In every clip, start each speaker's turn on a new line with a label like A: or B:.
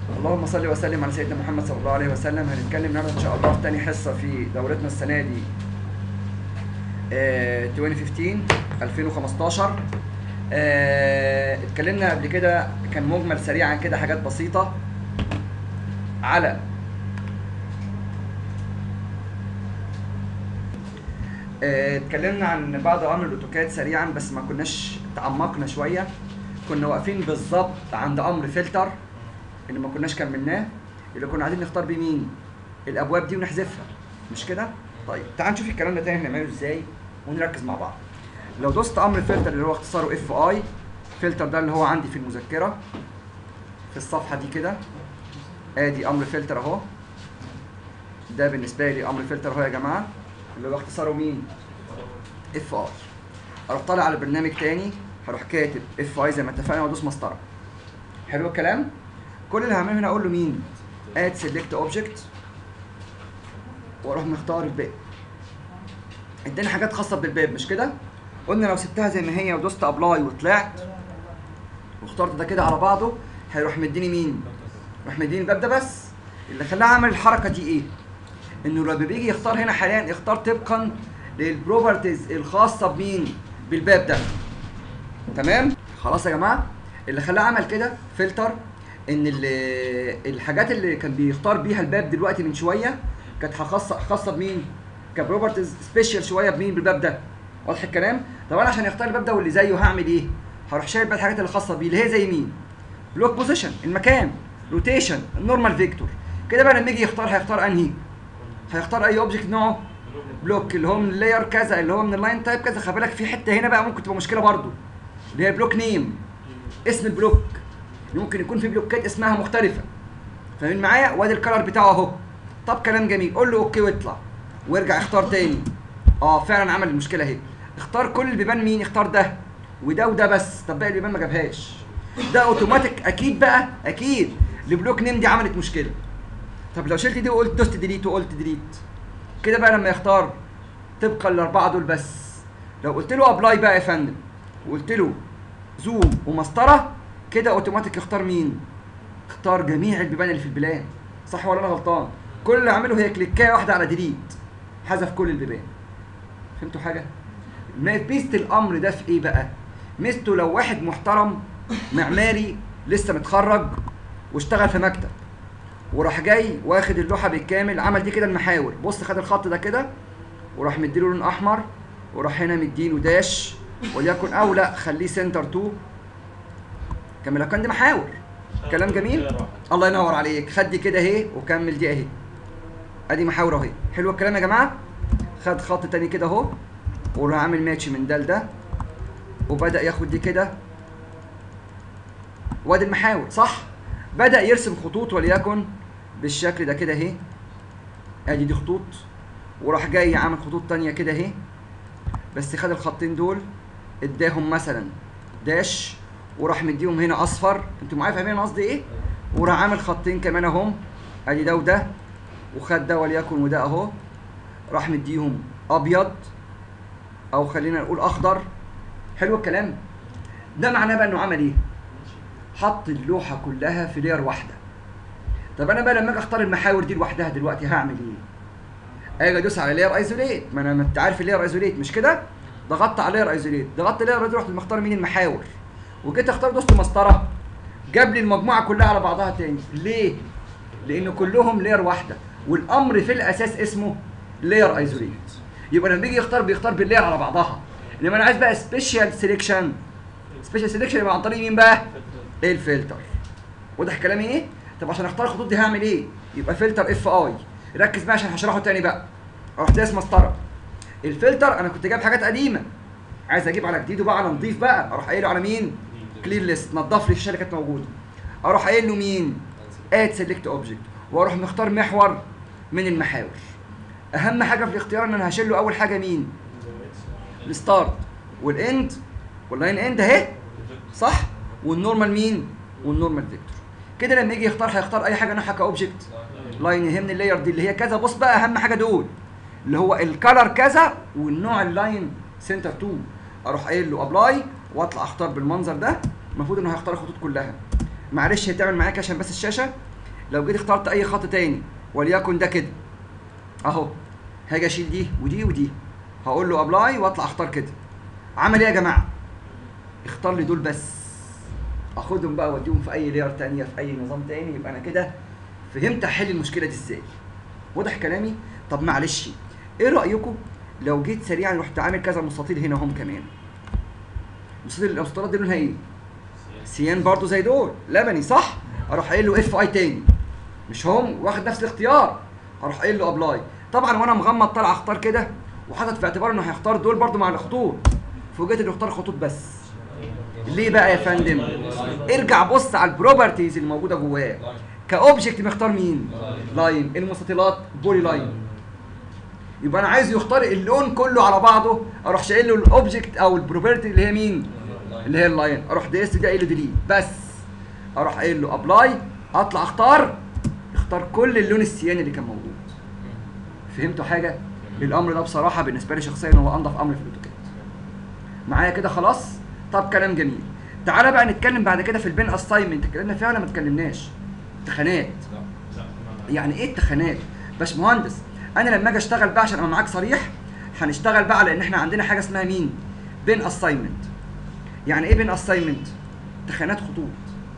A: اللهم صل وسلم على سيدنا محمد صلى الله عليه وسلم هنتكلم النهارده ان شاء الله في تاني حصه في دورتنا السنه دي آه، 2015 2015 آه، اتكلمنا قبل كده كان مجمل سريعا كده حاجات بسيطه على آه، اتكلمنا عن بعض اوامر الاوتوكاد سريعا بس ما كناش تعمقنا شويه كنا واقفين بالظبط عند امر فلتر اللي ما كناش كملناه اللي كنا عايزين نختار بيه مين الابواب دي ونحذفها مش كده طيب تعال نشوف الكلام ده تاني هنعمله ازاي ونركز مع بعض لو دوست امر فلتر اللي هو اختصاره اف اي فلتر ده اللي هو عندي في المذكره في الصفحه دي كده ادي امر فلتر اهو ده بالنسبه لي امر فلتر اهو يا جماعه اللي هو اختصاره مين اف اي اروح طالع على برنامج تاني هروح كاتب اف اي زي ما اتفقنا وادوس مسطره حلو الكلام كل اللي هعمله هنا اقول له مين اد سيلكت اوبجكت واروح مختار الباب اداني حاجات خاصه بالباب مش كده قلنا لو سبتها زي ما هي ودوست ابلاي وطلعت واخترت ده كده على بعضه هيروح مديني مين راح مديني الباب ده بس اللي خلاه عمل الحركه دي ايه انه لما بيجي يختار هنا حاليا يختار طبقا للبروبرتيز الخاصه بمين بالباب ده تمام خلاص يا جماعه اللي خلاه عمل كده فلتر ان ال- الحاجات اللي كان بيختار بيها الباب دلوقتي من شويه كانت خاصه خاصه بمين كبروبرتيز سبيشال شويه بمين بالباب ده واضح الكلام طب انا عشان يختار الباب ده واللي زيه هعمل ايه هروح شايل بقى الحاجات اللي خاصه بيه اللي هي زي مين بلوك بوزيشن المكان روتيشن النورمال فيكتور كده بقى لما يجي يختار هيختار انهي هيختار اي اوبجكت نوعه بلوك اللي هو من اللاير كذا اللي هو من اللاين تايب كذا خلي بالك في حته هنا بقى ممكن تبقى مشكله برضو اللي هي بلوك نيم اسم البلوك ممكن يكون في بلوكات اسمها مختلفه فاهمين معايا وادي الكلر بتاعه اهو طب كلام جميل قول له اوكي واطلع وارجع اختار تاني اه فعلا عمل المشكله اهي اختار كل البيبان مين اختار ده وده وده بس طب باقي البيبان ما جابهاش ده اوتوماتيك اكيد بقى اكيد البلوك نيم دي عملت مشكله طب لو شلت دي وقلت دوست ديليت وقلت ديليت كده بقى لما يختار طبقا الاربعه دول بس لو قلت له ابلاي بقى يا فندم وقلت له زوم ومسطره كده اوتوماتيك يختار مين اختار جميع البيبان اللي في البلان صح ولا انا غلطان كل اللي عمله هي كليكايه واحده على ديليت حذف كل البيبان فهمتوا حاجه ميزه الامر ده في ايه بقى ميزته لو واحد محترم معماري لسه متخرج واشتغل في مكتب وراح جاي واخد اللوحه بالكامل عمل دي كده المحاور بص خد الخط ده كده وراح مديله لون احمر وراح هنا مديله داش وليكن او لا خليه سنتر 2 كمل لو كان دي محاور كلام جميل الله ينور عليك خد دي كده اهي وكمل دي اهي ادي محاور اهي حلو الكلام يا جماعه خد خط تاني كده اهو وراح عامل ماتش من ده لده وبدا ياخد دي كده وادي المحاور صح بدا يرسم خطوط وليكن بالشكل ده كده اهي ادي دي خطوط وراح جاي عامل خطوط تانية كده اهي بس خد الخطين دول اداهم مثلا داش وراح مديهم هنا اصفر انتوا معايا فاهمين أنا قصدي ايه وراح عامل خطين كمان اهم ادي ده وده وخد ده وليكن وده اهو راح مديهم ابيض او خلينا نقول اخضر حلو الكلام ده معناه بقى انه عمل ايه حط اللوحه كلها في لير واحده طب انا بقى لما اجي اختار المحاور دي لوحدها دلوقتي هعمل ايه اجي ادوس على لير ايزوليت ما انا ما انت عارف اللير ايزوليت مش كده ضغطت على لير ايزوليت ضغطت لير ايزوليت رحت مختار مين المحاور وجيت اختار دوست مسطره جاب لي المجموعه كلها على بعضها تاني ليه لان كلهم لير واحده والامر في الاساس اسمه لير ايزوليت يبقى لما بيجي يختار بيختار باللير على بعضها انما انا عايز بقى سبيشال سيلكشن سبيشال سيلكشن يبقى عن طريق مين بقى الفلتر واضح كلامي ايه طب عشان اختار الخطوط دي هعمل ايه يبقى فلتر اف اي ركز بقى عشان هشرحه تاني بقى اروح دايس مسطره الفلتر انا كنت جايب حاجات قديمه عايز اجيب على جديد وبقى على نضيف بقى اروح قايله على مين كلير ليست نضف لي الشاشه اللي كانت موجوده اروح قايل له مين اد سيلكت اوبجكت واروح مختار محور من المحاور اهم حاجه في الاختيار ان انا هشيل له اول حاجه مين الستارت والاند واللاين اند اهي صح والنورمال مين والنورمال فيكتور كده لما يجي يختار هيختار اي حاجه نوعها كاوبجكت لاين يهمني اللاير دي اللي هي كذا بص بقى اهم حاجه دول اللي هو الكلر كذا والنوع اللاين سنتر 2 اروح قايل له ابلاي واطلع اختار بالمنظر ده المفروض انه هيختار الخطوط كلها معلش هي تعمل معاك عشان بس الشاشه لو جيت اخترت اي خط تاني وليكن ده كده اهو هاجي اشيل دي ودي ودي هقول له ابلاي واطلع اختار كده عمل ايه يا جماعه اختار لي دول بس اخدهم بقى اوديهم في اي لير تانية في اي نظام تاني يبقى انا كده فهمت احل المشكله دي ازاي واضح كلامي طب معلش ايه رايكم لو جيت سريعا رحت عامل كذا مستطيل هنا هم كمان مستطيل المستطيلات دي لونها ايه سيان برضو زي دول لبني صح اروح قايل له اف اي تاني مش هم واخد نفس الاختيار هروح قايل له ابلاي طبعا وانا مغمض طالع اختار كده وحاطط في اعتبار انه هيختار دول برضو مع الخطوط فوجئت انه اختار خطوط بس ليه بقى يا فندم ارجع بص على البروبرتيز اللي موجوده جواه كاوبجكت مختار مين لاين المستطيلات بولي لاين يبقى انا عايز يختار اللون كله على بعضه اروح شايل له الاوبجكت او البروبرتي اللي هي مين اللي هي اللاين اروح ديست دي قايل له ديليت بس اروح قايل له ابلاي اطلع اختار اختار كل اللون السياني اللي كان موجود فهمتوا حاجه الامر ده بصراحه بالنسبه لي شخصيا هو انضف امر في الاوتوكاد معايا كده خلاص طب كلام جميل تعالى بقى نتكلم بعد كده في البين اساينمنت اتكلمنا فيها ولا ما اتكلمناش تخانات يعني ايه التخانات باشمهندس انا لما اجي اشتغل بقى عشان ابقى معاك صريح هنشتغل بقى لان احنا عندنا حاجه اسمها مين بين اساينمنت يعني ايه بين اساينمنت تخانات خطوط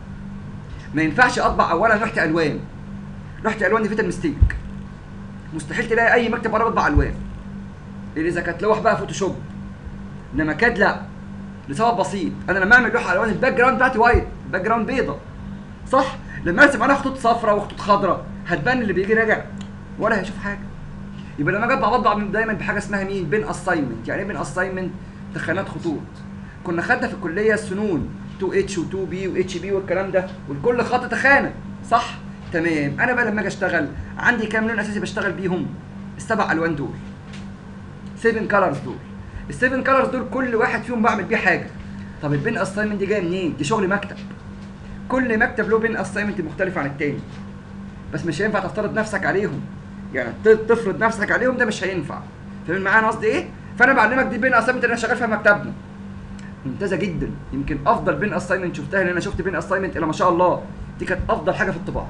A: ما ينفعش اطبع اولا لوحه الوان لوحه الوان دي فيها ميستيك مستحيل تلاقي اي مكتب قرب يطبع الوان الا اذا كانت لوح بقى فوتوشوب انما كاد لا لسبب بسيط انا لما اعمل لوحه الوان الباك جراوند بتاعتي وايت الباك جراوند بيضه صح لما ارسم عليها خطوط صفراء وخطوط خضراء هتبان اللي بيجي راجع ولا هيشوف حاجه يبقى لما اجي اطبع بطبع دايما بحاجه اسمها مين بين اساينمنت يعني ايه بين اساينمنت تخانات خطوط كنا خدنا في الكليه السنون 2 اتش و2 بي واتش بي والكلام ده والكل خط تخانه صح تمام انا بقى لما اجي اشتغل عندي كام لون اساسي بشتغل بيهم السبع الوان دول 7 كلرز دول السيفن كلرز دول كل واحد فيهم بعمل بيه حاجه طب البين اساينمنت دي جايه منين دي شغل مكتب كل مكتب له بين اساينمنت مختلف عن التاني بس مش هينفع تفترض نفسك عليهم يعني ت- تفرض نفسك عليهم ده مش هينفع فاهم معايا انا قصدي ايه فانا بعلمك دي بين اساينمنت اللي انا شغال فيها في مكتبنا ممتازه جدا يمكن افضل بين اساينمنت شفتها لان انا شفت بين اساينمنت الى ما شاء الله دي كانت افضل حاجه في الطباعه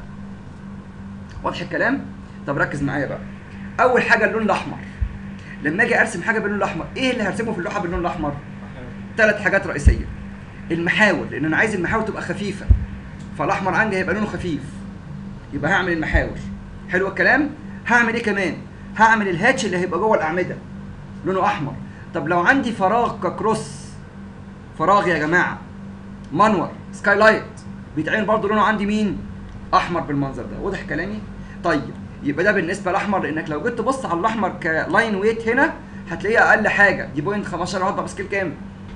A: واضح الكلام طب ركز معايا بقى اول حاجه اللون الاحمر لما اجي ارسم حاجه باللون الاحمر ايه اللي هرسمه في اللوحه باللون الاحمر ثلاث حاجات رئيسيه المحاور لان انا عايز المحاور تبقى خفيفه فالاحمر عندي هيبقى لونه خفيف يبقى هعمل المحاور حلو الكلام هعمل ايه كمان هعمل الهاتش اللي هيبقى جوه الاعمده لونه احمر طب لو عندي فراغ ككروس فراغ يا جماعه منور سكاي لايت بيتعمل برضه لونه عندي مين احمر بالمنظر ده واضح كلامي طيب يبقى ده بالنسبه للاحمر لانك لو جيت تبص على الاحمر كلاين ويت هنا هتلاقيه اقل حاجه دي بوينت 15 هطبع بسكيل كام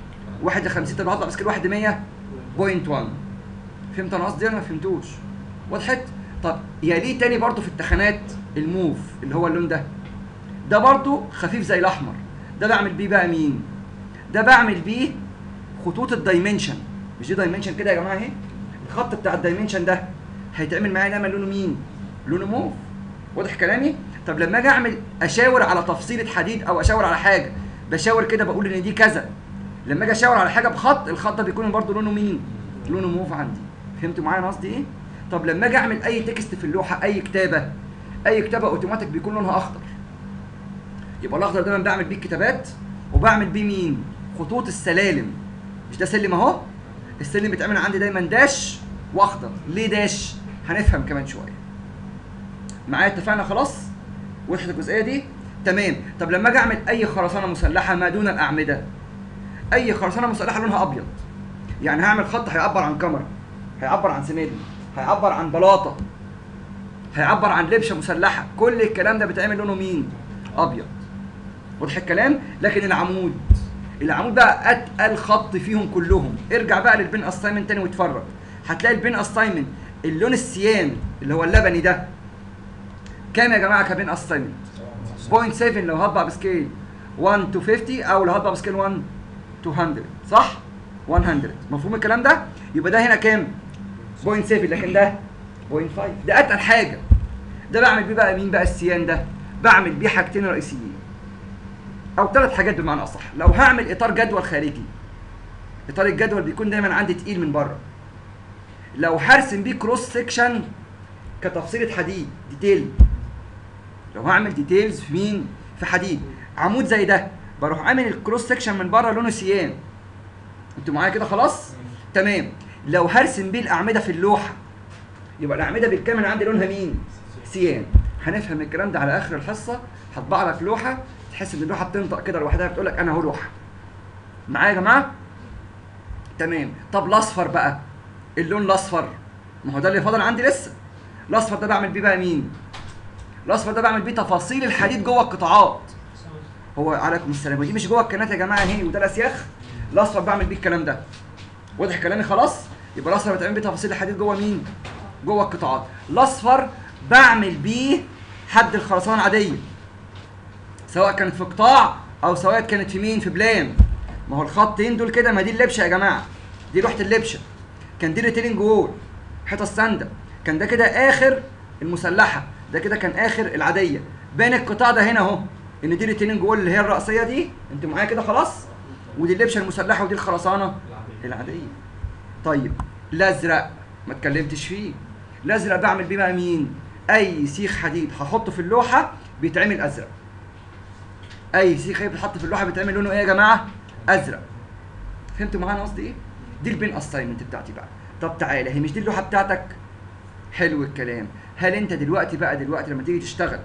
A: 51 طب هطبع بسكيل 1 100 بوينت 1 فهمت انا قصدي ولا ما فهمتوش وضحت طب يليه تاني برضو في التخانات الموف اللي هو اللون ده ده برضو خفيف زي الاحمر ده بعمل بيه بقى مين ده بعمل بيه خطوط الدايمنشن مش دي دايمنشن كده يا جماعه اهي الخط بتاع الدايمنشن ده هيتعمل معايا دايما لونه مين لونه موف واضح كلامي طب لما اجي اعمل اشاور على تفصيله حديد او اشاور على حاجه بشاور كده بقول ان دي كذا لما اجي اشاور على حاجه بخط الخط ده بيكون برضو لونه مين لونه موف عندي فهمتوا معايا انا قصدي ايه طب لما اجي اعمل اي تكست في اللوحه اي كتابه اي كتابه اوتوماتيك بيكون لونها اخضر يبقى الاخضر دايما بعمل بيه الكتابات وبعمل بيه مين خطوط السلالم مش ده سلم اهو السلم بيتعمل عندي دايما داش واخضر ليه داش هنفهم كمان شويه معايا اتفقنا خلاص وضحت الجزئيه دي تمام طب لما اجي اعمل اي خرسانه مسلحه ما دون الاعمده اي خرسانه مسلحه لونها ابيض يعني هعمل خط هيعبر عن كاميرا هيعبر عن سميد هيعبر عن بلاطه هيعبر عن لبشه مسلحه كل الكلام ده بيتعمل لونه مين ابيض واضح الكلام لكن العمود العمود بقى اتقل خط فيهم كلهم ارجع بقى للبين اساينمنت تاني واتفرج هتلاقي البين اساينمنت اللون السيان اللي هو اللبني ده كام يا جماعه كبين اساينمنت 0.7 لو هطبع بسكيل 1 to 50 او لو هطبع بسكيل 1 to 100 صح 100 مفهوم الكلام ده يبقى ده هنا كام 0.7 لكن ده 0.5 ده اتقل حاجه ده بعمل بيه بقى مين بقى السيان ده بعمل بيه حاجتين رئيسيين او ثلاث حاجات بمعنى اصح لو هعمل اطار جدول خارجي اطار الجدول بيكون دايما عندي تقيل من بره لو هرسم بيه كروس سيكشن كتفصيله حديد ديتيل لو هعمل ديتيلز في مين في حديد عمود زي ده بروح عامل الكروس سكشن من بره لونه سيان انتوا معايا كده خلاص تمام لو هرسم بيه الاعمده في اللوحه يبقى الاعمده بالكامل عندي لونها مين سيان هنفهم الكلام ده على اخر الحصه هطبع لك لوحه تحس ان اللوحه بتنطق كده لوحدها بتقول لك انا اهو لوحه معايا يا جماعه تمام طب الاصفر بقى اللون الاصفر ما هو ده اللي فاضل عندي لسه الاصفر ده بعمل بيه بقى مين الاصفر ده بعمل بيه تفاصيل الحديد جوه القطاعات هو عليكم السلام ودي مش جوه الكنات يا جماعه اهي وده الاسياخ الاصفر بعمل بيه الكلام ده واضح كلامي خلاص يبقى الاصفر بتعمل بيه تفاصيل الحديد جوه مين جوه القطاعات الاصفر بعمل بيه حد الخرسانه العاديه سواء كانت في قطاع او سواء كانت في مين في بلان ما هو الخطين دول كده ما دي اللبشه يا جماعه دي لوحه اللبشه كان دي ريتيلنج وول حيطه السنده كان ده كده اخر المسلحه ده كده كان اخر العاديه بين القطاع ده هنا اهو ان دي ريتيلنج وول اللي هي الرئيسيه دي انت معايا كده خلاص ودي اللبشه المسلحه ودي الخرسانه العاديه طيب الازرق ما اتكلمتش فيه الازرق بعمل بيه بقى مين اي سيخ حديد هحطه في اللوحه بيتعمل ازرق اي سيخ حديد بيتحط في اللوحه بيتعمل لونه ايه يا جماعه ازرق فهمتوا معانا قصدي ايه دي البين اساينمنت بتاعتي بقى طب تعالى هي مش دي اللوحه بتاعتك حلو الكلام هل انت دلوقتي بقى دلوقتي لما تيجي تشتغل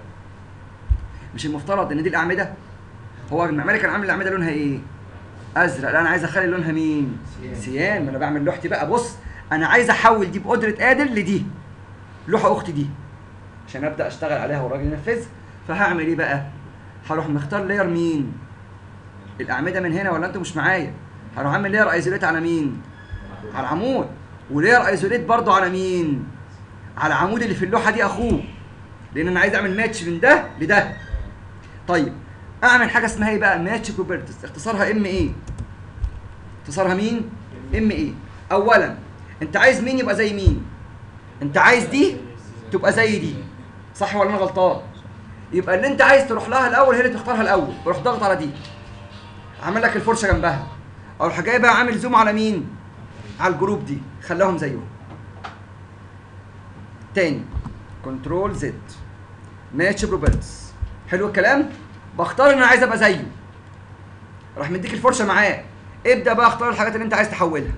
A: مش المفترض ان دي الاعمده هو المعماري كان عامل الاعمده لونها ايه ازرق لا انا عايز اخلي لونها مين سيان ما انا بعمل لوحتي بقى بص انا عايز احول دي بقدره قادر لدي لوحه اختي دي عشان ابدا اشتغل عليها والراجل ينفذها فهعمل ايه بقى هروح مختار لاير مين الاعمده من هنا ولا انتوا مش معايا هروح اعمل لاير ايزوليت على مين على العمود ولاير ايزوليت برضو على مين على العمود اللي في اللوحه دي اخوه لان انا عايز اعمل ماتش من ده لده طيب اعمل حاجه اسمها ايه بقى ماتش بروبرتيز اختصارها ام ايه اختصارها مين ام ايه اولا انت عايز مين يبقى زي مين انت عايز دي تبقى زي دي صح ولا انا غلطان يبقى اللي انت عايز تروح لها الاول هي اللي تختارها الاول روح ضغط على دي عامل لك الفرشه جنبها اروح جاي بقى عامل زوم على مين على الجروب دي خلاهم زيهم تاني كنترول زد ماتش بروبرتيز حلو الكلام بختار ان انا عايز ابقى زيه راح مديك الفرشه معاه ابدا بقى اختار الحاجات اللي انت عايز تحولها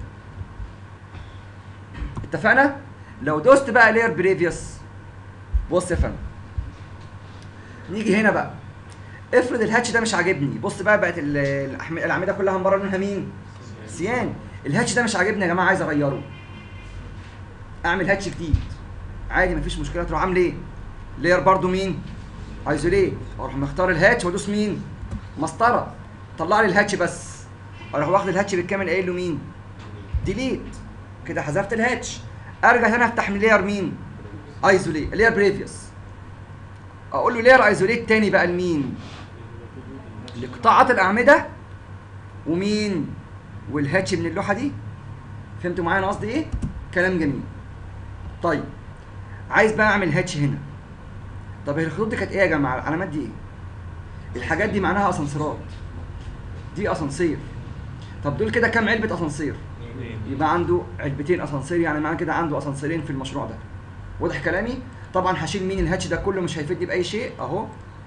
A: اتفقنا لو دوست بقى لير بريفيوس بص يا فندم نيجي هنا بقى افرض الهاتش ده مش عاجبني بص بقى بقت ال- الأحم- الاعمده كلها من بره لونها مين سيان الهاتش ده مش عاجبني يا جماعه عايز اغيره اعمل هاتش جديد عادي مفيش مشكله تروح عامل ايه لير برضو مين ايزوليت اروح مختار الهاتش وادوس مين مسطره طلع لي الهاتش بس اروح واخد الهاتش بالكامل قايل له مين ديليت كده حذفت الهاتش ارجع هنا افتح من لير مين ايزوليت لير بريفيوس اقول له لير ايزوليت تاني بقى لمين لقطاعات الاعمده ومين والهاتش من اللوحه دي فهمتوا معايا انا قصدي ايه كلام جميل طيب عايز بقى اعمل هاتش هنا طب هي الخطوط دي كانت ايه يا جماعه العلامات دي ايه الحاجات دي معناها اسانسيرات دي اسانسير طب دول كده كام علبه اسانسير يبقى عنده علبتين اسانسير يعني معنى كده عنده اسانسيرين في المشروع ده واضح كلامي طبعا هشيل مين الهاتش ده كله مش هيفيدني باي شيء اهو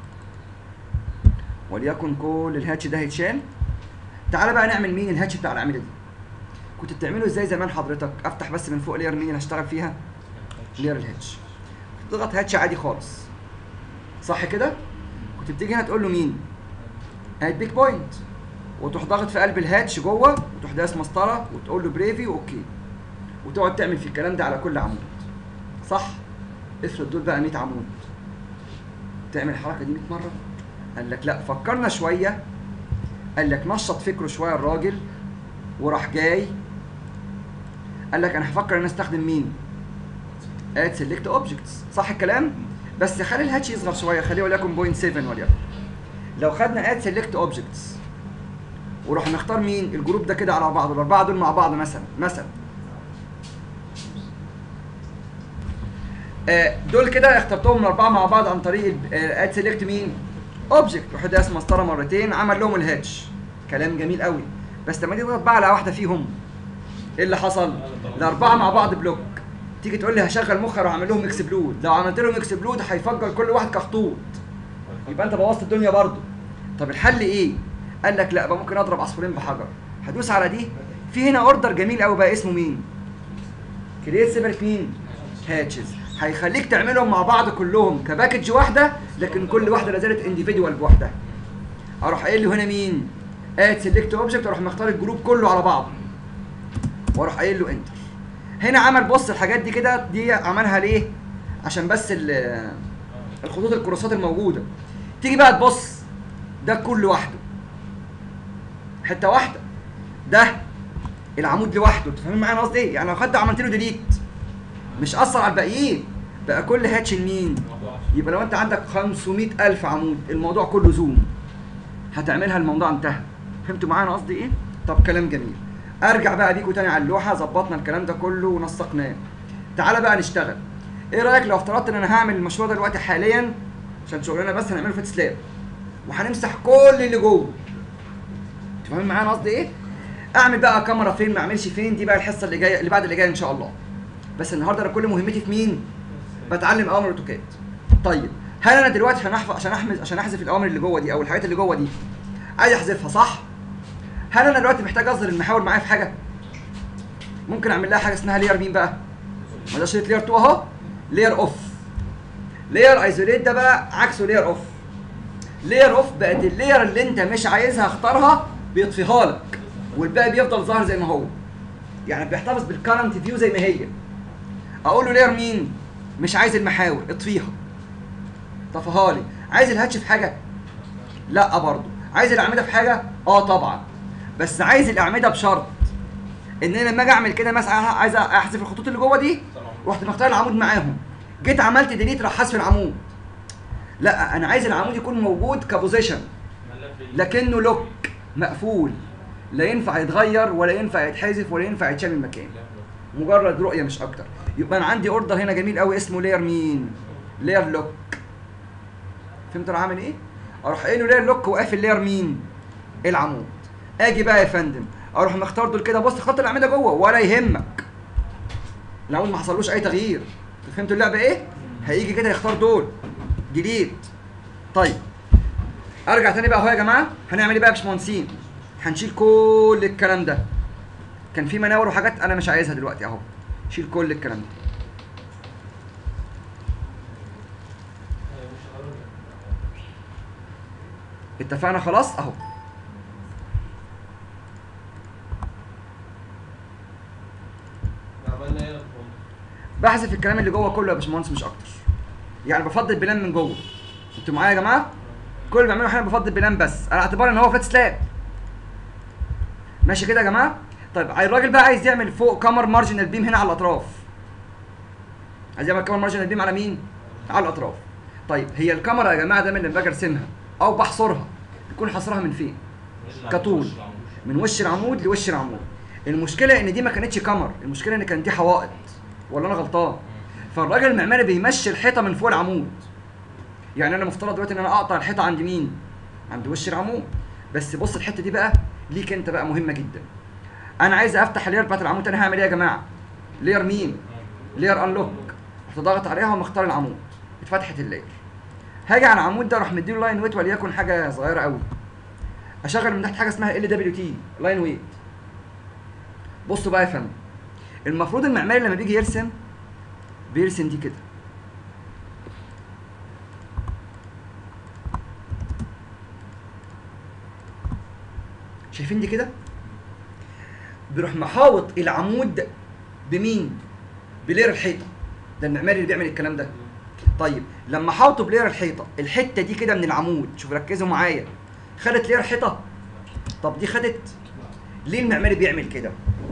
A: وليكن كل الهاتش ده هيتشال تعالى بقى نعمل مين الهاتش بتاع الاعمده دي كنت بتعمله ازاي زمان حضرتك افتح بس من فوق لير مين اللي هشتغل فيها لير الهاتش تضغط هاتش عادي خالص صح كده كنت بتيجي هنا تقول له مين اد بيك بوينت وتروح ضاغط في قلب الهاتش جوه وتروح دايس مسطره وتقول له بريفي واوكي وتقعد تعمل في الكلام ده على كل عمود صح افرض دول بقى 100 عمود تعمل الحركه دي 100 مره قال لك لا فكرنا شويه قال لك نشط فكره شويه الراجل وراح جاي قال لك انا هفكر ان أنا استخدم مين اد سيلكت اوبجكتس صح الكلام بس خلي الهاتش يصغر شويه خليه وليكن 0.7 وليكن لو خدنا اد سيلكت اوبجكتس ورحنا نختار مين الجروب ده كده على بعض الاربعه دول مع بعض مثلا مثلا آه، دول كده اخترتهم الاربعه مع بعض عن طريق اد سيلكت مين اوبجكت واحد داس مسطره مرتين عمل لهم الهاتش كلام جميل قوي بس لما تيجي تضغط بقى على واحده فيهم ايه اللي حصل الاربعه مع بعض بلوك تيجي تقول لي هشغل مخر واعمل لهم اكسبلود لو عملت لهم اكسبلود هيفجر كل واحد كخطوط يبقى انت بوظت الدنيا برضه طب الحل ايه قال لك لا يبقى ممكن اضرب عصفورين بحجر هدوس على دي في هنا اوردر جميل قوي بقى اسمه مين كريت سيبرت مين هاتشز هيخليك تعملهم مع بعض كلهم كباكج واحده لكن كل واحده لا زالت انديفيدوال بوحدها اروح قايل له هنا مين اد سيلكت اوبجكت اروح مختار الجروب كله على بعضه واروح قايل له انتر هنا عمل بص الحاجات دي كده دي عملها ليه عشان بس ال- الخطوط الكروسات الموجوده تيجي بقى تبص ده كل لوحده حته واحده ده العمود لوحده انتوا فاهمين معايا أنا قصدي ايه يعني لو خدت عملت له ديليت مش اثر على الباقيين بقى كل هاتش لمين يبقى لو انت عندك 500 الف عمود الموضوع كله زوم هتعملها الموضوع انتهى فهمتوا معايا أنا قصدي ايه طب كلام جميل ارجع بقى بيكوا تاني على اللوحه ظبطنا الكلام ده كله ونسقناه تعالى بقى نشتغل ايه رايك لو افترضت ان انا هعمل المشروع ده دلوقتي حاليا عشان شغلنا بس هنعمله فيت سلاب وهنمسح كل اللي جوه انتوا فاهمين معايا أنا قصدي ايه اعمل بقى كاميرا فين ما اعملش فين دي بقى الحصه اللي جايه اللي بعد اللي جايه ان شاء الله بس النهارده انا كل مهمتي في مين بتعلم اوامر اوتوكاد طيب هل انا دلوقتي عشان احفظ عشان احمل عشان احذف الاوامر اللي جوه دي او الحاجات اللي جوه دي عايز احذفها صح هل انا دلوقتي محتاج اظهر المحاور معايا في حاجه ممكن اعمل لها حاجه اسمها لير مين بقى ما ده شريط لير 2 اهو لير اوف لير ايزوليت ده بقى عكسه لير اوف لير اوف بقت اللير اللي انت مش عايزها اختارها بيطفيها لك والباقي بيفضل ظاهر زي ما هو يعني بيحتفظ بالكرنت فيو زي ما هي اقول له لير مين مش عايز المحاور اطفيها طفها لي عايز الهاتش في حاجه لا برضه عايز الاعمده في حاجه اه طبعا بس عايز الاعمده بشرط ان انا لما اجي اعمل كده مثلا عايز احذف الخطوط اللي جوه دي رحت مختار العمود معاهم جيت عملت ديليت راح حذف العمود لا انا عايز العمود يكون موجود كبوزيشن لكنه لوك مقفول لا ينفع يتغير ولا ينفع يتحذف ولا ينفع يتشال من مكانه مجرد رؤيه مش اكتر يبقى انا عندي اوردر هنا جميل قوي اسمه لير مين لير لوك فهمت انا عامل ايه اروح قايل له لير لوك وقافل لير مين العمود اجي بقى يا فندم اروح مختار دول كده بص خط الاعمده جوه ولا يهمك العمود ما حصلوش اي تغيير فهمتوا اللعبه ايه هيجي كده يختار دول جديد طيب ارجع تاني بقى اهو يا جماعه هنعمل ايه بقى يا باشمهندسين هنشيل كل الكلام ده كان في مناور وحاجات انا مش عايزها دلوقتي اهو شيل كل الكلام ده اتفقنا خلاص اهو
B: عملنا ايه يا باشمهندس؟
A: بحذف الكلام اللي جوه كله يا باشمهندس مش اكتر يعني بفضل بلان من جوه انتوا معايا يا جماعه كل اللي بعمله احنا بفضل بلان بس على اعتبار ان هو فات سلاب ماشي كده يا جماعه طيب الراجل بقى عايز يعمل فوق كامر مارجنال بيم هنا على الاطراف عايز يعمل كامر مارجنال بيم على مين على الاطراف طيب هي الكاميرا يا جماعه دايما لما باجي ارسمها او بحصرها بيكون حصرها من فين كطول من وش العمود لوش العمود المشكله ان دي ما كانتش كمر المشكله ان كانت دي حوائط ولا انا غلطان فالراجل المعماري بيمشي الحيطه من فوق العمود يعني انا مفترض دلوقتي ان انا اقطع الحيطه عند مين عند وش العمود بس بص الحته دي بقى ليك انت بقى مهمه جدا انا عايز افتح اللير بتاعت العمود انا هعمل ايه يا جماعه لير مين لير انلوك رحت ضاغط عليها ومختار العمود اتفتحت اللير هاجي على العمود ده اروح مديله لاين ويت وليكن حاجه صغيره قوي اشغل من تحت حاجه اسمها ال دبليو تي لاين ويت بصوا بقى يا فندم المفروض المعماري لما بيجي يرسم بيرسم دي كده شايفين دي كده بيروح محاوط العمود بمين بلير الحيطه ده المعماري اللي بيعمل الكلام ده طيب لما حاوطوا بلير الحيطه الحته دي كده من العمود شوفوا ركزوا معايا خدت لير حيطه طب دي خدت ليه المعماري بيعمل كده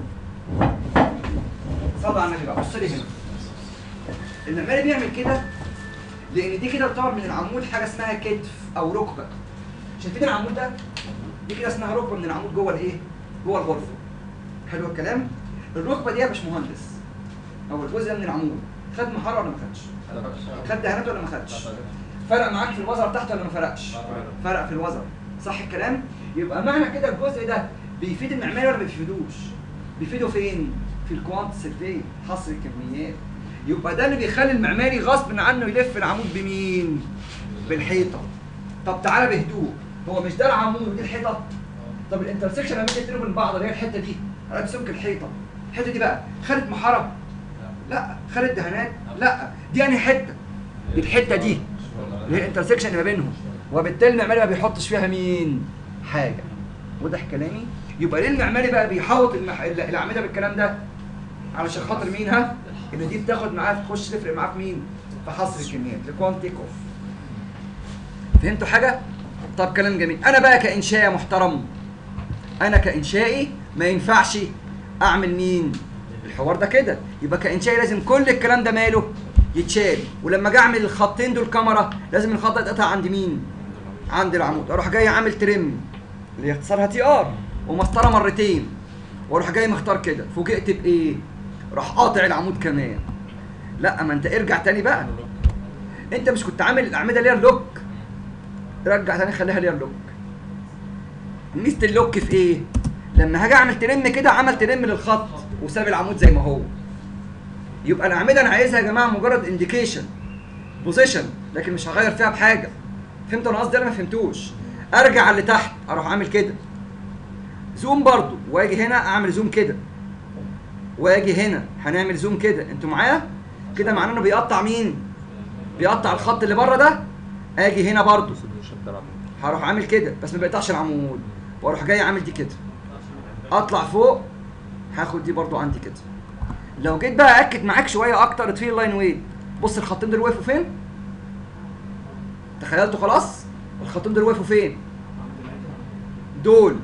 A: صلى على النبي بقى بص لي هنا المعماري بيعمل كده لان دي كده بتعتبر من العمود حاجه اسمها كتف او ركبه شايفين العمود ده دي كده اسمها ركبه من العمود جوه الايه جوه الغرفه حلو الكلام الركبه دي يا باشمهندس او الجزء ده من العمود خد محاره ولا ما خدش خد دهانات ولا ما خدش فرق معاك في الوزر تحت ولا ما فرقش فرق في الوزر صح الكلام يبقى معنى كده الجزء ده بيفيد المعماري ولا ما بيفيدوش بيفيده فين في الكوانت سيرفي حصر الكميات يبقى ده اللي بيخلي المعماري غصب عنه يلف العمود بمين بالحيطه طب تعالى بهدوء هو مش ده العمود ودي الحيطه طب الانترسكشن لما بيجي من بعض اللي هي الحته دي انا بسمك الحيطه الحته دي بقى خدت محاره لا خدت دهانات لا دي انهي حته دي الحته دي اللي هي الانترسكشن اللي ما بينهم وبالتالي المعماري ما بيحطش فيها مين حاجه واضح كلامي يبقى ليه المعماري بقى بيحوط المح... الاعمده بالكلام ده علشان خاطر مين ها ان دي بتاخد معاه تخش تفرق معاه في مين في حصر الكميات لكوان تيك اوف فهمتوا حاجه طب كلام جميل انا بقى كانشائي محترم انا كانشائي ما ينفعش اعمل مين الحوار ده كده يبقى كانشائي لازم كل الكلام ده ماله يتشال ولما اجي اعمل الخطين دول كاميرا لازم الخط ده يتقطع عند مين عند العمود اروح جاي عامل ترم اللي اختصارها تي ار ومسطره مرتين واروح جاي مختار كده فوجئت بايه راح قاطع العمود كمان لا ما انت ارجع تاني بقى انت مش كنت عامل الاعمده ليها لوك رجع تاني خليها ليها لوك ميزه اللوك في ايه لما هاجي اعمل ترم كده عمل ترم للخط وساب العمود زي ما هو يبقى الاعمده انا عايزها يا جماعه مجرد انديكيشن بوزيشن لكن مش هغير فيها بحاجه فهمتوا انا قصدي انا ما فهمتوش ارجع اللي تحت اروح اعمل كده زوم برضو واجي هنا اعمل زوم كده واجي هنا هنعمل زوم كده انتوا معايا كده معناه انه بيقطع مين بيقطع الخط اللي بره ده اجي هنا برضو هروح عامل كده بس ما بيقطعش العمود واروح جاي عامل دي كده اطلع فوق هاخد دي برضو عندي كده لو جيت بقى اكد معاك شويه اكتر اطفي اللاين ويت بص الخطين دول وقفوا فين تخيلتوا خلاص الخطين دول وقفوا فين دول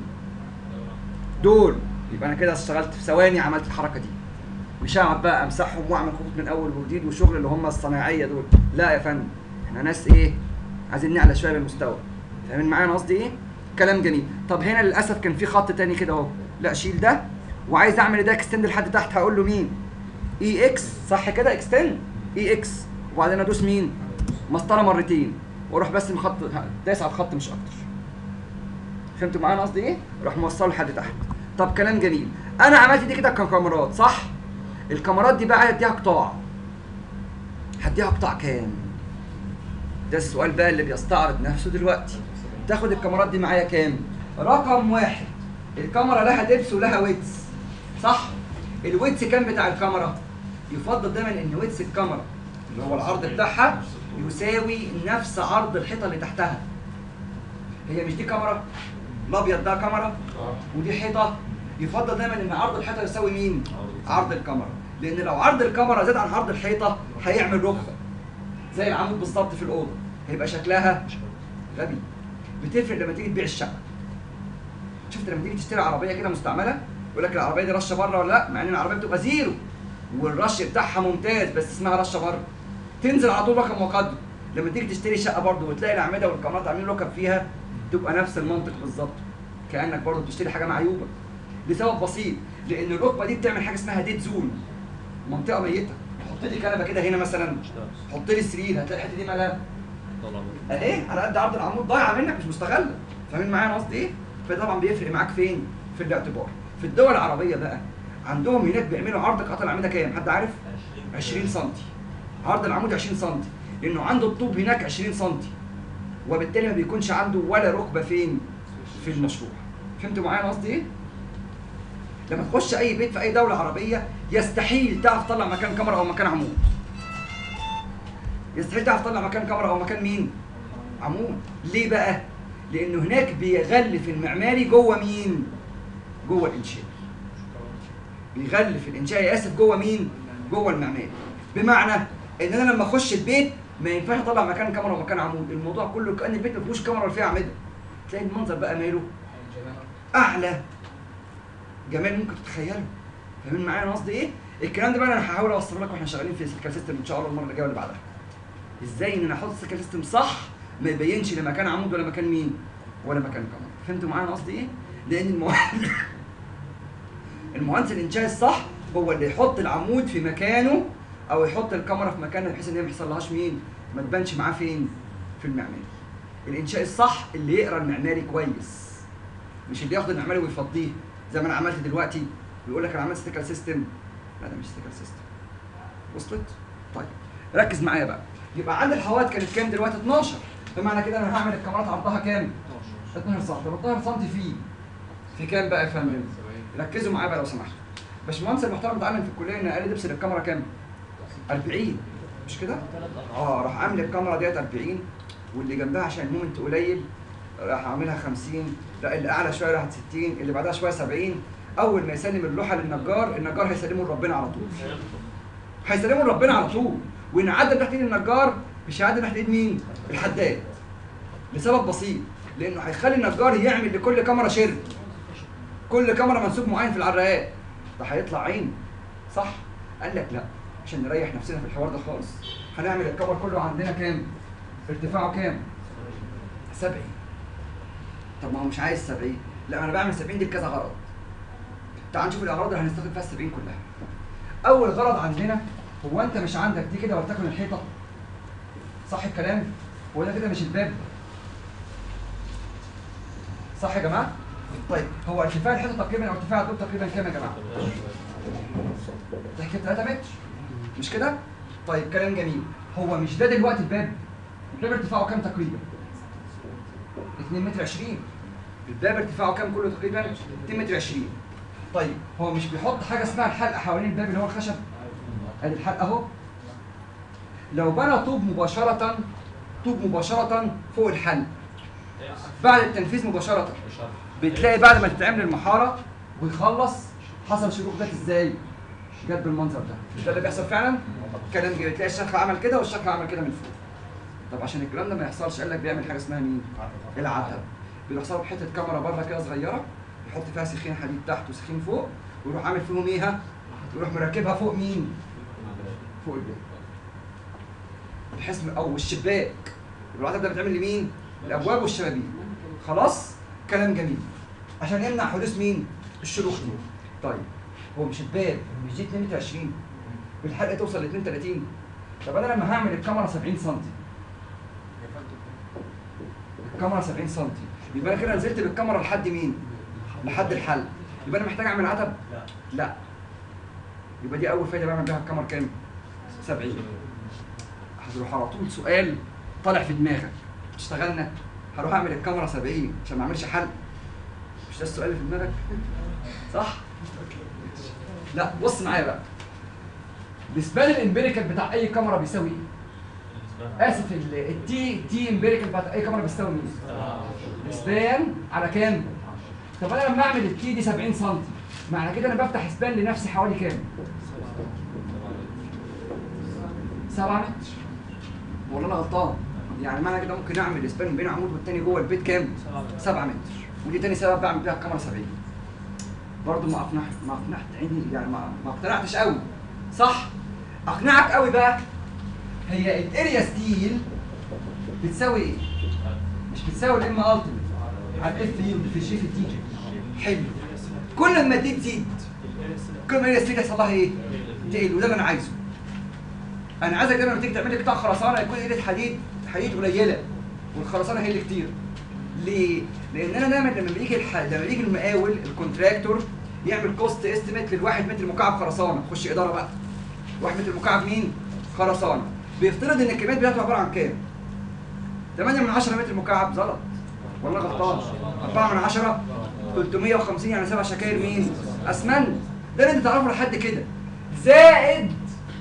A: دول يبقى انا كده اشتغلت في ثواني عملت الحركه دي مش هقعد بقى امسحهم واعمل خطوط من اول وجديد وشغل اللي هم الصناعيه دول لا يا فندم احنا ناس ايه عايزين نعلى شويه بالمستوى فاهمين معايا انا قصدي ايه كلام جميل طب هنا للاسف كان في خط تاني كده اهو لا شيل ده وعايز اعمل ده اكستند لحد تحت هقول له مين اي اكس صح كده اكستند اي اكس وبعدين ادوس مين مسطره مرتين واروح بس مخط دايس على الخط مش اكتر فهمتوا معايا أنا قصدي ايه اروح موصله لحد تحت طب كلام جميل انا عملت دي كده ككاميرات صح الكاميرات دي بقى هديها قطاع هديها قطاع كام ده السؤال بقى اللي بيستعرض نفسه دلوقتي تاخد الكاميرات دي معايا كام رقم واحد الكاميرا لها دبس ولها ويتس صح الويتس كام بتاع الكاميرا يفضل دايما ان ويتس الكاميرا اللي هو العرض بتاعها يساوي نفس عرض الحيطه اللي تحتها هي مش دي كاميرا الابيض ده كاميرا ودي حيطه يفضل دايما ان عرض الحيطه يساوي مين عرض الكاميرا لان لو عرض الكاميرا زاد عن عرض الحيطه هيعمل ركبه زي العمود بالظبط في الاوضه هيبقى شكلها غبي بتفرق لما تيجي تبيع الشقه شفت لما تيجي تشتري عربيه كده مستعمله يقول لك العربيه دي رشه بره ولا لا مع ان العربيه بتبقى زيرو والرش بتاعها ممتاز بس اسمها رشه بره تنزل على طول رقم مقدم لما تيجي تشتري شقه برضه وتلاقي الاعمده والكاميرات عاملين ركب فيها تبقى نفس المنطق بالظبط كانك برضه بتشتري حاجه معيوبه لسبب بسيط لان الركبه دي بتعمل حاجه اسمها ديد زون منطقه ميته حط لي كنبه كده هنا مثلا حط لي سرير هتلاقي الحته دي مالها اهي على قد عرض العمود ضايعه منك مش مستغله فاهمين معايا انا قصدي ايه؟ فطبعا بيفرق معاك فين؟ في الاعتبار في الدول العربيه بقى عندهم هناك بيعملوا عرض قطع الاعمده كام؟ حد عارف؟ 20 سم عرض العمود 20 سم لانه عنده الطوب هناك 20 سم وبالتالي ما بيكونش عنده ولا ركبه فين؟ في المشروع فهمتوا معايا انا قصدي ايه؟ لما تخش اي بيت في اي دوله عربيه يستحيل تعرف تطلع مكان كاميرا او مكان عمود يستحيل تعرف تطلع مكان كاميرا او مكان مين عمود ليه بقى لانه هناك بيغلف المعماري جوه مين جوه الانشاء بيغلف الانشاء اسف جوه مين جوه المعماري بمعنى ان انا لما اخش البيت ما ينفعش اطلع مكان كاميرا ومكان عمود الموضوع كله كان البيت ما فيهوش كاميرا ولا فيه اعمده تلاقي المنظر بقى ماله اعلى جمال ممكن تتخيله فاهمين معايا انا قصدي ايه الكلام ده بقى انا هحاول اوصله لك واحنا شغالين في سيركل سيستم ان شاء الله المره اللي جايه واللي بعدها ازاي ان انا احط سيركل سيستم صح ما يبينش لا مكان عمود ولا مكان مين ولا مكان كاميرا فهمتوا معايا انا قصدي ايه لان المهندس المهندس الانشاء الصح هو اللي يحط العمود في مكانه او يحط الكاميرا في مكانها بحيث ان هي ما يحصلهاش مين ما تبانش معاه فين في المعماري الانشاء الصح اللي يقرا المعماري كويس مش اللي ياخد المعماري ويفضيه زي ما انا عملت دلوقتي بيقول لك انا عملت ستيكر سيستم لا ده مش ستيكر سيستم وصلت طيب ركز معايا بقى يبقى عند الحوائط كانت كام دلوقتي 12 بمعنى كده انا هعمل الكاميرات عرضها كام 12 سم طب 12 سم في في كام بقى يا فندم ركزوا معايا بقى لو سمحتوا باشمهندس المحترم اتعلم في الكليه ان قال لي تبص الكاميرا كام 40 مش كده اه راح عامل الكاميرا ديت 40 واللي جنبها عشان المومنت قليل راح عاملها 50 لا اللي اعلى شويه راحت 60 اللي بعدها شويه 70 اول ما يسلم اللوحه للنجار النجار هيسلمه لربنا على طول هيسلمه لربنا على طول وان عدى تحت ايد النجار مش هيعدي تحت ايد مين الحداد لسبب بسيط لانه هيخلي النجار يعمل لكل كاميرا شير كل كاميرا منسوب معين في العراقات ده هيطلع عين صح قال لك لا عشان نريح نفسنا في الحوار ده خالص هنعمل الكفر كله عندنا كام ارتفاعه كام 70 طب ما هو مش عايز 70 لا انا بعمل 70 دي لكذا غرض تعال نشوف الاغراض اللي هنستخدم فيها ال 70 كلها اول غرض عندنا هو انت مش عندك دي كده ولتكن الحيطه صح الكلام هو ده كده مش الباب صح يا جماعه طيب هو ارتفاع الحيطه تقريبا او ارتفاع الطوب تقريبا كام يا جماعه تحكي 3 متر مش كده طيب كلام جميل هو مش ده دلوقتي الباب الباب ارتفاعه كام تقريبا 2 متر 20 الباب ارتفاعه كام كله تقريبا 2 متر 20 طيب هو مش بيحط حاجه اسمها الحلقه حوالين الباب اللي هو الخشب ادي الحلقه اهو لو بنى طوب مباشره طوب مباشره فوق الحلق بعد التنفيذ مباشره بتلاقي بعد ما تتعمل المحاره ويخلص حصل شروخ ده ازاي؟ جت بالمنظر ده مش ده اللي بيحصل فعلا؟ كلام جميل تلاقي الشرخ عمل كده والشرخ عمل كده من فوق طب عشان الكلام ده ما يحصلش قال لك بيعمل حاجه اسمها مين؟ العتب بيحصل له حته كاميرا بره كده صغيره يحط فيها سخين حديد تحت وسخين فوق ويروح عامل فيهم ايه؟ ويروح مركبها فوق مين؟ فوق الباب بحيث او الشباك يبقى العتب ده بيتعمل لمين؟ الابواب والشبابيك خلاص؟ كلام جميل عشان يمنع حدوث مين؟ الشروخ دي طيب هو مش الباب مش دي 2 متر 20 بالحلقه توصل ل 32 طب انا لما هعمل الكاميرا 70 سم الكاميرا 70 سم يبقى انا كده نزلت بالكاميرا لحد مين؟ لحد الحل يبقى انا محتاج اعمل عتب؟ لا يبقى دي اول فايده بعمل بيها الكاميرا كام؟ 70 هتروح على طول سؤال طالع في دماغك اشتغلنا هروح اعمل الكاميرا 70 عشان ما اعملش حل مش ده السؤال اللي في دماغك صح لا بص معايا بقى الاسبان الامبيريكال بتاع اي كاميرا بيساوي ايه اسف ال- التي تي امبيريكال بتاع اي كاميرا بيساوي مين اسبان على كام طب انا لما اعمل التي دي 70 سم معنى كده انا بفتح اسبان لنفسي حوالي كام 7 متر ولا انا غلطان يعني معنى كده ممكن اعمل اسبان بين عمود والتاني جوه البيت كام 7 متر ودي تاني سبب بعمل بيها الكاميرا 70 برضه ما اقنعت ما اقنعت عيني يعني ما ما اقتنعتش قوي صح اقنعك قوي بقى هي الاريا ستيل بتساوي ايه مش بتساوي الام التيميت على الاف يلد في الجي في التي حلو كل ما دي تزيد كل ما الاريا ستيل يحصل لها ايه تقل وده اللي انا عايزه انا عايزك دايما لما تيجي تعمل لي قطاع خرسانه يكون اريا حديد حديد قليله والخرسانه هي اللي كتير ليه؟ لان انا دايما لما بيجي الح... لما بيجي المقاول الكونتراكتور يعمل كوست استيميت للواحد متر مكعب خرسانه خش اداره بقى واحد متر مكعب مين؟ خرسانه بيفترض ان الكميات بتاعته عباره عن كام؟ 8 من 10 متر مكعب زلط ولا أنا غلطان 4 من 10 350 يعني سبع شكاير مين؟ اسمنت ده اللي انت تعرفه لحد كده زائد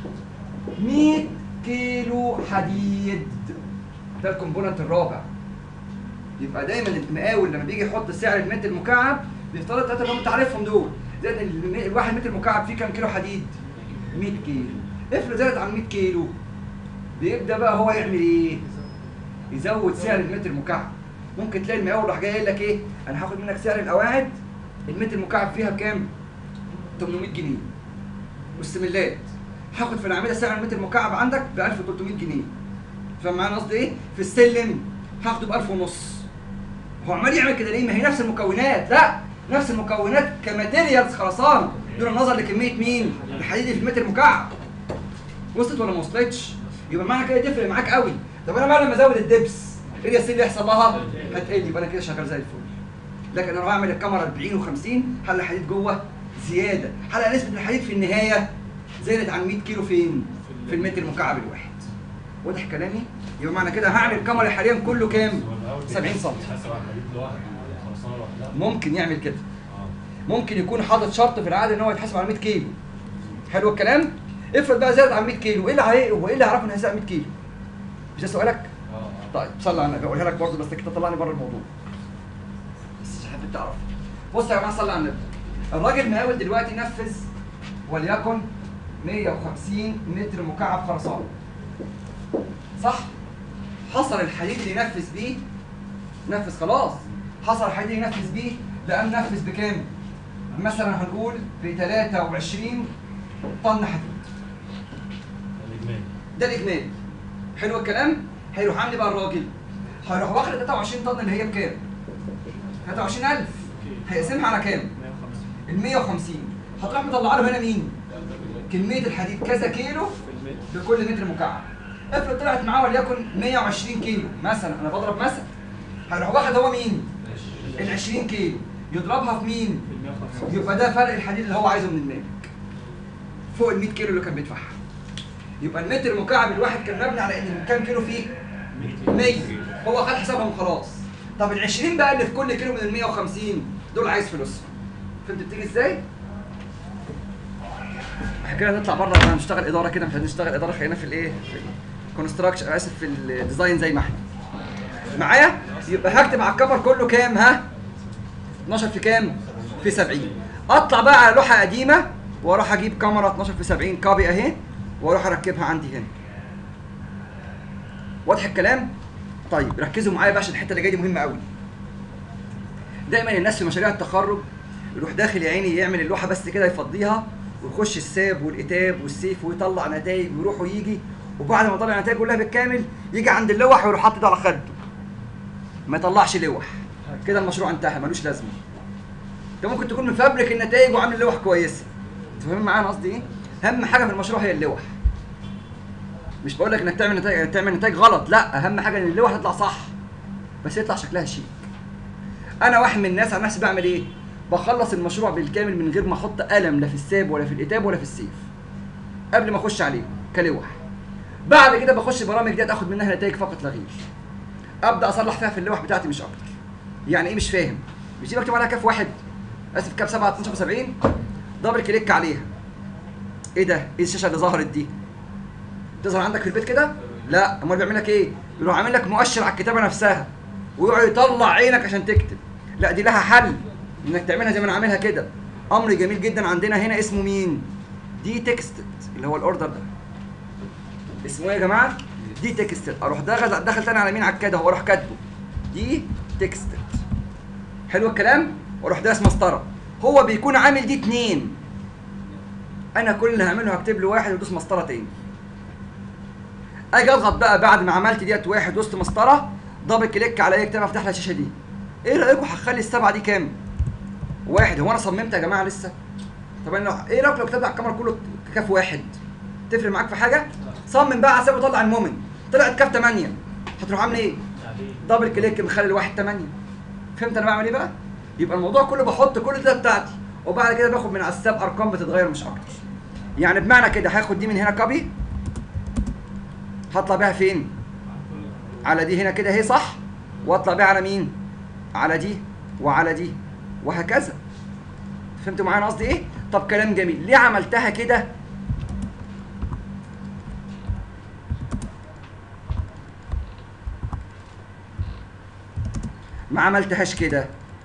A: 100 كيلو حديد ده الكومبوننت الرابع يبقى دايما المقاول لما بيجي يحط سعر المتر المكعب بيفترض الثلاثه اللي هم انت عارفهم دول زائد الم- الواحد متر مكعب فيه كام كيلو حديد 100 كيلو افرض زادت عن 100 كيلو بيبدا بقى هو يعمل ايه يزود سعر المتر المكعب ممكن تلاقي المقاول راح جاي قايل لك ايه انا هاخد منك سعر القواعد المتر المكعب فيها بكام 800 جنيه والسملات هاخد في العميله سعر المتر المكعب عندك ب 1300 جنيه فاهم معايا قصدي ايه في السلم هاخده ب 1000 ونص هو عمال يعمل كده ليه؟ ما هي نفس المكونات، لا نفس المكونات كماتيريالز خرسانه دون النظر لكميه مين؟ الحديد اللي في المتر المكعب. وصلت ولا ما وصلتش؟ يبقى معنى كده تفرق معاك قوي. طب انا بقى لما ازود الدبس ايه السيل اللي يحصل لها؟ هتقل يبقى انا كده شغال زي الفل. لكن انا بعمل الكاميرا 40 و50 حل الحديد جوه زياده، حلقه نسبه الحديد في النهايه زادت عن 100 كيلو فين؟ في المتر مكعب الواحد واضح كلامي يبقى معنى كده هعمل كاميرا حاليا كله كام 70 سم ممكن يعمل كده ممكن يكون حاطط شرط في العقد ان هو يتحاسب على 100 كيلو حلو الكلام افرض بقى زاد عن 100 كيلو ايه اللي هي هو ايه اللي هيعرفه ان هيزيد عن 100 كيلو مش ده سؤالك طيب صلي على النبي اقولها لك برضه بس كده طلعني بره الموضوع بس مش حابب تعرف بص يا جماعه صلي على النبي الراجل مقاول دلوقتي نفذ وليكن 150 متر مكعب خرسانه صح حصل الحديد اللي ينفذ بيه نفذ خلاص حصل الحديد اللي ينفذ بيه لقى نفذ بكام مثلا هنقول ب 23 طن حديد ده الاجمالي حلو الكلام هيروح عامل إيه بقى الراجل هيروح واخد 23 طن اللي هي بكام 23000 هيقسمها على كام ال 150 هتروح مطلع له هنا مين كميه الحديد كذا كيلو بكل متر مكعب افرض طلعت معاه وليكن 120 كيلو مثلا انا بضرب مثلا هيروح واخد هو مين ال 20 كيلو يضربها في مين يبقى ده فرق الحديد اللي هو عايزه من المالك فوق ال 100 كيلو اللي كان بيدفعها يبقى المتر مكعب الواحد كان مبني على ان كام كيلو فيه 100 هو خد حسابهم خلاص طب ال 20 بقى اللي في كل كيلو من ال 150 دول عايز فلوسهم فهمت بتيجي ازاي؟ احنا كده نطلع بره بقى نشتغل اداره كده مش هنشتغل اداره خلينا في الايه؟ في الكونستراكشن اسف في الديزاين زي ما احنا معايا؟ يبقى هكتب على الكفر كله كام ها؟ 12 في كام؟ في 70 اطلع بقى على لوحه قديمه واروح اجيب كاميرا 12 في 70 كابي اهي واروح اركبها عندي هنا واضح الكلام؟ طيب ركزوا معايا بقى عشان الحته اللي جايه دي مهمه قوي دايما الناس في مشاريع التخرج يروح داخل يا عيني يعمل اللوحه بس كده يفضيها ويخش الساب والاتاب والسيف ويطلع نتائج ويروح ويجي وبعد ما يطلع النتائج كلها بالكامل يجي عند اللوح ويروح حاطط على خده ما يطلعش لوح كده المشروع انتهى ملوش لازمه انت ممكن تكون مفبرك النتائج وعامل لوح كويسه انت فاهمين معايا انا قصدي ايه اهم حاجه في المشروع هي اللوح مش بقول لك انك تعمل نتائج تعمل نتائج غلط لا اهم حاجه ان اللوحه تطلع صح بس يطلع شكلها شيك انا واحد من الناس عن نفسي بعمل ايه بخلص المشروع بالكامل من غير ما احط قلم لا في الساب ولا في الاتاب ولا في السيف قبل ما اخش عليه كلوح بعد كده بخش برامج ديت اخد منها نتائج فقط لا غير ابدا اصلح فيها في اللوح بتاعتي مش اكتر يعني ايه مش فاهم مش دي مكتوب عليها كاف واحد اسف كاف 7 12 70 دبل كليك عليها ايه ده ايه الشاشه اللي ظهرت دي تظهر عندك في البيت كده لا امال بيعمل لك ايه يروح عامل لك مؤشر على الكتابه نفسها ويقعد يطلع عينك عشان تكتب لا دي لها حل انك تعملها زي ما انا عاملها كده امر جميل جدا عندنا هنا اسمه مين دي تكستد اللي هو الاوردر ده اسمه ايه يا جماعه دي تكستد اروح داخل داخل تاني على مين على الكده هو اروح كاتبه دي تكستد حلو الكلام واروح داس مسطره هو بيكون عامل دي اتنين انا كل اللي هعمله هكتب له واحد وادوس مسطره تاني اجي اضغط بقى بعد ما عملت ديت واحد دوست مسطره دبل كليك على اي كتاب افتح لي الشاشه دي ايه رايكم هخلي السبعه دي كام واحد هو انا صممت يا جماعه لسه طب انا ايه رايك لو كتبت على الكاميرا كله كاف واحد تفرق معاك في حاجه صمم بقى على حساب طلع المومنت طلعت كاف 8 هتروح عامل ايه دبل كليك مخلي الواحد 8 فهمت انا بعمل ايه بقى يبقى الموضوع كله بحط كل الداتا بتاعتي وبعد كده باخد من على الساب ارقام بتتغير مش اكتر يعني بمعنى كده هاخد دي من هنا كوبي هطلع بيها فين على دي هنا كده اهي صح واطلع بيها على مين على دي وعلى دي وهكذا فهمتوا معايا قصدي ايه طب كلام جميل ليه عملتها كده ما عملتهاش كده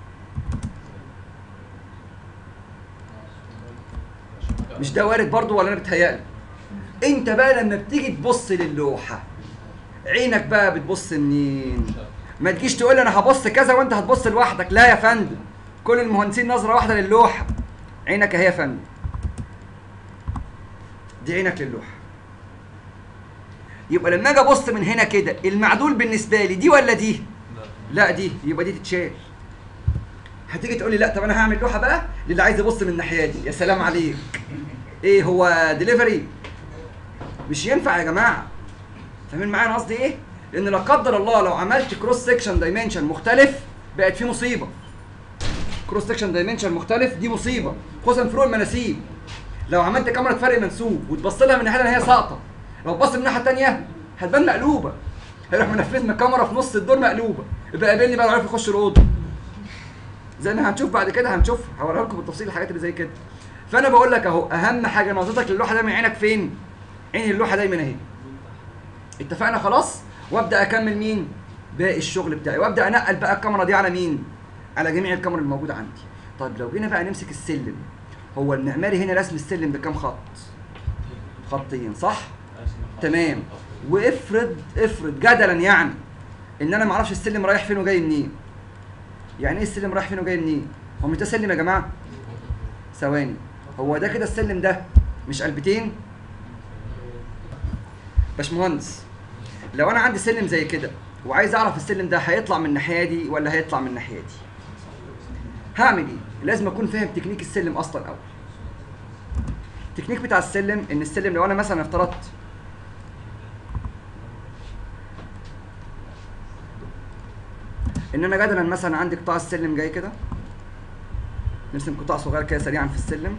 A: مش ده وارد برضو ولا انا بتهيألي انت بقى لما بتيجي تبص للوحه عينك بقى بتبص منين ما تجيش تقول لي انا هبص كذا وانت هتبص لوحدك لا يا فندم كل المهندسين نظره واحده للوحه عينك اهي يا فندم دي عينك للوحه يبقى لما اجي ابص من هنا كده المعدول بالنسبه لي دي ولا دي لا دي يبقى دي تتشال هتيجي تقول لي لا طب انا هعمل لوحه بقى للي عايز يبص من الناحيه دي يا سلام عليك ايه هو ديليفري مش ينفع يا جماعه فاهمين معايا انا قصدي ايه لان لا قدر الله لو عملت كروس سكشن دايمنشن مختلف بقت في مصيبه كروس سكشن دايمنشن مختلف دي مصيبه خصوصا فروق المناسيب لو عملت كاميرا فرق منسوب وتبص لها من الناحيه اللي هي ساقطه لو بص من الناحيه الثانيه هتبان مقلوبه هيروح منفذ من الكاميرا في نص الدور مقلوبه يبقى قابلني بقى عارف يخش الاوضه زي ما هنشوف بعد كده هنشوف هوريها لكم بالتفصيل الحاجات اللي زي كده فانا بقول لك اهو اهم حاجه نظرتك للوحه دايما عينك فين عين اللوحه دايما اهي اتفقنا خلاص وابدا اكمل مين باقي الشغل بتاعي وابدا انقل بقى الكاميرا دي على مين على جميع الكاميرا الموجوده عندي طيب لو جينا بقى نمسك السلم هو المعماري هنا رسم السلم بكام خط خطين صح تمام وافرض افرض جدلا يعني ان انا ما اعرفش السلم رايح فين وجاي منين يعني ايه السلم رايح فين وجاي منين هو مش ده سلم يا جماعه ثواني هو ده كده السلم ده مش قلبتين باشمهندس لو انا عندي سلم زي كده وعايز اعرف السلم ده هيطلع من الناحيه دي ولا هيطلع من الناحيه دي هعمل ايه لازم اكون فاهم تكنيك السلم اصلا اول التكنيك بتاع السلم ان السلم لو انا مثلا افترضت ان انا جدلا مثلا عندي قطاع السلم جاي كده نرسم قطاع صغير كده سريعا في السلم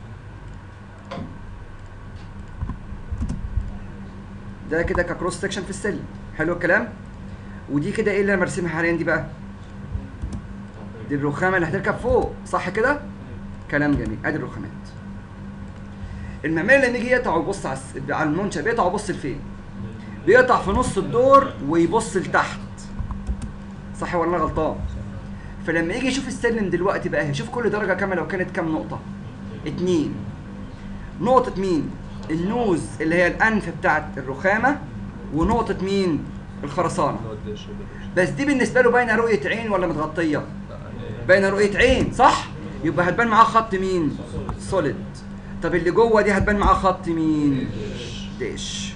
A: ده كده ككروس سكشن في السلم حلو الكلام ودي كده ايه اللي انا برسمها حاليا دي بقى دي الرخامه اللي هتركب فوق صح كده كلام جميل ادي الرخامات المعماري لما يجي يقطع ويبص على الس- على المنشا بيقطع ويبص لفين بيقطع في نص الدور ويبص لتحت صح ولا انا غلطان فلما يجي يشوف السلم دلوقتي بقى هيشوف كل درجه كامله لو كانت كام نقطه اتنين نقطه مين النوز اللي هي الانف بتاعت الرخامه ونقطه مين الخرسانه بس دي بالنسبه له باينه رؤيه عين ولا متغطيه باينه رؤيه عين صح يبقى هتبان معاه خط مين سوليد طب اللي جوه دي هتبان معاه خط مين ديش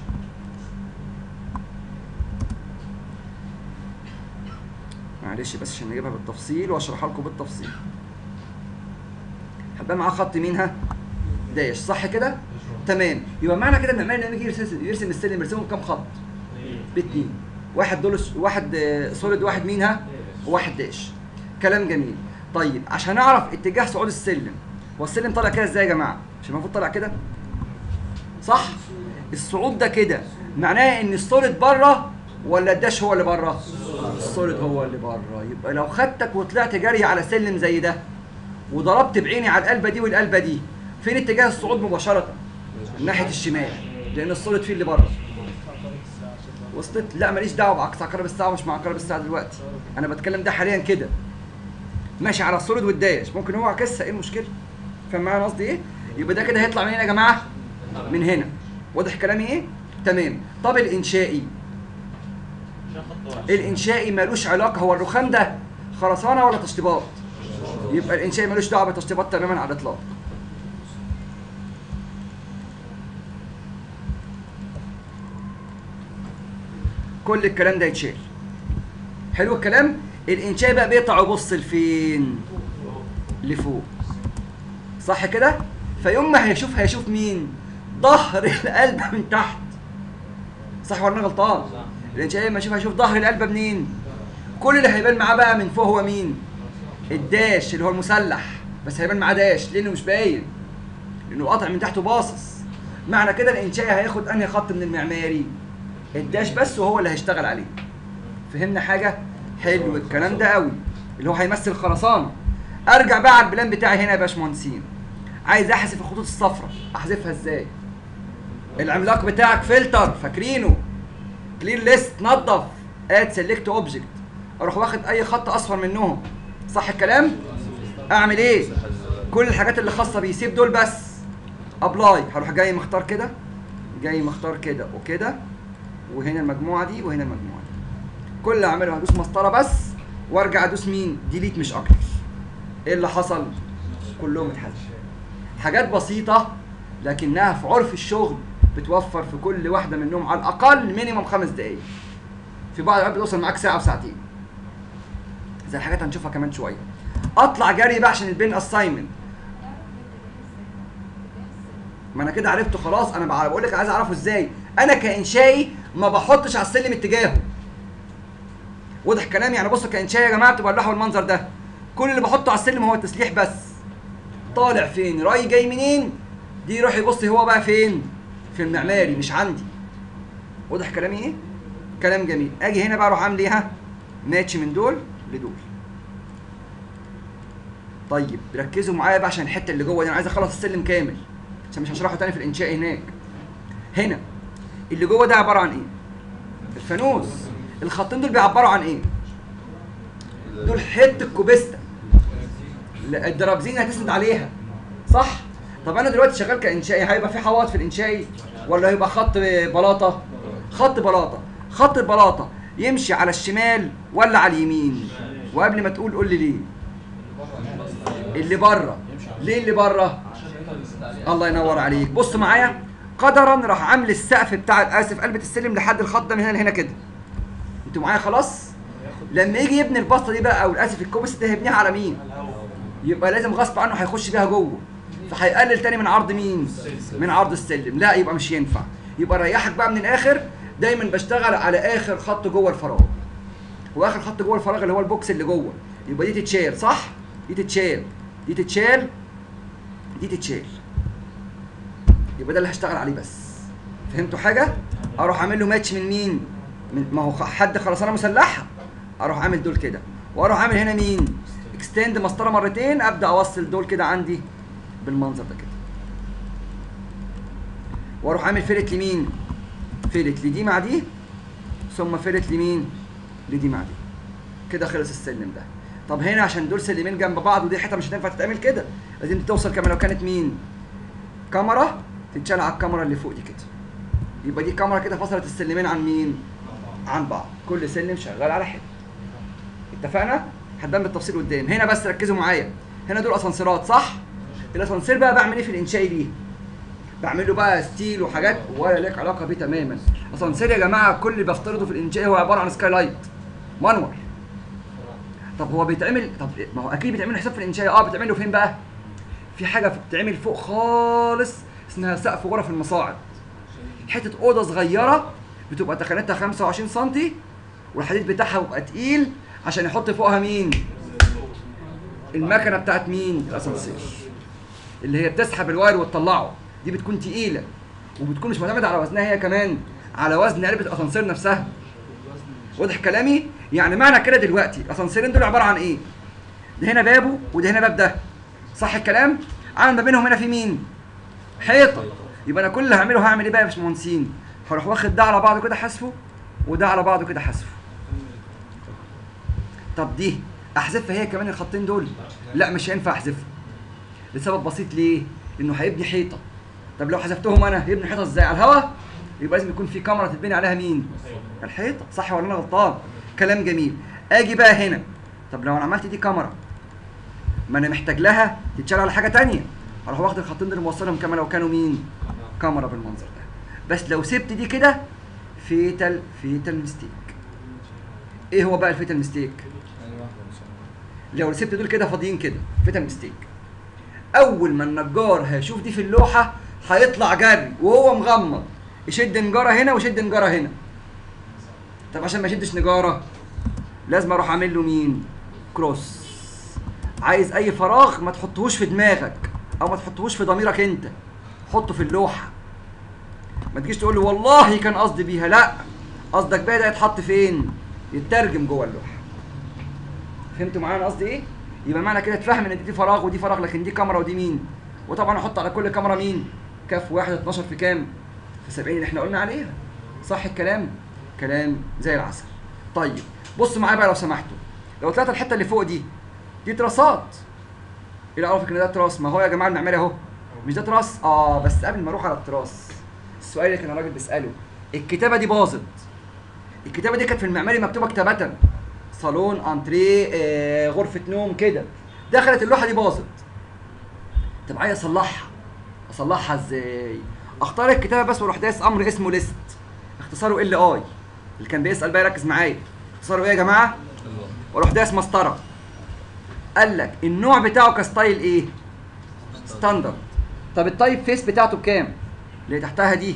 A: معلش بس عشان نجيبها بالتفصيل واشرحها لكم بالتفصيل هتبان معاه خط مين ها داش صح كده تمام يبقى معنى كده ان المعماري لما يجي يرسم يرسم السلم يرسمه بكام خط باتنين واحد دول واحد آه، سوليد واحد مين ها وواحد داش كلام جميل طيب عشان اعرف اتجاه صعود السلم هو السلم طالع كده ازاي يا جماعه مش المفروض طالع كده صح الصعود ده كده معناه ان السوليد بره ولا الداش هو اللي بره السوليد هو اللي بره يبقى لو خدتك وطلعت جري على سلم زي ده وضربت بعيني على القلبه دي والقلبه دي فين اتجاه الصعود مباشره ناحيه الشمال لان السوليد فيه اللي بره وصلت لا ماليش دعوه بعكس عقارب الساعه ومش مع عقارب الساعه دلوقتي انا بتكلم ده حاليا كده ماشي على السوليد والداش ممكن هو عكسها ايه المشكله فاهم معايا أنا قصدي ايه يبقى ده كده هيطلع منين يا جماعه من هنا واضح كلامي ايه تمام طب الانشائي الانشائي ملوش علاقه هو الرخام ده خرسانه ولا تشطيبات يبقى الانشائي ملوش دعوه بالتشطيبات تماما على الاطلاق كل الكلام ده يتشال حلو الكلام الانشاء بقى بيقطع ويبص لفين لفوق صح كده فيوم ما هيشوف هيشوف مين ظهر القلب من تحت صح ولا انا غلطان الانشاء لما يشوف هيشوف ظهر القلب منين كل اللي هيبان معاه بقى من فوق هو مين الداش اللي هو المسلح بس هيبان معاه داش لانه مش باين لانه قاطع من تحته باصص معنى كده الانشائي هياخد انهي خط من المعماري الداش بس وهو اللي هيشتغل عليه فهمنا حاجه حلو الكلام ده قوي اللي هو هيمثل خرسانه ارجع بقى على البلان بتاعي هنا يا باشمهندسين عايز احذف الخطوط الصفراء احذفها ازاي العملاق بتاعك فلتر فاكرينه كلير ليست نظف اد سيلكت اوبجكت اروح واخد اي خط اصفر منهم صح الكلام اعمل ايه كل الحاجات اللي خاصه بيسيب دول بس ابلاي هروح جاي مختار كده جاي مختار كده وكده وهنا المجموعه دي وهنا المجموعه دي كل اللي اعمله هدوس مسطره بس وارجع ادوس مين ديليت مش اكتر ايه اللي حصل كلهم اتحذفوا حاجات بسيطه لكنها في عرف الشغل بتوفر في كل واحده منهم على الاقل مينيمم خمس دقائق في بعض الاوقات بتوصل معاك ساعه وساعتين زي الحاجات هنشوفها كمان شويه اطلع جري بقى عشان البين اساينمنت ما انا كده عرفته خلاص انا بع- بقول لك عايز اعرفه ازاي انا كانشائي ما بحطش على السلم اتجاهه واضح كلامي يعني بصوا كانشائي يا جماعه بتبقى اللوحه والمنظر ده كل اللي بحطه على السلم هو التسليح بس طالع فين راي جاي منين دي يروح يبص هو بقى فين في المعماري مش عندي واضح كلامي ايه كلام جميل اجي هنا بقى اروح عامل ايه ها ماتش من دول لدول طيب ركزوا معايا بقى عشان الحته اللي جوه دي انا عايز اخلص السلم كامل عشان مش هشرحه تاني في الانشاء هناك هنا اللي جوه ده عباره عن ايه الفانوس الخطين دول بيعبروا عن ايه دول حته كوبيستا لا، الدرابزين هتسند عليها صح طب انا دلوقتي شغال كانشائي هيبقى في حوائط في الانشائي ولا هيبقى خط بلاطه خط بلاطه خط البلاطه يمشي على الشمال ولا على اليمين وقبل ما تقول قول لي ليه اللي بره ليه اللي بره الله ينور عليك بص معايا قدرا راح عامل السقف بتاع اسف قلبة السلم لحد الخط ده من هنا لهنا كده انتوا معايا خلاص لما يجي يبني البسطه دي بقى او الاسف الكوبس ده هيبنيها على مين يبقى لازم غصب عنه هيخش بيها جوه فهيقلل تاني من عرض مين من عرض السلم لا يبقى مش ينفع يبقى ريحك بقى من الاخر دايما بشتغل على اخر خط جوه الفراغ واخر خط جوه الفراغ اللي هو البوكس اللي جوه يبقى دي تتشال صح دي تتشال دي تتشال دي تتشال يبقى ده اللي هشتغل عليه بس فهمتوا حاجه اروح اعمل له ماتش من مين من ما هو حد خرسانه مسلحه اروح عامل دول كده واروح عامل هنا مين اكستند مسطره مرتين ابدا اوصل دول كده عندي بالمنظر ده كده واروح عامل فلت لمين فلت لدي مع دي ثم فلت لمين لدي مع دي كده خلص السلم ده طب هنا عشان دول سلمين جنب بعض ودي حته مش هتنفع تتعمل كده لازم توصل كمان لو كانت مين كاميرا تتشال على الكاميرا اللي فوق دي كده يبقى دي كاميرا كده فصلت السلمين عن مين عن بعض كل سلم شغال على حته اتفقنا هتبان بالتفصيل قدام هنا بس ركزوا معايا هنا دول اسانسيرات صح الاسانسير بقى بعمل ايه في الانشاء بيه بعمل له بقى ستيل وحاجات ولا لك علاقه بيه تماما اسانسير يا جماعه كل اللي بفترضه في الانشاء هو عباره عن سكاي لايت مانوال طب هو بيتعمل طب ما هو اكيد بيتعمل له حساب في الانشاء اه بيتعمل له فين بقى في حاجه بتتعمل فوق خالص اسمها سقف غرف المصاعد حته اوضه صغيره بتبقى تخانتها 25 سم والحديد بتاعها بيبقى تقيل عشان يحط فوقها مين المكنه بتاعت مين الاسانسير اللي هي بتسحب الواير وتطلعه دي بتكون تقيله وبتكون مش معتمده على وزنها هي كمان على وزن علبه الاسانسير نفسها واضح كلامي يعني معنى كده دلوقتي الاسانسيرين دول عباره عن ايه ده هنا بابه وده هنا باب ده صح الكلام عامل ما بينهم هنا في مين حيطه يبقى انا كل اللي هعمله هعمل ايه بقى يا باشمهندسين هروح واخد ده على بعضه كده حذفه وده على بعضه كده حذفه طب دي احذفها هي كمان الخطين دول لا مش هينفع احذفها لسبب بسيط ليه لانه هيبني حيطه طب لو حذفتهم انا هيبني حيطه ازاي على الهوا يبقى لازم يكون في كاميرا تتبني عليها مين الحيطه صح ولا انا غلطان كلام جميل اجي بقى هنا طب لو انا عملت دي كاميرا ما انا محتاج لها تتشال على حاجه تانية اروح واخد الخطين دول موصلهم كمان لو كانوا مين كاميرا بالمنظر ده بس لو سبت دي كده فيتال فيتال ميستيك ايه هو بقى الفيتال ميستيك لو سبت دول كده فاضيين كده فيتال ميستيك اول ما النجار هيشوف دي في اللوحه هيطلع جري وهو مغمض يشد نجاره هنا ويشد نجاره هنا طب عشان ما يشدش نجاره لازم اروح اعمل له مين كروس عايز اي فراغ ما تحطهوش في دماغك او ما تحطهوش في ضميرك انت حطه في اللوحه ما تجيش تقول له والله كان قصدي بيها لا قصدك بقى ده يتحط فين يترجم جوه اللوحه فهمتوا معايا انا قصدي ايه يبقى معنى كده تفهم ان دي فراغ ودي فراغ لكن دي كاميرا ودي مين وطبعا احط على كل كاميرا مين كف واحد 12 في كام في 70 اللي احنا قلنا عليها صح الكلام كلام زي العسل طيب بص معايا بقى لو سمحتوا لو طلعت الحته اللي فوق دي دي تراسات ايه اعرفك ان ده تراس ما هو يا جماعه المعماري اهو مش ده تراس اه بس قبل ما اروح على التراس السؤال اللي كان الراجل بيساله الكتابه دي باظت الكتابه دي كانت في المعماري مكتوبه كتابه صالون انتريه آه، غرفه نوم كده دخلت اللوحه دي باظت طب عايز اصلحها اصلحها ازاي اختار الكتابه بس واروح دايس امر اسمه ليست اختصاره ال اي اللي كان بيسال بقى يركز معايا اختصاره ايه يا جماعه واروح دايس مسطره قال لك النوع بتاعه كستايل ايه ستاندرد طب التايب فيس بتاعته بكام اللي تحتها دي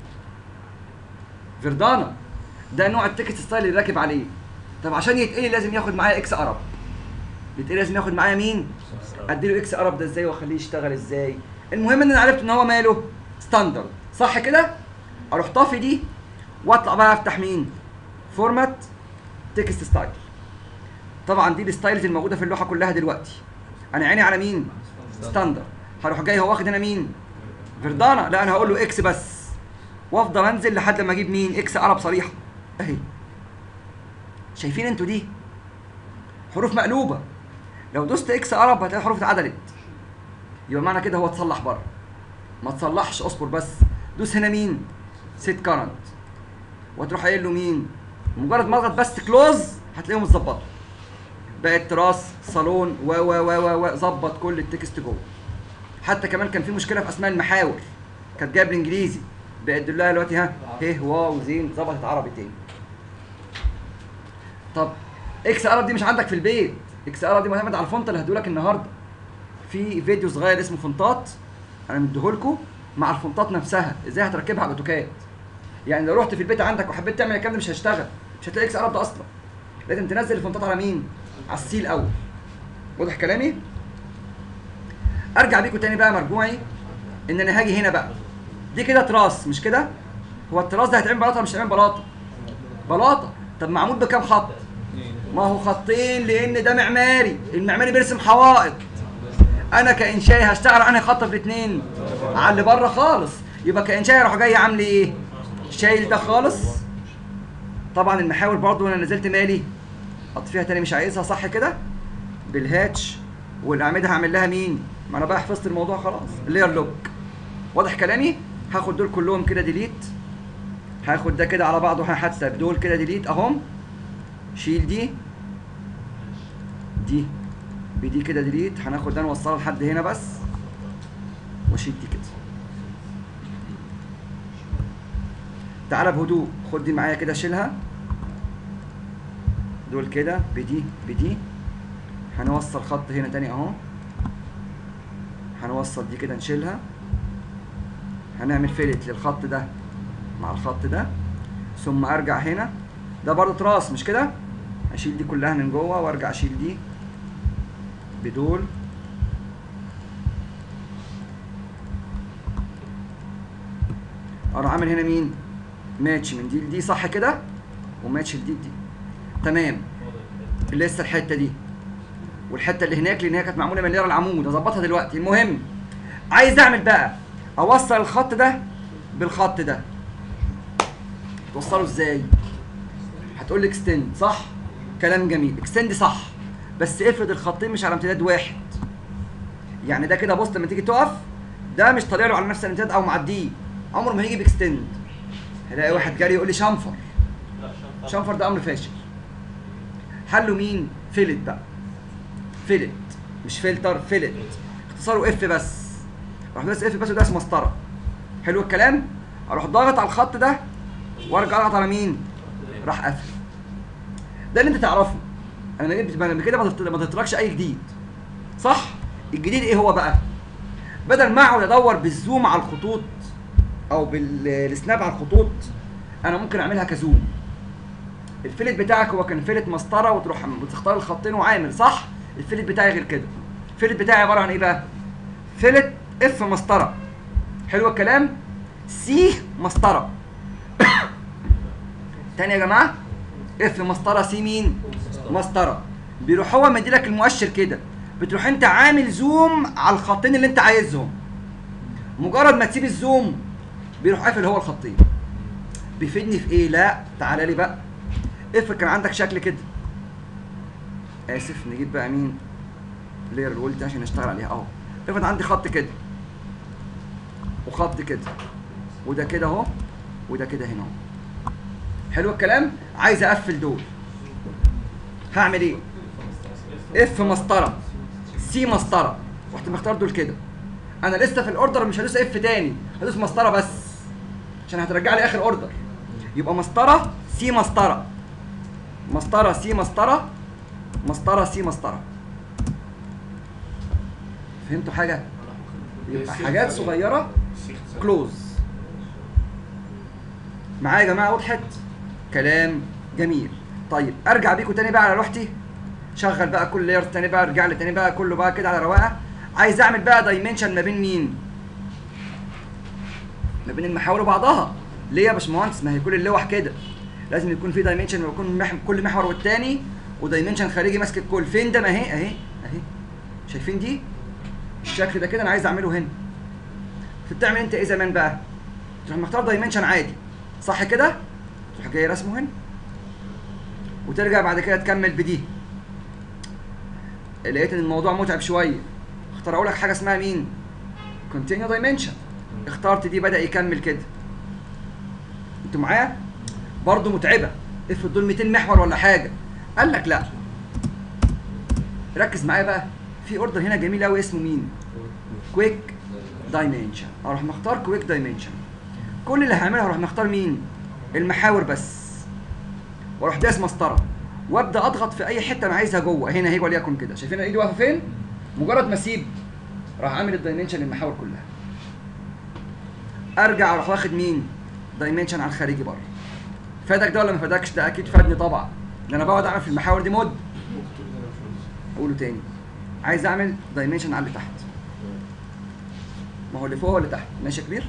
A: فيردانا ده نوع التكست ستايل اللي راكب عليه طب عشان يتقلي لازم ياخد معايا اكس ارب يتقلي لازم ياخد معايا مين اديله اكس ارب ده ازاي واخليه يشتغل ازاي المهم ان انا عرفت ان هو ماله ستاندرد صح كده اروح طافي دي واطلع بقى افتح مين فورمات تكست ستايل طبعا دي الستايلز الموجوده في اللوحه كلها دلوقتي انا عيني على مين ستاندر هروح جاي هو واخد هنا مين فردانا لا انا هقول له اكس بس وافضل انزل لحد لما اجيب مين اكس قلب صريحه اهي شايفين انتوا دي حروف مقلوبه لو دوست اكس قلب هتلاقي الحروف اتعدلت يبقى معنى كده هو اتصلح بره ما تصلحش اصبر بس دوس هنا مين سيت كارنت وتروح قايل له مين مجرد ما اضغط بس كلوز هتلاقيهم اتظبطوا بقت تراس صالون و و و و و ظبط كل التكست جوه حتى كمان كان في مشكله في اسماء المحاور كانت جايه بالانجليزي بقت دلوقتي دلوقتي ها ه واو زين ظبطت عربي تاني طب اكس ار دي مش عندك في البيت اكس ار دي معتمد على الفونت اللي هديهولك النهارده في فيديو صغير اسمه فونتات انا مديهولكوا مع الفونتات نفسها ازاي هتركبها على الاوتوكاد يعني لو رحت في البيت عندك وحبيت تعمل الكلام ده مش هيشتغل مش هتلاقي اكس ار ده اصلا لازم تنزل الفونتات على مين على السي الاول واضح كلامي ارجع بيكم تاني بقى مرجوعي ان انا هاجي هنا بقى دي كده تراس مش كده هو التراس ده هيتعمل بلاطه مش هيتعمل بلاطه بلاطه طب معمول بكام خط ما هو خطين لان ده معماري المعماري بيرسم حوائط انا كانشائي هشتغل عنها خط في الاثنين على اللي بره خالص يبقى كانشائي اروح جاي عامل ايه شايل ده خالص طبعا المحاور برضو انا نزلت مالي اطفيها تاني مش عايزها صح كده بالهاتش والاعمده هعمل لها مين ما انا بقى حفظت الموضوع خلاص اللير لوك واضح كلامي هاخد دول كلهم كده ديليت هاخد ده كده على بعضه حتى بدول كده ديليت اهم شيل دي دي بدي كده ديليت هناخد ده نوصلها لحد هنا بس واشيل دي كده تعالى بهدوء خد دي معايا كده شيلها دول كده بدي بدي هنوصل خط هنا تاني اهو هنوصل دي كده نشيلها هنعمل فيلت للخط ده مع الخط ده ثم ارجع هنا ده برضه تراس مش كده اشيل دي كلها من جوه وارجع اشيل دي بدول اروح عامل هنا مين ماتش من دي لدي صح كده وماتش لدي لدي تمام لسه الحته دي والحته اللي هناك لان هي كانت معموله من ليره العمود هظبطها دلوقتي المهم عايز اعمل بقى اوصل الخط ده بالخط ده توصله ازاي هتقول لي اكستند صح كلام جميل اكستند صح بس افرض الخطين مش على امتداد واحد يعني ده كده بص لما تيجي تقف ده مش طالع له على نفس الامتداد او معديه عمره ما هيجي باكستند هلاقي واحد جاري يقول لي شنفر شنفر ده امر فاشل حله مين فيلت بقى فيلت مش فلتر فيلت اختصاره اف بس راح داس اف بس وده اسمه مسطره حلو الكلام اروح ضاغط على الخط ده وارجع اضغط على مين راح قافل ده اللي انت تعرفه انا جبت من كده ما تفت- ما تتركش اي جديد صح الجديد ايه هو بقى بدل ما اقعد ادور بالزوم على الخطوط او بالسناب على الخطوط انا ممكن اعملها كزوم الفيلت بتاعك هو كان فيلت مسطره وتروح بتختار الخطين وعامل صح الفيلت بتاعي غير كده الفيلت بتاعي عباره عن ايه بقى فيلت اف مسطره حلو الكلام سي مسطره تاني يا جماعه اف مسطره سي مين مسطره بيروح هو مديلك المؤشر كده بتروح انت عامل زوم على الخطين اللي انت عايزهم مجرد ما تسيب الزوم بيروح قافل هو الخطين بيفيدني في ايه لا تعالى لي بقى افرض كان عندك شكل كده اسف نجيب بقى مين لير الولد عشان نشتغل عليها اهو افرض عندي خط كده وخط كده وده كده اهو وده كده هنا اهو حلو الكلام عايز اقفل دول هعمل ايه اف مسطره سي مسطره رحت مختار دول كده انا لسه في الاوردر مش هدوس اف تاني هدوس مسطره بس عشان هترجع لي اخر اوردر يبقى مسطره سي مسطره مسطره سي مسطره مسطره سي مسطره فهمتوا حاجه يبقى حاجات صغيره كلوز معايا يا جماعه وضحت كلام جميل طيب ارجع بيكم تاني بقى على لوحتي شغل بقى كل لاير تاني بقى ارجع لي تاني بقى كله بقى كده على رواقه عايز اعمل بقى دايمنشن ما بين مين ما بين المحاور وبعضها ليه يا باشمهندس ما هي كل اللوح كده لازم يكون في دايمنشن ويكون مح... كل محور والتاني ودايمنشن خارجي ماسك الكل فين ده ما اهي اهي اهي شايفين دي الشكل ده كده انا عايز اعمله هنا بتعمل انت ايه زمان بقى تروح مختار دايمنشن عادي صح كده تروح جاي رسمه هنا وترجع بعد كده تكمل بدي لقيت ان الموضوع متعب شويه اختار لك حاجه اسمها مين continue dimension اخترت دي بدا يكمل كده انتوا معايا برضه متعبه افرض دول 200 محور ولا حاجه قال لك لا ركز معايا بقى في اوردر هنا جميل قوي اسمه مين كويك دايمنشن اروح مختار كويك دايمنشن كل اللي هعمله هروح مختار مين المحاور بس واروح داس مسطره وابدا اضغط في اي حته انا عايزها جوه هنا هي وليكن كده شايفين ايدي واقفه فين مجرد ما اسيب راح عامل الدايمنشن للمحاور كلها ارجع اروح واخد مين دايمنشن على الخارجي بره فادك ده ولا ما فادكش ده اكيد فادني طبعا لان انا بقعد اعمل في المحاور دي مود اقوله تاني عايز اعمل دايمنشن على اللي تحت ما هو اللي فوق هو اللي تحت ماشي يا كبير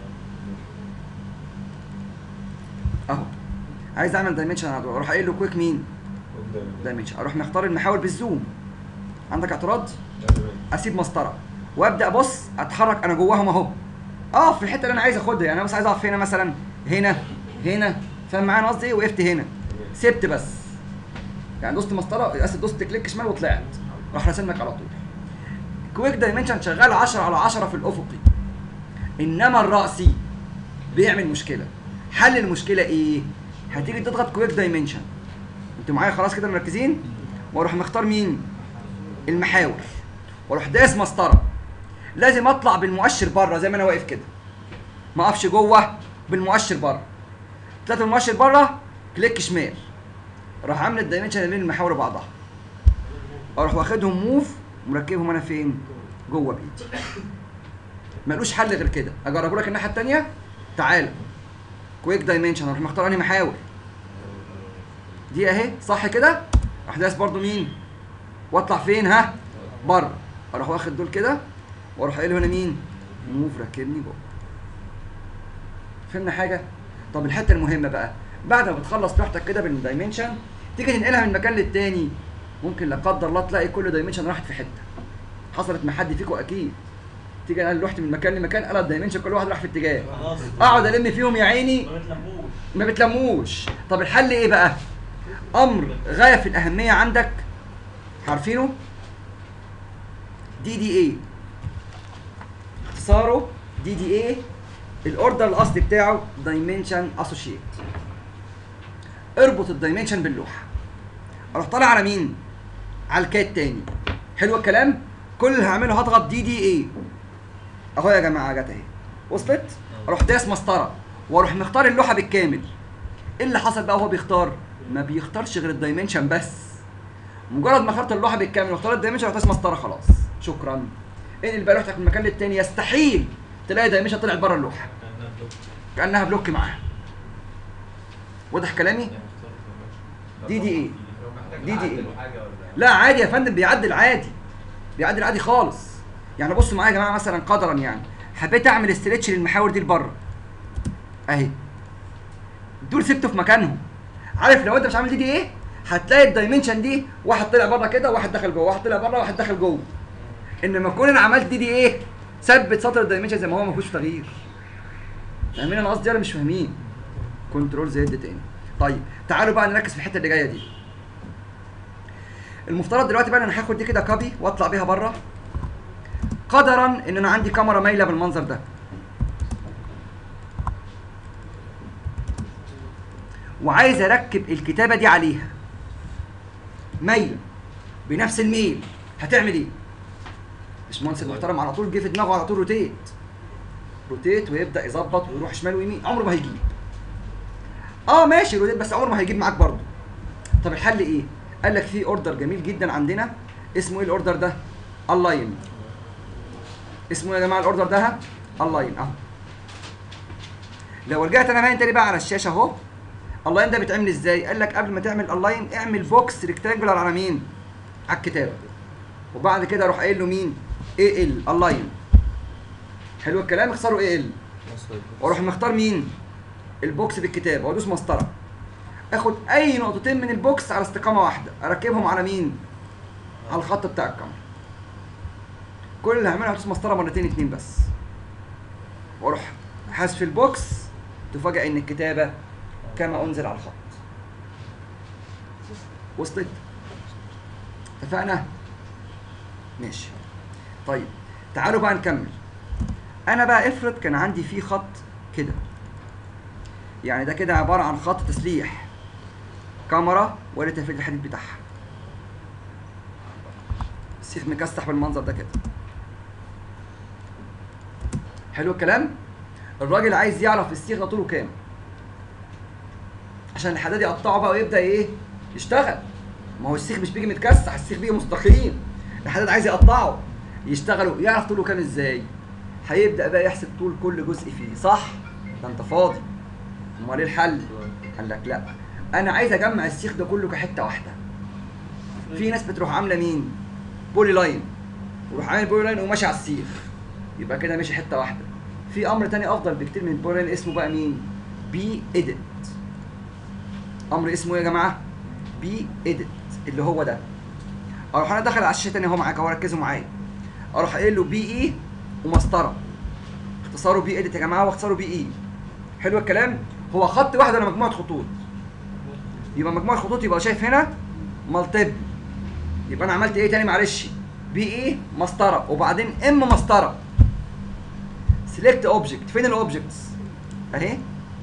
A: اهو عايز اعمل دايمنشن على دول اروح قايل له كويك مين دايمنشن اروح مختار المحاور بالزوم عندك اعتراض اسيب مسطره وابدا ابص اتحرك انا جواهم اهو اقف في الحته اللي انا عايز اخدها يعني انا بس عايز اقف هنا مثلا هنا هنا فاهم معايا أنا قصدي ايه وقفت هنا سبت بس يعني دوست مسطره اسف دوست كليك شمال وطلعت راح راسم لك على طول كويك دايمنشن شغال 10 على 10 في الافقي انما الراسي بيعمل مشكله حل المشكله ايه هتيجي تضغط كويك دايمنشن انتوا معايا خلاص كده مركزين واروح مختار مين المحاور واروح داس مسطره لازم اطلع بالمؤشر بره زي ما انا واقف كده ما اقفش جوه بالمؤشر بره طلعت المؤشر بره كليك شمال راح عامل الدايمنشن بين المحاور بعضها اروح واخدهم موف مركبهم انا فين جوه بايدي ملوش حل غير كده اجربه لك الناحيه الثانيه تعالى كويك دايمنشن اروح مختار انهي محاور دي اهي صح كده احداث برضو مين واطلع فين ها بره اروح واخد دول كده واروح قايل له هنا مين موف ركبني جوه فهمنا حاجه طب الحته المهمه بقى بعد ما بتخلص لوحتك كده بالدايمنشن تيجي تنقلها من مكان للتاني ممكن لا قدر الله تلاقي كل دايمنشن راحت في حته حصلت مع حد فيكم اكيد تيجي انا لوحتي من مكان لمكان قلب دايمنشن كل واحد راح في اتجاه
B: خلاص
A: اقعد الم فيهم يا عيني
B: ما بتلموش
A: ما بتلموش طب الحل ايه بقى امر غايه في الاهميه عندك عارفينه دي دي اي اختصاره دي دي اي الاوردر الاصلي بتاعه دايمنشن اسوشيت اربط الدايمنشن باللوحه اروح طالع على مين على الكات تاني حلو الكلام كل اللي هعمله هضغط دي دي اي اهو يا جماعه جت اهي وصلت اروح داس مسطره واروح مختار اللوحه بالكامل ايه اللي حصل بقى وهو بيختار ما بيختارش غير الدايمنشن بس مجرد ما اخترت اللوحه بالكامل واختار الدايمنشن رحت داس مسطره خلاص شكرا انقل بقى لوحتك من مكان للتاني يستحيل تلاقي دايمنشن طلعت بره اللوحه كانها بلوك معاها واضح كلامي دي دي ايه دي دي ايه لا عادي يا فندم بيعدل عادي بيعدل عادي خالص يعني بصوا معايا يا جماعه مثلا قدرا يعني حبيت اعمل استريتش للمحاور دي لبره اهي دول سبته في مكانهم عارف لو انت مش عامل دي دي ايه هتلاقي الدايمنشن دي واحد طلع بره كده واحد دخل جوه واحد طلع بره واحد دخل جوه انما كون انا عملت دي دي ايه ثبت سطر الدايمنشن زي ما هو ما فيهوش تغيير فاهمين انا قصدي ولا مش فاهمين كنترول زد تاني طيب تعالوا بقى نركز في الحته اللي جايه دي المفترض دلوقتي بقى إن انا هاخد دي كده كوبي واطلع بيها بره قدرا ان انا عندي كاميرا مايله بالمنظر ده وعايز اركب الكتابه دي عليها مايله بنفس الميل هتعمل ايه باشمهندس المحترم على طول جه في دماغه على طول روتيت روتيت ويبدا يظبط ويروح شمال ويمين عمره ما هيجيب اه ماشي روتيت بس عمره ما هيجيب معاك برضه طب الحل ايه قال لك في اوردر جميل جدا عندنا اسمه ايه الاوردر ده اللاين اسمه إيه يا جماعه الاوردر ده اللاين اهو لو رجعت انا باين تاني بقى على الشاشه اهو اللاين ده بيتعمل ازاي قال لك قبل ما تعمل اللاين اعمل بوكس ريكتانجولار على مين على الكتاب وبعد كده اروح قايل له مين اي ال اللاين حلو الكلام اخسروا اي ال واروح مختار مين البوكس بالكتاب وادوس مسطره اخد اي نقطتين من البوكس على استقامه واحده اركبهم على مين على الخط بتاع الكاميرا كل اللي هعمله هدوس مسطره مرتين اتنين بس واروح حذف البوكس تفاجئ ان الكتابه كما انزل على الخط وصلت اتفقنا ماشي طيب تعالوا بقى نكمل انا بقى افرض كان عندي فيه خط كده يعني ده كده عباره عن خط تسليح كاميرا ولا تفريد الحديد بتاعها السيخ مكسح بالمنظر ده كده حلو الكلام الراجل عايز يعرف السيخ ده طوله كام عشان الحداد يقطعه بقى ويبدا ايه يشتغل ما هو السيخ مش بيجي متكسح السيخ بيجي مستقيم الحداد عايز يقطعه يشتغلوا يعرف طوله كام ازاي هيبدا بقى يحسب طول كل جزء فيه صح ده انت فاضي امال ايه الحل قال لك لا انا عايز اجمع السيخ ده كله كحته واحده في ناس بتروح عامله مين بولي لاين ويروح عامل بولي لاين وماشي على السيخ يبقى كده ماشي حته واحده في امر تاني افضل بكتير من البولي لاين اسمه بقى مين بي اديت امر اسمه ايه يا جماعه بي اديت اللي هو ده اروح انا داخل على الشاشه تاني اهو معاك اهو ركزوا معايا اروح قايل له بي اي ومسطره اختصاره بي اديت يا جماعه واختصاره بي اي حلو الكلام هو خط واحد ولا مجموعه خطوط يبقى مجموعه خطوط يبقى شايف هنا مالتيب يبقى انا عملت ايه تاني معلش بي اي مسطره وبعدين ام مسطره سيلكت اوبجكت فين الاوبجكتس اهي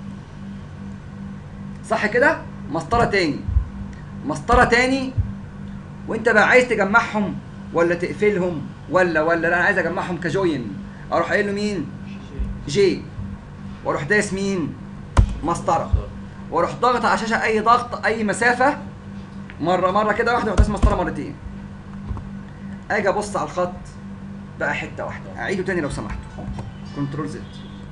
A: صح كده مسطره تاني مسطره تاني وانت بقى عايز تجمعهم ولا تقفلهم ولا ولا لا انا عايز اجمعهم كجوين اروح قايل له مين جي واروح دايس مين مسطره واروح ضاغط على الشاشه اي ضغط اي مسافه مره مره كده واحده واروح دايس مسطره مرتين اجي ابص على الخط بقى حته واحده اعيده تاني لو سمحتوا كنترول زد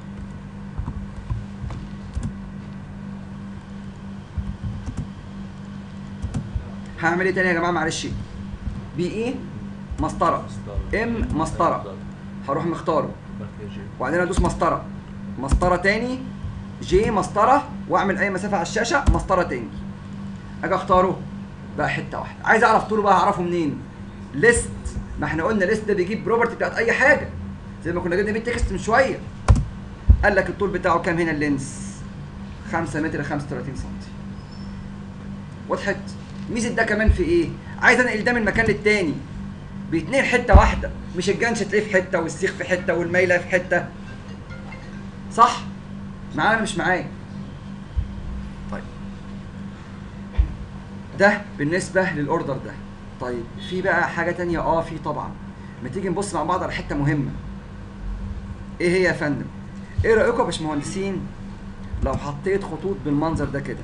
A: هعمل ايه تاني يا جماعه معلش بي ايه مسطره ام مسطره هروح مختاره وبعدين ادوس مسطره مسطره تاني جي مسطره واعمل اي مسافه على الشاشه مسطره تاني اجي اختاره بقى حته واحده عايز اعرف طوله بقى هعرفه منين ليست ما احنا قلنا ليست ده بيجيب بروبرتي بتاعت اي حاجه زي ما كنا جبنا بيه التكست من شويه قال لك الطول بتاعه كام هنا اللينس 5 متر 35 سم وضحت ميزه ده كمان في ايه عايز انقل ده من مكان للتاني بيتنقل حته واحده مش الجنش تلاقيه في حته والسيخ في حته والميله في حته صح معايا ولا مش معايا طيب ده بالنسبه للاوردر ده طيب في بقى حاجه تانية اه في طبعا ما تيجي نبص مع بعض على حته مهمه ايه هي يا فندم ايه رايكم يا باشمهندسين لو حطيت خطوط بالمنظر ده كده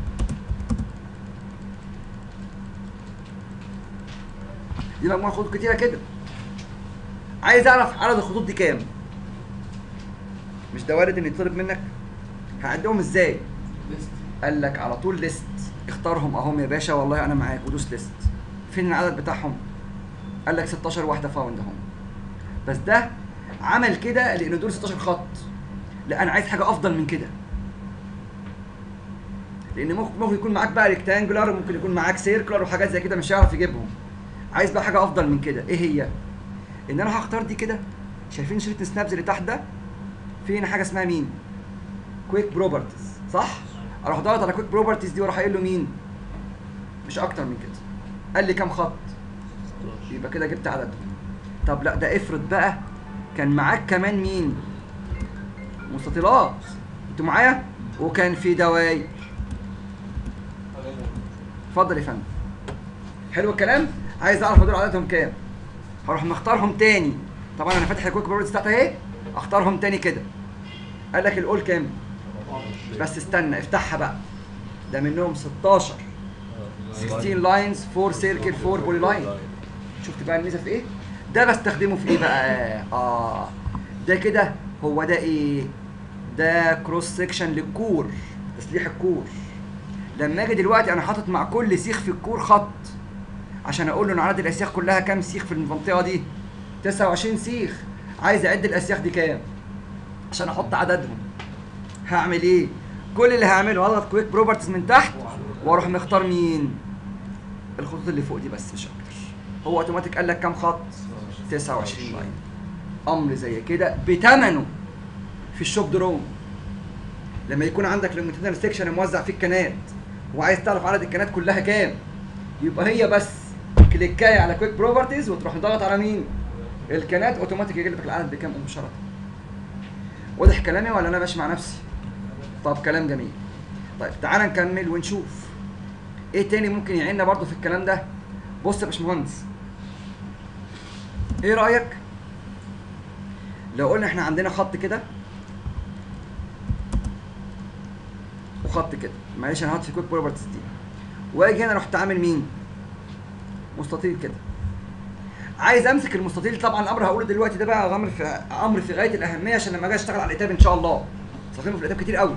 A: دي مجموعه خطوط كتيره كده عايز اعرف عدد الخطوط دي كام مش ده وارد ان يطلب منك هعدهم ازاي قال لك على طول ليست اختارهم اهم يا باشا والله انا معاك ودوس ليست فين العدد بتاعهم قال لك 16 واحده فاوند اهم بس ده عمل كده لان دول 16 خط لا انا عايز حاجه افضل من كده لان ممكن ممكن يكون معاك بقى ريكتانجولار ممكن يكون معاك سيركلر وحاجات زي كده مش هيعرف يجيبهم عايز بقى حاجه افضل من كده ايه هي ان انا هختار دي كده شايفين شريط السنابز اللي تحت ده في هنا حاجه اسمها مين كويك بروبرتيز صح اروح ضاغط على كويك بروبرتيز دي واروح قايل له مين مش اكتر من كده قال لي كام خط يبقى كده جبت عددهم طب لا ده افرض بقى كان معاك كمان مين مستطيلات انتوا معايا وكان في دواير اتفضل يا فندم حلو الكلام عايز اعرف دول عددهم كام هروح مختارهم تاني طبعا انا فاتح الكويك بروبرتيز بتاعتي اهي اختارهم تاني كده قال لك الاول كام بس استنى افتحها بقى ده منهم 16 16 لاينز 4 سيركل 4 بولي لاين شفت بقى الميزه في ايه ده بستخدمه في ايه بقى اه ده كده هو ده ايه ده كروس سيكشن للكور تسليح الكور لما اجي دلوقتي انا حاطط مع كل سيخ في الكور خط عشان اقول له ان عدد الاسياخ كلها كام سيخ في المنطقه دي 29 سيخ عايز اعد الاسياخ دي كام عشان احط عددهم هعمل ايه كل اللي هعمله هضغط كويك بروبرتيز من تحت واروح مختار مين الخطوط اللي فوق دي بس مش اكتر هو اوتوماتيك قال لك كام خط 29 لاين امر زي كده بتمنه في الشوب دروم لما يكون عندك لونجيتودنال سيكشن موزع فيه الكنات وعايز تعرف عدد الكنات كلها كام يبقى هي بس كليكايه على كويك بروبرتيز وتروح ضاغط على مين الكنات اوتوماتيك يجيب لك العدد بكام مباشره واضح كلامي ولا انا ماشي مع نفسي طب كلام جميل طيب تعالى نكمل ونشوف ايه تاني ممكن يعيننا برضو في الكلام ده بص يا باشمهندس ايه رايك لو قلنا احنا عندنا خط كده وخط كده معلش انا هحط في كويك بروبرتيز دي واجي هنا رحت عامل مين مستطيل كده عايز امسك المستطيل طبعا الامر هقوله دلوقتي ده بقى امر في امر في غايه الاهميه عشان لما اجي اشتغل على الاتاب ان شاء الله استخدمه في الاتاب كتير قوي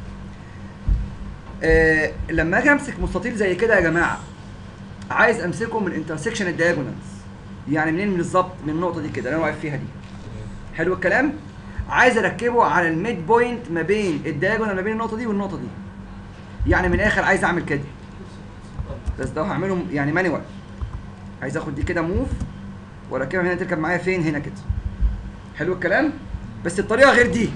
A: آه لما اجي امسك مستطيل زي كده يا جماعه عايز امسكه من انترسكشن الدياجونالز يعني منين بالظبط من النقطه دي كده اللي انا واقف فيها دي حلو الكلام عايز اركبه على الميد بوينت ما بين الدياجونال ما بين النقطه دي والنقطه دي يعني من الاخر عايز اعمل كده بس ده هعمله يعني مانيوال عايز اخد دي كده موف واركبها هنا تركب معايا فين هنا كده حلو الكلام بس الطريقه غير دي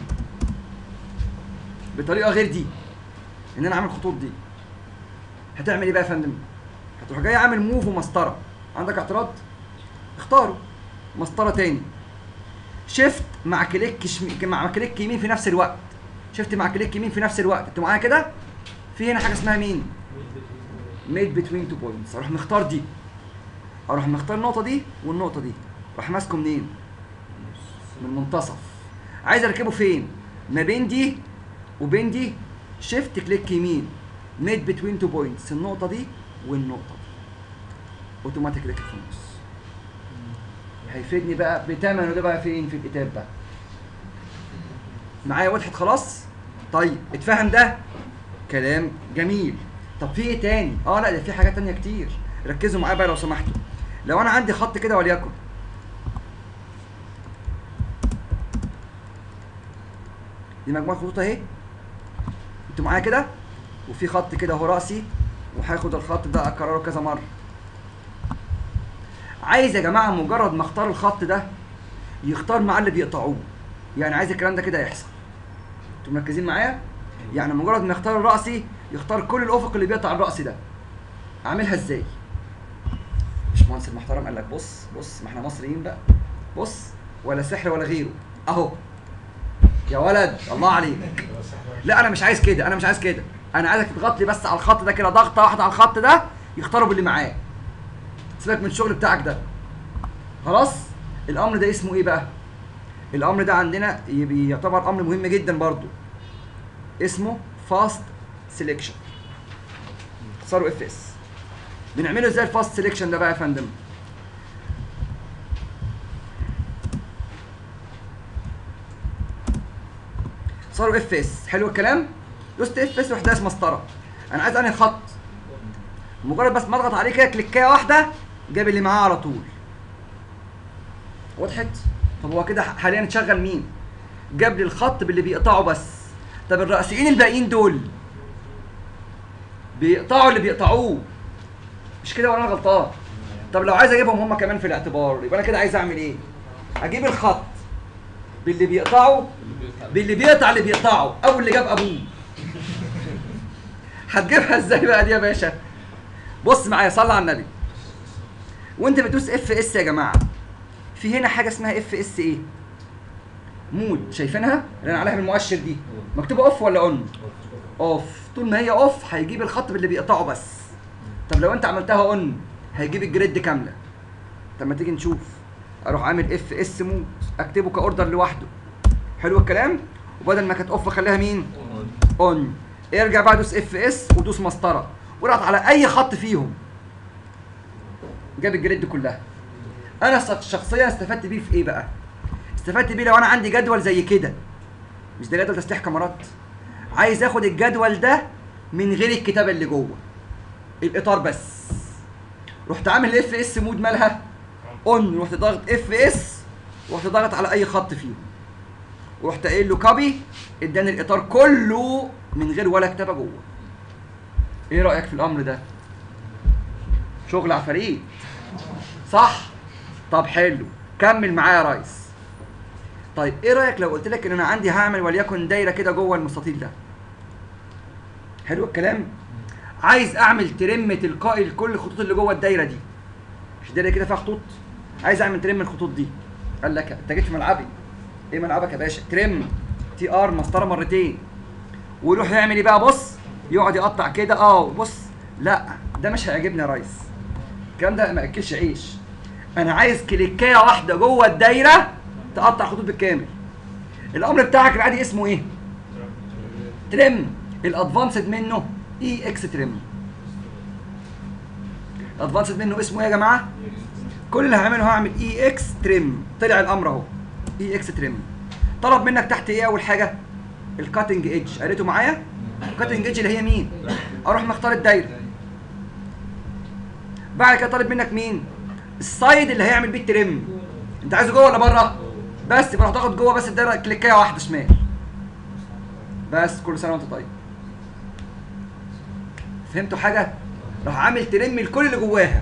A: بطريقه غير دي ان انا اعمل خطوط دي هتعمل ايه بقى يا فندم هتروح جاي عامل موف ومسطره عندك اعتراض اختاره مسطره تاني شيفت مع كليك شم... مع كليك يمين في نفس الوقت شيفت مع كليك يمين في نفس الوقت انتوا معايا كده في هنا حاجه اسمها مين ميد بتوين تو بوينتس اروح مختار دي اروح مختار النقطه دي والنقطه دي اروح ماسكه منين من المنتصف عايز اركبه فين ما بين دي وبين دي شيفت كليك يمين ميد بتوين تو بوينتس النقطه دي والنقطه دي اوتوماتيك ركب في النص هيفيدني بقى بتمنه ده بقى فين في الكتاب بقى معايا وضحت خلاص طيب اتفهم ده كلام جميل طب في ايه تاني اه لا ده في حاجات تانية كتير ركزوا معايا بقى لو سمحتوا لو انا عندي خط كده وليكن دي مجموعه خطوط اهي انتوا معايا كده وفي خط كده اهو راسي وهاخد الخط ده اكرره كذا مره عايز يا جماعه مجرد ما اختار الخط ده يختار معاه اللي بيقطعوه يعني عايز الكلام ده كده يحصل انتوا مركزين معايا يعني مجرد ما يختار الراسي يختار كل الافق اللي بيقطع الراس ده اعملها ازاي باشمهندس المحترم قال لك بص بص ما احنا مصريين بقى بص ولا سحر ولا غيره اهو يا ولد الله عليك لا انا مش عايز كده انا مش عايز كده انا عايزك تضغط لي بس على الخط ده كده ضغطه واحده على الخط ده يختاروا باللي معاه سيبك من الشغل بتاعك ده خلاص الامر ده اسمه ايه بقى الامر ده عندنا يبي- يعتبر امر مهم جدا برضو اسمه فاست سيلكشن اختصاره اف اس بنعمله ازاي الفاست سيلكشن ده بقى يا فندم صاروا اف اس حلو الكلام دوست اف اس واحداث مسطره انا عايز انهي خط مجرد بس ما اضغط عليه كده كليكايه واحده جاب اللي معاه على طول وضحت طب هو كده حاليا شغل مين جاب لي الخط باللي بيقطعه بس طب الرئيسيين الباقيين دول بيقطعوا اللي بيقطعوه مش كده ولا انا غلطان طب لو عايز اجيبهم هم كمان في الاعتبار يبقى انا كده عايز اعمل ايه اجيب الخط باللي بيقطعه باللي بيقطع اللي بيقطعه او اللي جاب ابوه هتجيبها ازاي بقى دي يا باشا بص معايا صلي على النبي وانت بتدوس اف اس يا جماعه في هنا حاجه اسمها اف اس ايه مود شايفينها اللي انا عليها بالمؤشر دي مكتوبه اوف ولا اون اوف طول ما هي اوف هيجيب الخط باللي بيقطعه بس طب لو انت عملتها اون هيجيب الجريد كامله طب ما تيجي نشوف اروح عامل اف اس مود اكتبه كاوردر لوحده حلو الكلام وبدل ما كانت اوف اخليها مين اون ارجع بقى دوس اف اس ودوس مسطره واضغط على اي خط فيهم جاب الجريد كلها انا ش- شخصيا استفدت بيه في ايه بقى استفدت بيه لو انا عندي جدول زي كده مش ده جدول تسليح كاميرات عايز اخد الجدول ده من غير الكتابه اللي جوه الاطار بس رحت عامل اف اس مود مالها اون رحت ضاغط اف اس ورحت ضاغط على اي خط فيهم ورحت قايل له كوبي اداني الاطار كله من غير ولا كتابه جوه ايه رايك في الامر ده شغل عفاريت صح طب حلو كمل معايا يا ريس طيب ايه رايك لو قلت لك ان انا عندي هعمل وليكن دايره كده جوه المستطيل ده حلو الكلام عايز اعمل ترم تلقائي لكل الخطوط اللي جوه الدايره دي مش الدايره كده فيها خطوط عايز اعمل ترم الخطوط دي قال لك انت جيت في ملعبي ايه ملعبك يا باشا ترم تي ار مسطره مرتين ويروح يعمل ايه بقى بص يقعد يقطع كده اه بص لا ده مش هيعجبني يا ريس الكلام ده ما ياكلش عيش انا عايز كليكايه واحده جوه الدايره تقطع خطوط بالكامل الامر بتاعك العادي اسمه ايه ترم الادفانسد منه اي اكس ترم الادفانسد منه اسمه ايه يا جماعه كل اللي هعمله هعمل اي اكس ترم طلع الامر اهو اي اكس ترم طلب منك تحت ايه اول حاجه الكاتنج ايدج قريته معايا الكاتنج ايدج اللي هي مين اروح مختار الدايره بعد كده طالب منك مين السايد اللي هيعمل بيه الترم انت عايزه جوه ولا بره بس يبقى هتاخد جوه بس الدايره كليكايه واحده شمال بس كل سنه وانت طيب فهمتوا حاجه راح عامل ترم لكل اللي جواها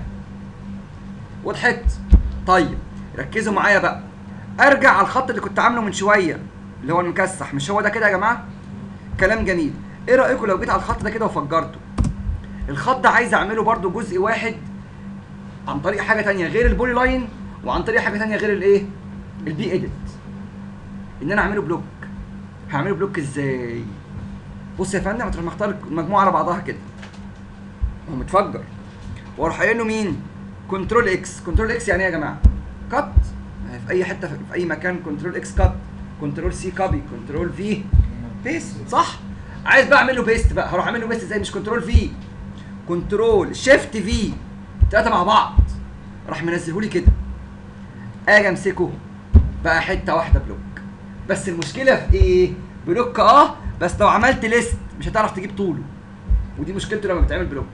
A: وضحت طيب ركزوا معايا بقى ارجع على الخط اللي كنت عامله من شويه اللي هو المكسح مش هو ده كده يا جماعه كلام جميل ايه رايكم لو جيت على الخط ده كده وفجرته الخط ده عايز اعمله برده جزء واحد عن طريق حاجه تانية غير البولي لاين وعن طريق حاجه تانية غير الايه البي اديت ان انا اعمله بلوك هعمله بلوك ازاي بص يا فندم هتروح مختار المجموعه على بعضها كده هو متفجر واروح قايل له مين كنترول اكس كنترول اكس يعني ايه يا جماعه كات في اي حته في اي مكان كنترول اكس كات كنترول سي كوبي كنترول في بيست صح عايز بقى اعمل له بيست بقى هروح اعمل له بيست ازاي مش كنترول في كنترول شيفت في ثلاثه مع بعض راح منزله لي كده اجي امسكه بقى حته واحده بلوك بس المشكله في ايه بلوك اه بس لو عملت ليست مش هتعرف تجيب طوله ودي مشكلته لما بتعمل بلوك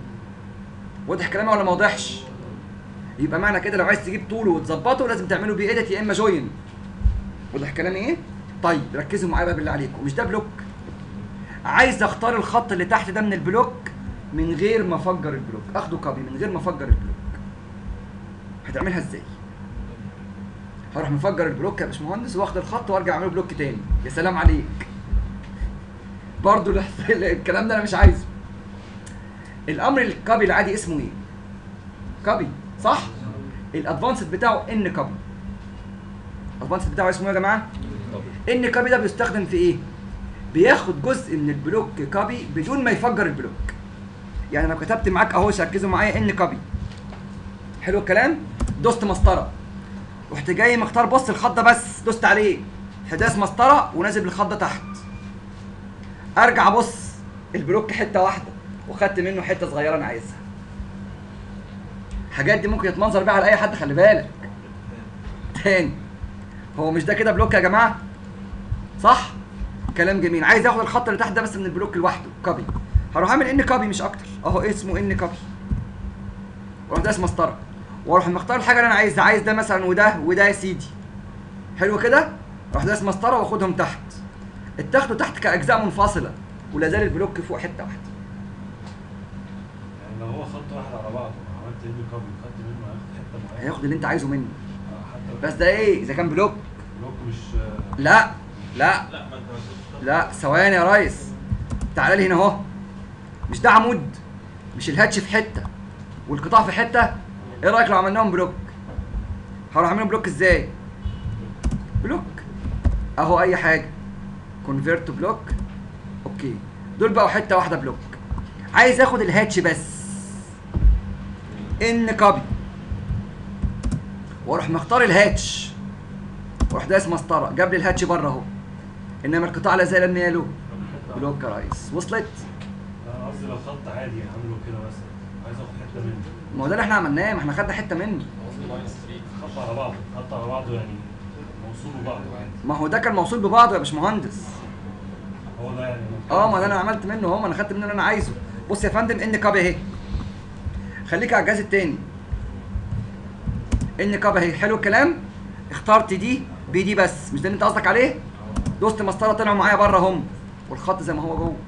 A: واضح كلامي ولا ما واضحش يبقى معنى كده لو عايز تجيب طوله وتظبطه لازم تعمله بي ايديت يا اما جوين واضح كلامي ايه طيب ركزوا معايا بقى بالله عليكم مش ده بلوك عايز اختار الخط اللي تحت ده من البلوك من غير ما افجر البلوك اخده كوبي من غير ما افجر البلوك هتعملها ازاي هروح مفجر البلوك يا باشمهندس واخد الخط وارجع اعمله بلوك تاني يا سلام عليك برضو الكلام ده انا مش عايزه الامر الكابي العادي اسمه ايه كابي صح الادفانسد بتاعه ان كابي الادفانسد بتاعه اسمه ايه يا جماعه ان كابي ده بيستخدم في ايه بياخد جزء من البلوك كابي بدون ما يفجر البلوك يعني انا كتبت معاك اهو ركزوا معايا ان كابي حلو الكلام دوست مسطره رحت جاي مختار بص الخط ده بس دوست عليه حداث مسطره ونازل بالخط ده تحت ارجع بص البلوك حته واحده وخدت منه حته صغيره انا عايزها الحاجات دي ممكن يتمنظر بيها على اي حد خلي بالك تاني هو مش ده كده بلوك يا جماعه صح كلام جميل عايز اخد الخط اللي تحت ده بس من البلوك لوحده كوبي هروح اعمل ان كوبي مش اكتر اهو اسمه ان كوبي واروح داس مسطره واروح مختار الحاجه اللي انا عايزها عايز ده مثلا وده وده يا سيدي حلو كده اروح داس مسطره واخدهم تحت اتاخدوا تحت كاجزاء منفصله ولا زال البلوك فوق حته واحده
B: يعني لو هو خط واحد على بعضه عملت ايه كوبي خدت منه هياخد حته معينه
A: هياخد اللي انت عايزه منه
B: آه، حتى
A: بس ده ايه اذا كان بلوك
B: بلوك مش
A: لا لا
C: لا ما انت ما
A: لا ثواني يا ريس تعالى لي هنا اهو مش ده عمود مش الهاتش في حته والقطاع في حته ايه رايك لو عملناهم بلوك هروح اعملهم بلوك ازاي بلوك اهو اي حاجه كونفيرت بلوك اوكي دول بقوا حته واحده بلوك عايز اخد الهاتش بس ان كوبي واروح مختار الهاتش واروح دايس مسطره جاب لي الهاتش بره اهو انما القطاع لا زال ماله بلوك يا ريس وصلت
B: انا قصدي لو خط عادي عامله كده مثلا عايز اخد حته منه
A: ما هو ده اللي احنا عملناه ما احنا خدنا حته منه
B: خط على بعضه خط على بعضه يعني موصول ببعضه عادي
A: ما هو ده كان موصول ببعضه يا باشمهندس
B: هو ده يعني
A: اه ما ده انا عملت منه اهو ما انا خدت منه اللي انا عايزه بص يا فندم ان كاب اهي خليك على الجهاز التاني ان كاب اهي حلو الكلام اخترت دي بي دي بس مش ده اللي انت قصدك عليه دوست مسطره طلعوا معايا بره هم والخط زي ما هو جوه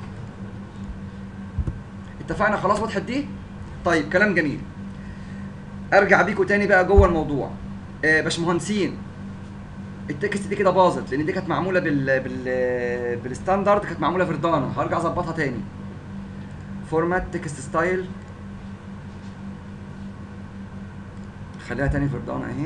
A: اتفقنا خلاص وضحت دي طيب كلام جميل ارجع بيكوا تاني بقى جوه الموضوع آه باشمهندسين التكست دي كده باظت لان دي كانت معموله بال بال بالستاندرد كانت معموله فيردانا هرجع اظبطها تاني فورمات تكست ستايل خليها تاني فيردانا اهي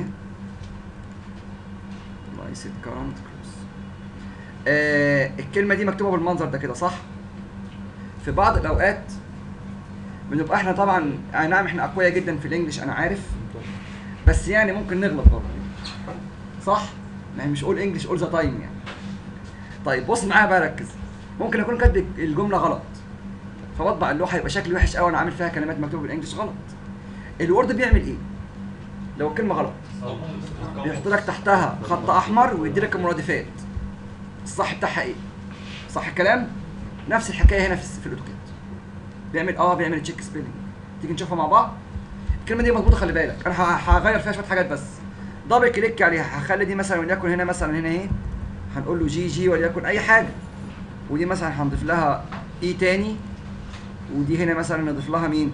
A: الله يسيد كرامت كلوز آه الكلمه دي مكتوبه بالمنظر ده كده صح في بعض الاوقات بنبقى احنا طبعا اي نعم احنا اقوياء جدا في الانجليش انا عارف بس يعني ممكن نغلط برضه صح ما هي مش اول انجلش اول ذا تايم يعني طيب بص معايا بقى ركز ممكن اكون كاتب الجمله غلط فبطبع اللوحه يبقى شكلي وحش قوي انا عامل فيها كلمات مكتوبه بالانجلش غلط الوورد بيعمل ايه لو الكلمه غلط بيحط لك تحتها خط احمر ويدي لك المرادفات الصح بتاعها ايه صح الكلام نفس الحكايه هنا في في الاوتوكاد بيعمل اه بيعمل تشيك سبيلنج تيجي نشوفها مع بعض الكلمه دي مظبوطه خلي بالك انا ه- هغير فيها شويه حاجات بس دبل كليك عليها هخلي دي مثلا وليكن هنا مثلا هنا ايه هنقول له جي جي وليكن اي حاجه ودي مثلا هنضيف لها اي تاني ودي هنا مثلا نضيف لها مين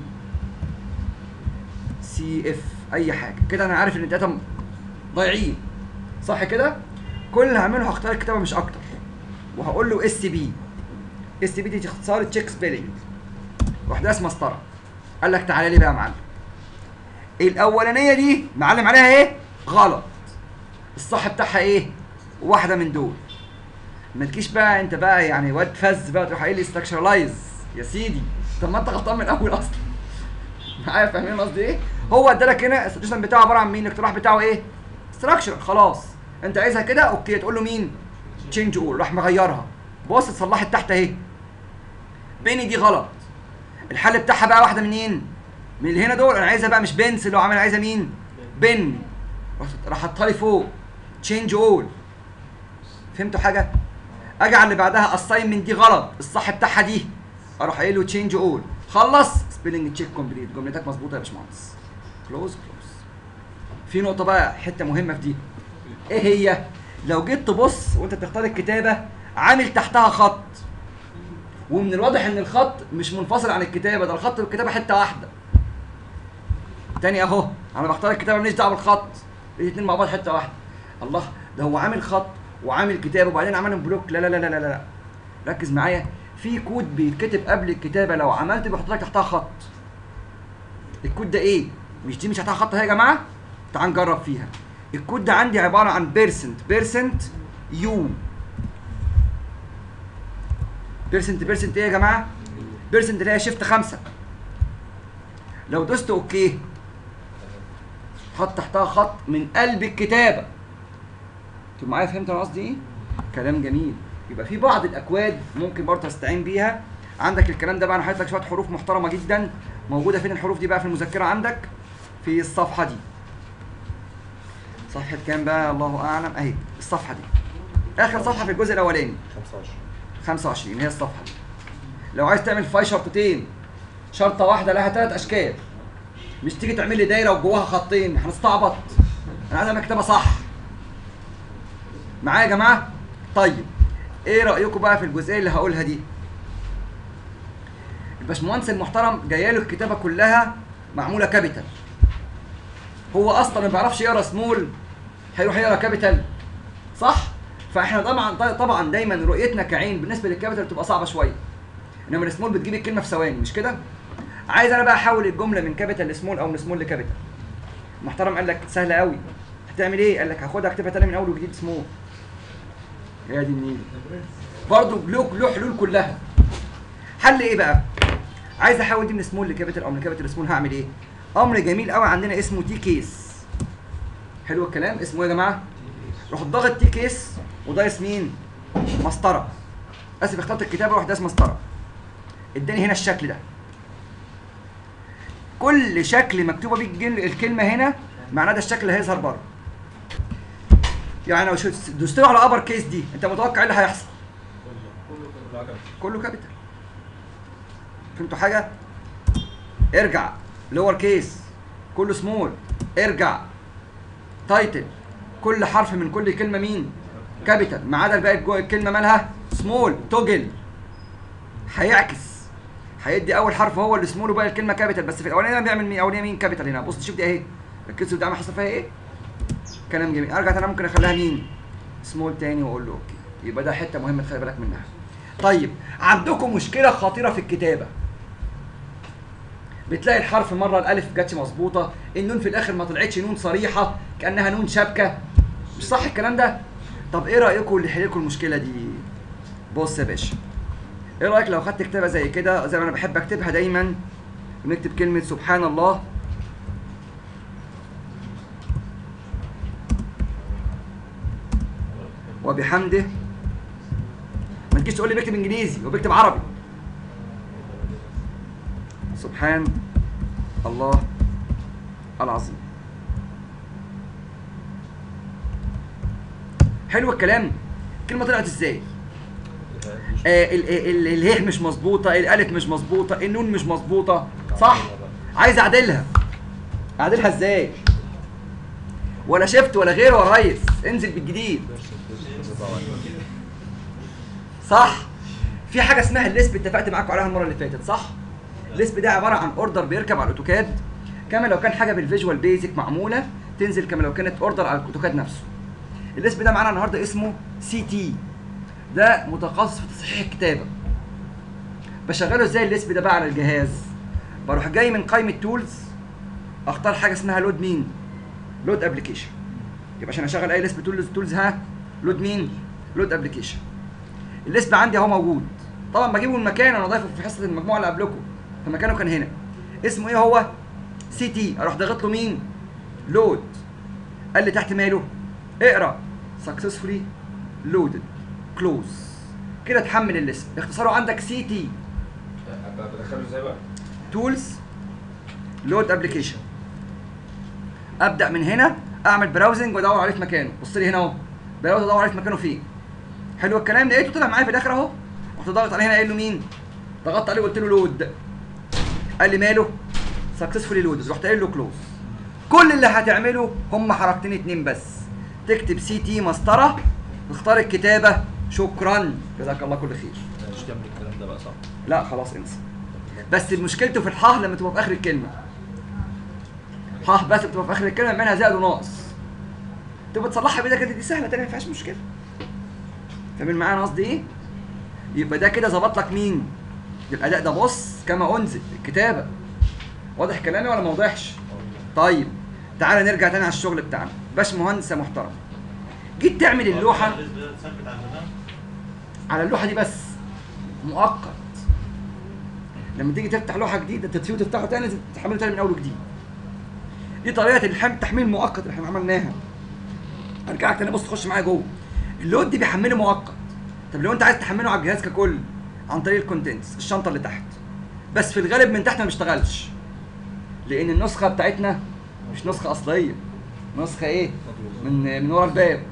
A: سي اف اي حاجه كده انا عارف ان الداتا ضايعين صح كده كل اللي هعمله هختار الكتابه مش اكتر وهقول له اس بي اس بي دي اختصار تشيك سبيلنج واحده اسمها مسطره قال لك تعالى لي بقى يا معلم الاولانيه دي معلم عليها ايه غلط الصح بتاعها ايه واحده من دول ما تجيش بقى انت بقى يعني واد فز بقى تروح قايل لي ستراكشرالايز يا سيدي طب ما انت غلطان من الاول اصلا معايا فاهمين قصدي ايه هو ادالك هنا السوليوشن بتاعه عباره عن مين الاقتراح بتاعه ايه ستراكشر خلاص انت عايزها كده اوكي تقول له مين تشينج اول راح مغيرها بص اتصلحت تحت اهي بيني دي غلط الحل بتاعها بقى واحده منين من اللي هنا دول انا عايزها بقى مش بنس اللي هو عامل عايزها مين بن راح حطها لي فوق تشينج اول فهمتوا حاجه اجي على اللي بعدها اساينمنت دي غلط الصح بتاعها دي اروح قايل له تشينج اول خلص سبيلنج تشيك كومبليت جملتك مظبوطه يا باشمهندس كلوز كلوز في نقطه بقى حته مهمه في دي ايه هي لو جيت تبص وانت بتختار الكتابه عامل تحتها خط ومن الواضح ان الخط مش منفصل عن الكتابه ده الخط والكتابه حته واحده تاني اهو انا بختار الكتابه ماليش دعوه بالخط الاثنين مع بعض حته واحده الله ده هو عامل خط وعامل كتابه وبعدين عملهم بلوك لا لا لا لا لا لا ركز معايا في كود بيتكتب قبل الكتابه لو عملت بيحط لك تحتها خط الكود ده ايه مش دي مش تحتها خط اهي يا جماعه تعال نجرب فيها الكود ده عندي عباره عن بيرسنت بيرسنت يو بيرسنت بيرسنت ايه يا جماعه بيرسنت اللي هي شيفت خمسة لو دوست اوكي حط تحتها خط من قلب الكتابه انتوا معايا فهمت انا قصدي ايه كلام جميل يبقى في بعض الاكواد ممكن برضه تستعين بيها عندك الكلام ده بقى انا حاطط لك شويه حروف محترمه جدا موجوده فين الحروف دي بقى في المذكره عندك في الصفحه دي صفحه كام بقى الله اعلم اهي الصفحه دي اخر صفحه في الجزء الاولاني
C: 25
A: 25 هي الصفحه دي لو عايز تعمل فاي شرطتين شرطه واحده لها ثلاث اشكال مش تيجي تعمل لي دايره وجواها خطين هنستعبط انا عايز اعمل كتابه صح معايا يا جماعه طيب ايه رايكم بقى في الجزئيه اللي هقولها دي الباشمهندس المحترم جايه له الكتابه كلها معموله كابيتال هو اصلا ما بيعرفش يقرا سمول هيروح يقرا كابيتال صح فاحنا طبعا طبعا دايما رؤيتنا كعين بالنسبه للكابيتال بتبقى صعبه شويه انما السمول بتجيب الكلمه في ثواني مش كده عايز انا بقى احول الجمله من كابيتال لسمول او من سمول لكابيتال المحترم قال لك سهله قوي هتعمل ايه قال لك هاخدها اكتبها تاني من اول وجديد سمول يا دي النيل برضه له له حلول كلها حل ايه بقى عايز احول دي من سمول لكابيتال او من كابيتال لسمول هعمل ايه امر جميل قوي عندنا اسمه تي كيس حلو الكلام اسمه ايه يا جماعه روح ضاغط تي كيس ودايس مين مسطره اسف اخترت الكتابه روح دايس مسطره اداني هنا الشكل ده كل شكل مكتوبه بيه الجل- الكلمه هنا معناه ده الشكل اللي هيظهر بره يعني لو شو- دوست له على ابر كيس دي انت متوقع ايه اللي هيحصل كله كابيتال فهمتوا حاجه ارجع لور كيس كله سمول ارجع تايتل كل حرف من كل كلمه مين كابيتال ما عدا الباقي الجو- الكلمه مالها سمول توجل هيعكس هيدي اول حرف هو اللي سمول وباقي الكلمه كابيتال بس في الاولانيه بيعمل مين الاولانيه مين كابيتال هنا بص شوف دي اهي ركزوا ده حصل فيها ايه كلام جميل ارجع انا ممكن اخليها مين سمول تاني واقول له اوكي يبقى ده حته مهمه تخلي بالك منها طيب عندكم مشكله خطيره في الكتابه بتلاقي الحرف مره الالف جاتش مظبوطه النون في الاخر ما طلعتش نون صريحه كانها نون شبكه مش صح الكلام ده طب ايه رايكم اللي يحل لكم المشكله دي بص يا باشا ايه رايك لو خدت كتابه زي كده زي ما انا بحب اكتبها دايما ونكتب كلمه سبحان الله وبحمده ما تجيش تقول لي بكتب انجليزي وبكتب عربي سبحان الله العظيم حلو الكلام الكلمه طلعت ازاي آه ال- ال- ال- اله مش مظبوطه الالف مش مظبوطه النون مش مظبوطه صح عايز اعدلها اعدلها ازاي ولا شفت ولا غيره يا ريس انزل بالجديد صح في حاجه اسمها الليسب اتفقت معاكم عليها المره اللي فاتت صح الليسب ده عباره عن اوردر بيركب على الاوتوكاد كما لو كان حاجه بالفيجوال بيزك معموله تنزل كما لو كانت اوردر على الاوتوكاد نفسه الليسب ده معانا النهارده اسمه سي تي ده متخصص في تصحيح الكتابه بشغله ازاي الليسب ده بقى على الجهاز بروح جاي من قائمه تولز اختار حاجه اسمها لود مين لود ابلكيشن يبقى عشان اشغل اي ليسب تولز تولز ها لود مين لود ابلكيشن الليسب عندي اهو موجود طبعا بجيبه من مكان انا ضايفه في حصه المجموعه اللي قبلكم فمكانه كان هنا اسمه ايه هو سي تي اروح ضاغط له مين لود قال لي تحت ماله اقرا سكسسفولي لودد كلوز كده اتحمل الليسب اختصاره عندك سي تي
C: بدخله ازاي بقى؟
A: تولز لود ابلكيشن ابدا من هنا اعمل براوزنج وادور عليه في مكانه بص لي هنا اهو براوز ادور عليه في مكانه فين حلو الكلام لقيته طلع معايا في الاخر اهو رحت ضاغط عليه هنا قايل له مين ضغطت عليه وقلت له لود قال لي ماله سكسسفولي لود رحت قايل له كلوز كل اللي هتعمله هم حركتين اتنين بس تكتب سي تي مسطره واختار الكتابه شكرا جزاك الله كل خير
C: مش تعمل الكلام ده بقى صح؟
A: لا خلاص انسى بس مشكلته في الحاء لما تبقى في اخر الكلمه حاء بس بتبقى في اخر الكلمه منها زائد وناقص تبقى تصلحها بايدك انت دي سهله تاني ما فيهاش مشكله فاهمين معايا انا قصدي ايه يبقى ده كده ظبط لك مين الاداء ده بص كما انزل الكتابه واضح كلامي ولا ما واضحش طيب تعالى نرجع تاني على الشغل بتاعنا باش مهندس يا محترم جيت تعمل اللوحه
B: ثبت عندنا
A: على اللوحه دي بس مؤقت لما تيجي تفتح لوحه جديده تطفيه وتفتحه تاني تحمله تاني من اول وجديد دي طريقه الحم تحميل مؤقت اللي احنا عملناها ارجعك تاني بص تخش معايا جوه اللود دي بيحمله مؤقت طب لو انت عايز تحمله على الجهاز ككل عن طريق الكونتنتس الشنطه اللي تحت بس في الغالب من تحت ما بيشتغلش لان النسخه بتاعتنا مش نسخه اصليه نسخه ايه من من ورا الباب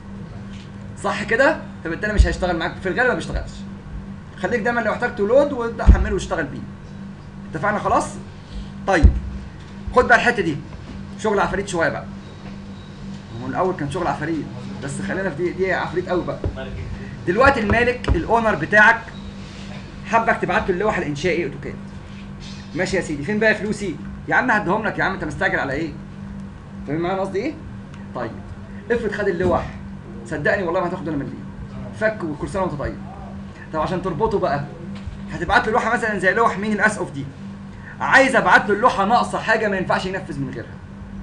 A: صح كده فبالتالي مش هيشتغل معاك في الغالب ما بيشتغلش خليك دايما لو احتجته لود وابدا حمله واشتغل بيه اتفقنا خلاص طيب خد بقى الحته دي شغل عفاريت شويه بقى هو الاول كان شغل عفاريت بس خلينا في دي دي عفريت قوي بقى
B: مالك ايه؟
A: دلوقتي المالك الاونر بتاعك حبك تبعت له اللوحه الانشائي اوتوكاد ماشي يا سيدي فين بقى فلوسي يا عم هديهم لك يا عم انت مستعجل على ايه فاهم معايا قصدي ايه طيب افرض خد اللوح صدقني والله ما هتاخد ولا مليم فك وكل سنه وانت طيب طب عشان تربطه بقى هتبعت له لوحه مثلا زي لوح مين الاسقف دي عايز ابعت له اللوحه ناقصه حاجه ما ينفعش ينفذ من غيرها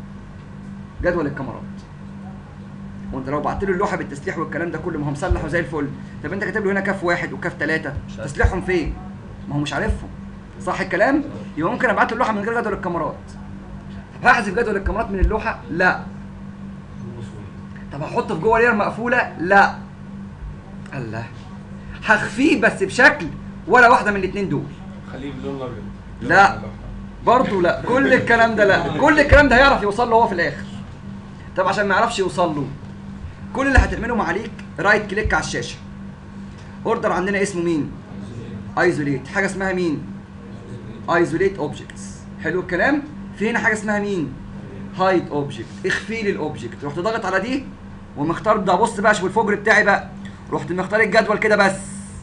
A: جدول الكاميرات وانت لو بعت له اللوحه بالتسليح والكلام ده كله ما هو مسلح وزي الفل طب انت كاتب له هنا كاف واحد وكاف ثلاثه
C: مش عارف.
A: تسليحهم فين؟ ما هو مش عارفهم صح الكلام؟ يبقى ممكن ابعت له اللوحه من غير جدول الكاميرات طب هحذف جدول الكاميرات من اللوحه؟ لا طب هحطه في جوه لير مقفوله؟ لا الله هخفيه بس بشكل ولا واحده من الاثنين دول
C: خليه باللون الابيض
A: لا. برضه لا كل الكلام ده لا كل الكلام ده هيعرف يوصل له هو في الاخر طب عشان ما يعرفش يوصل له كل اللي هتعمله مع عليك رايت كليك على الشاشه اوردر عندنا اسمه مين ايزوليت حاجه اسمها مين ايزوليت اوبجكتس حلو الكلام في هنا حاجه اسمها مين هايد اوبجكت اخفي لي الاوبجكت رحت ضاغط على دي ومختار ده بص بقى شوف الفجر بتاعي بقى رحت مختار الجدول كده بس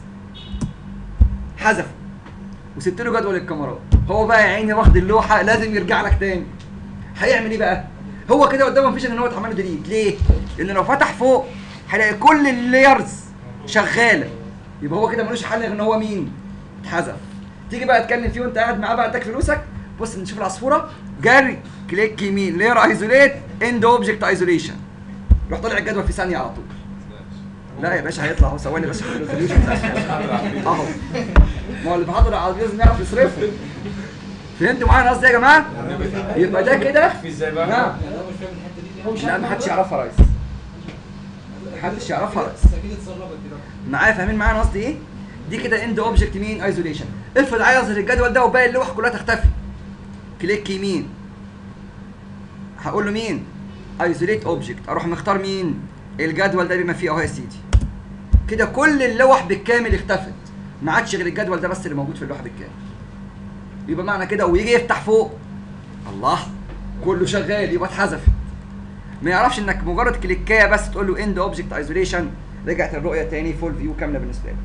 A: حذف وسبت له جدول الكاميرات هو بقى يا عيني واخد اللوحه لازم يرجع لك تاني هيعمل ايه بقى هو كده قدامه مفيش ان هو اتعمل له ديليت ليه لان لو فتح فوق هيلاقي كل اللايرز شغاله يبقى هو كده ملوش حل غير ان هو مين اتحذف تيجي بقى تتكلم فيه وانت قاعد معاه بقى تاكل فلوسك بص نشوف العصفوره جري كليك يمين لاير ايزوليت اند اوبجكت ايزوليشن روح طالع الجدول في ثانيه على طول لا يا باشا هيطلع اهو ثواني بس في الريزوليوشن اهو ما هو اللي بيحضر على لازم يعرف يصرفه فهمتوا معايا أنا قصدي يا جماعه؟ يبقى ده كده
C: في ازاي بقى؟
A: نعم
D: انا مش فاهم الحته دي
A: لا ما حدش يعرفها يا ريس محدش يعرفها يا ريس
D: بس اكيد اتسربت دلوقتي
A: معايا فاهمين معايا أنا قصدي ايه؟ دي كده اند اوبجكت مين ايزوليشن افرض عايز اظهر الجدول ده وباقي اللوح كلها تختفي كليك يمين هقول له مين ايزوليت اوبجكت اروح مختار مين الجدول ده بما فيه اهو يا سيدي كده كل اللوح بالكامل اختفت ما عادش غير الجدول ده بس اللي موجود في اللوحه بالكامل يبقى معنى كده ويجي يفتح فوق الله كله شغال يبقى اتحذفت ما يعرفش انك مجرد كليكايه بس تقول له اند اوبجكت ايزوليشن رجعت الرؤيه تاني فول فيو كامله بالنسبه لك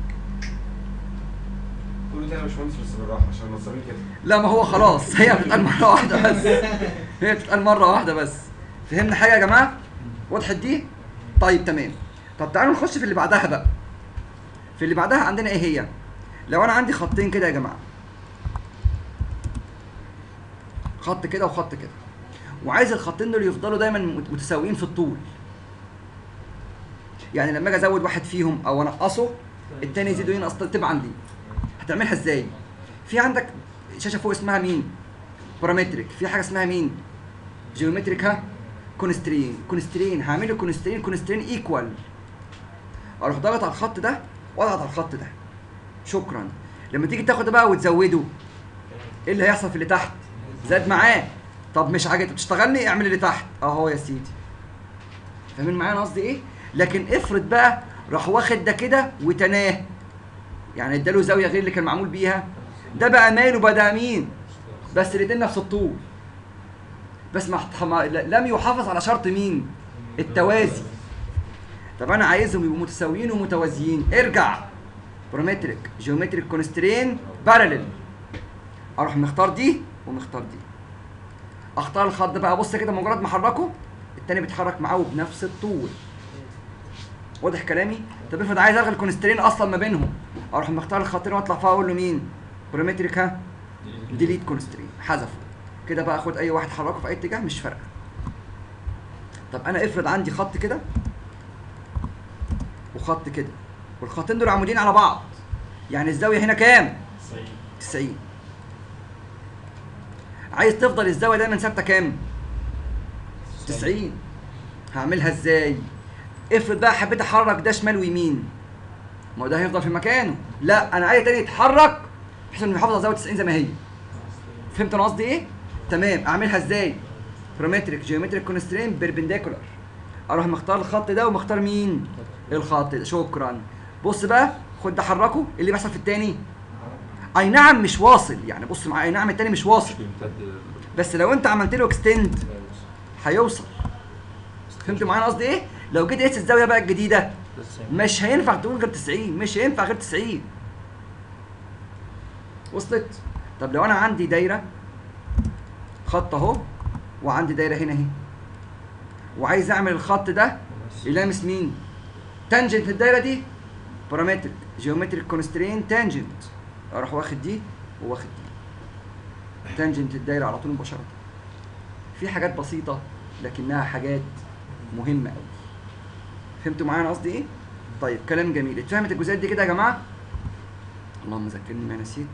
C: قولوا تاني يا باشمهندس بس بالراحه عشان النصابين كده
A: لا ما هو خلاص هي بتتقال مره واحده بس هي بتتقال مره واحده بس فهمنا حاجه يا جماعه وضحت دي طيب تمام طب تعالوا نخش في اللي بعدها بقى في اللي بعدها عندنا ايه هي لو انا عندي خطين كده يا جماعه خط كده وخط كده وعايز الخطين دول يفضلوا دايما مت- متساويين في الطول يعني لما اجي ازود واحد فيهم او انقصه التاني يزيد وينقص تبقى عندي هتعملها ازاي في عندك شاشه فوق اسمها مين بارامتريك في حاجه اسمها مين جيومتريك ها كونسترين كونسترين هعمل له كونسترين كونسترين ايكوال اروح ضاغط على الخط ده واضغط على الخط ده شكرا لما تيجي تاخد ده بقى وتزوده ايه اللي هيحصل في اللي تحت زاد معاه طب مش عاجبك تشتغلني اعمل اللي تحت اهو يا سيدي فاهمين معايا انا قصدي ايه لكن افرض بقى راح واخد ده كده وتناه يعني اداله زاويه غير اللي كان معمول بيها ده بقى ماله بدا مين بس الاتنين نفس الطول بس ما حط- ما- لم يحافظ على شرط مين التوازي طب انا عايزهم يبقوا متساويين ومتوازيين ارجع برومتريك جيومتريك كونسترين باراليل اروح مختار دي ومختار دي اختار الخط ده بقى بص كده مجرد ما احركه التاني بيتحرك معاه بنفس الطول واضح كلامي طب افرض عايز الغي الكونسترين اصلا ما بينهم اروح مختار الخطين واطلع فيها اقول له مين برومتريك ها ديليت كونسترين حذفه كده بقى اخد اي واحد حركه في اي اتجاه مش فارقه طب انا افرض عندي خط كده وخط كده والخطين دول عمودين على بعض يعني الزاويه هنا كام 90 عايز تفضل الزاويه دايما ثابته كام 90 هعملها ازاي افرض بقى حبيت احرك ده شمال ويمين ما هو ده هيفضل في مكانه لا انا عايز تاني يتحرك بحيث انه يحافظ على زاويه 90 زي ما هي فهمت انا قصدي ايه تمام اعملها ازاي برومتريك جيومتريك كونسترين بيربنديكولار اروح مختار الخط ده ومختار مين الخط ده شكرا بص بقى خد ده حركه إيه اللي بيحصل في التاني اي نعم مش واصل يعني بص معايا اي نعم التاني مش واصل
C: بيمتد
A: بس لو انت عملت له اكستند هيوصل فهمت معايا أنا قصدي ايه لو جيت قيس الزاويه بقى الجديده مش هينفع تقول غير 90 مش هينفع غير 90 وصلت طب لو انا عندي دايره خط اهو وعندي دايره هنا اهي وعايز اعمل الخط ده يلامس مين تانجنت الدايره دي بارامتريك جيومتريك كونسترين تانجنت اروح واخد دي وواخد دي تانجنت الدايره على طول مباشره في حاجات بسيطه لكنها حاجات مهمه قوي فهمتوا معايا انا قصدي ايه طيب كلام جميل اتفهمت الجزئيات دي كده يا جماعه اللهم ذكرني ما نسيت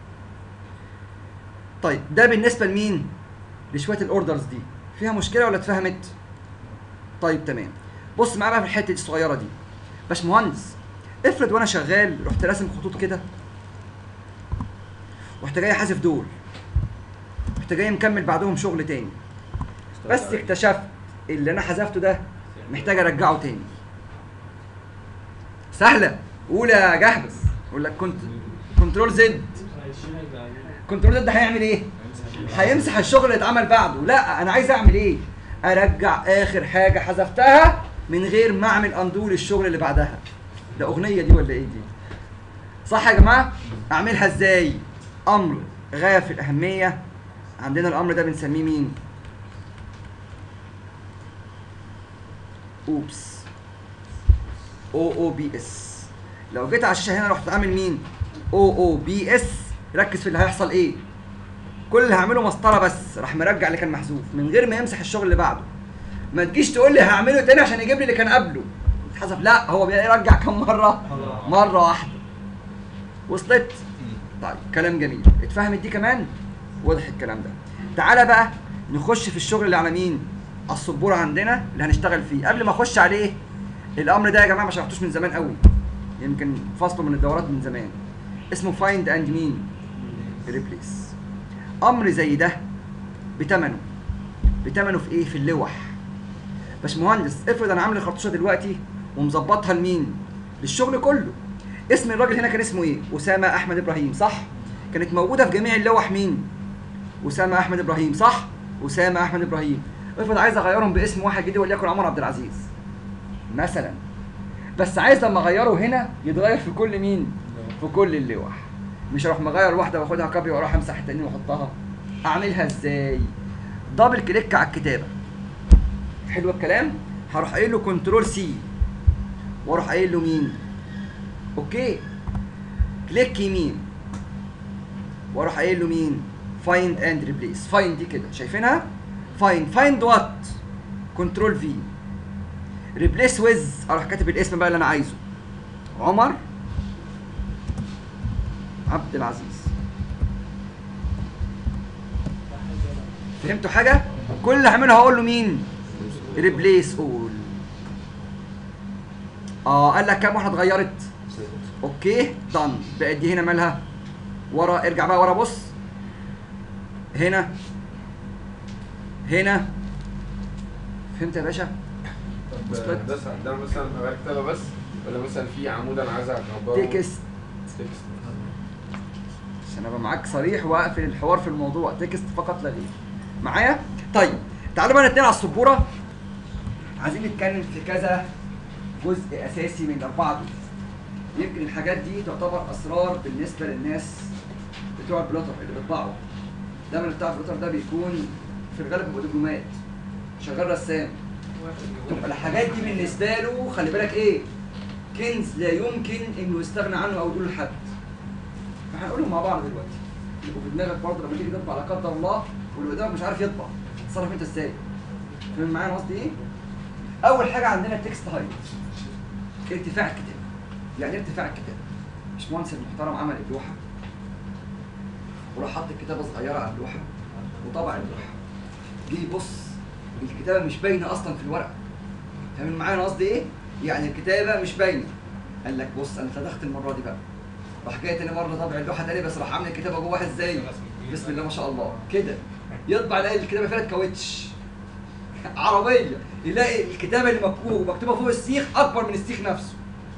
A: طيب ده بالنسبه لمين لشويه الاوردرز دي فيها مشكله ولا اتفهمت طيب تمام بص معايا بقى في الحته دي الصغيره دي باشمهندس افرض وانا شغال رحت راسم خطوط كده رحت جاي حذف دول رحت جاي مكمل بعدهم شغل تاني بس اكتشفت اللي انا حذفته ده محتاج ارجعه تاني سهله قول يا جهبس اقول لك كنت كنترول زد كنترول زد هيعمل ايه هيمسح الشغل اللي اتعمل بعده لا انا عايز اعمل ايه ارجع اخر حاجه حذفتها من غير ما اعمل اندو للشغل اللي بعدها ده اغنيه دي ولا ايه دي صح يا جماعه اعملها ازاي امر غايه في الاهميه عندنا الامر ده بنسميه مين اوبس او او بي اس لو جيت على الشاشه هنا رحت عامل مين او او بي اس ركز في اللي هيحصل ايه كل اللي هعمله مسطره بس راح مرجع اللي كان محذوف من غير ما يمسح الشغل اللي بعده ما تجيش تقول لي هعمله تاني عشان يجيب لي اللي كان قبله اتحذف لا هو بيرجع كم مره مره واحده وصلت طيب كلام جميل اتفهمت دي كمان واضح الكلام ده تعالى بقى نخش في الشغل اللي على مين على السبوره عندنا اللي هنشتغل فيه قبل ما اخش عليه الامر ده يا جماعه ما شرحتوش من زمان قوي يمكن فصله من الدورات من زمان اسمه فايند اند مين ريبليس امر زي ده بتمنه بتمنه في ايه في اللوح باشمهندس افرض انا عامل الخرطوشه دلوقتي ومظبطها لمين للشغل كله اسم الراجل هنا كان اسمه ايه اسامه احمد ابراهيم صح كانت موجوده في جميع اللوح مين اسامه احمد ابراهيم صح اسامه احمد ابراهيم افرض عايز اغيرهم باسم واحد جديد وليكن عمر عبد العزيز مثلا بس عايز لما اغيره هنا يتغير في كل مين في كل اللوح مش اروح مغير واحده واخدها كوبي واروح امسح التانيين واحطها اعملها ازاي دبل كليك على الكتابه حلو الكلام هروح قايل له كنترول سي واروح قايل له مين اوكي كليك يمين واروح قايل له مين فايند اند ريبليس فايند دي كده شايفينها فايند فايند وات كنترول في ريبليس ويز اروح كاتب الاسم بقى اللي انا عايزه عمر عبد العزيز فهمتوا حاجه كل اللي هعمله هقول له مين ريبليس اول اه قال لك كام واحده اتغيرت اوكي دن بقت دي هنا مالها ورا ارجع بقى ورا بص هنا هنا فهمت يا باشا
C: طب ده س- ده مثلا هبقى كتابه بس ولا مثلا في عمود انا عايز اكبره
A: تكست
C: تكست
A: عشان ابقى معاك صريح واقفل الحوار في الموضوع تكست فقط لا غير معايا طيب تعالوا بقى نتنقل على السبوره عايزين نتكلم في كذا جزء اساسي من الاربعه دول يمكن الحاجات دي تعتبر اسرار بالنسبه للناس بتوع البلوتر اللي بيطبعوا دايما بتاع البلوتر ده بيكون في الغالب بيبقى دبلومات شغال رسام تبقى الحاجات دي بالنسبه له خلي بالك ايه كنز لا يمكن انه يستغنى عنه او يقوله لحد فهنقولهم مع بعض دلوقتي يبقوا في دماغك برضه لما تيجي تطبع لا قدر الله واللي قدامك مش عارف يطبع تتصرف انت ازاي فاهم معايا أنا قصدي ايه؟ اول حاجه عندنا التكست هايت ارتفاع الكتاب يعني ايه ارتفاع الكتاب مش مهندس المحترم عمل اللوحه وراح حط كتابه صغيره على اللوحه وطبع اللوحه جه يبص الكتابه مش باينه اصلا في الورقه فاهمين معايا انا قصدي ايه؟ يعني الكتابه مش باينه قال لك بص انا اتلدغت المره دي بقى راح جاي تاني مره طبع اللوحه تاني بس راح عامل الكتابه جواها ازاي؟ بسم الله ما شاء الله كده يطبع يلاقي الكتابه فيها كاوتش عربيه يلاقي الكتابه اللي مكتوبه مكتوبه فوق السيخ اكبر من السيخ نفسه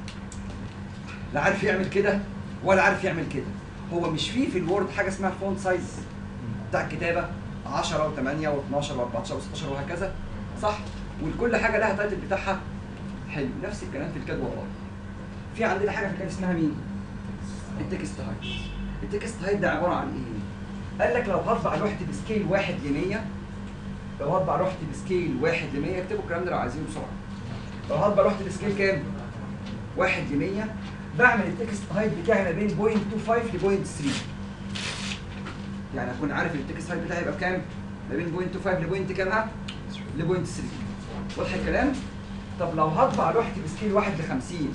A: لا عارف يعمل كده ولا عارف يعمل كده هو مش فيه في الوورد حاجه اسمها فونت سايز بتاع الكتابه 10 و8 و12 و14 و16 وهكذا صح ولكل حاجه لها تايتل بتاعها حلو نفس الكلام في الكاد والله في عندنا حاجه في الكاد اسمها مين التكست هايت التكست هايت ده عباره عن ايه قال لك لو هطبع لوحتي بسكيل 1 ل 100 لو هطبع لوحتي بسكيل 1 ل 100 اكتبوا الكلام ده لو عايزينه بسرعه لو هطبع لوحتي بسكيل كام 1 ل 100 بعمل التكست هايت بتاعي ما بين 0.25 ل 0.3 يعني اكون عارف ان التكست هايت بتاعي يبقى بكام ما بين 0.25 ل بوينت كام ها ل 0.3 واضح الكلام طب لو هطبع لوحتي بسكيل 1 ل 50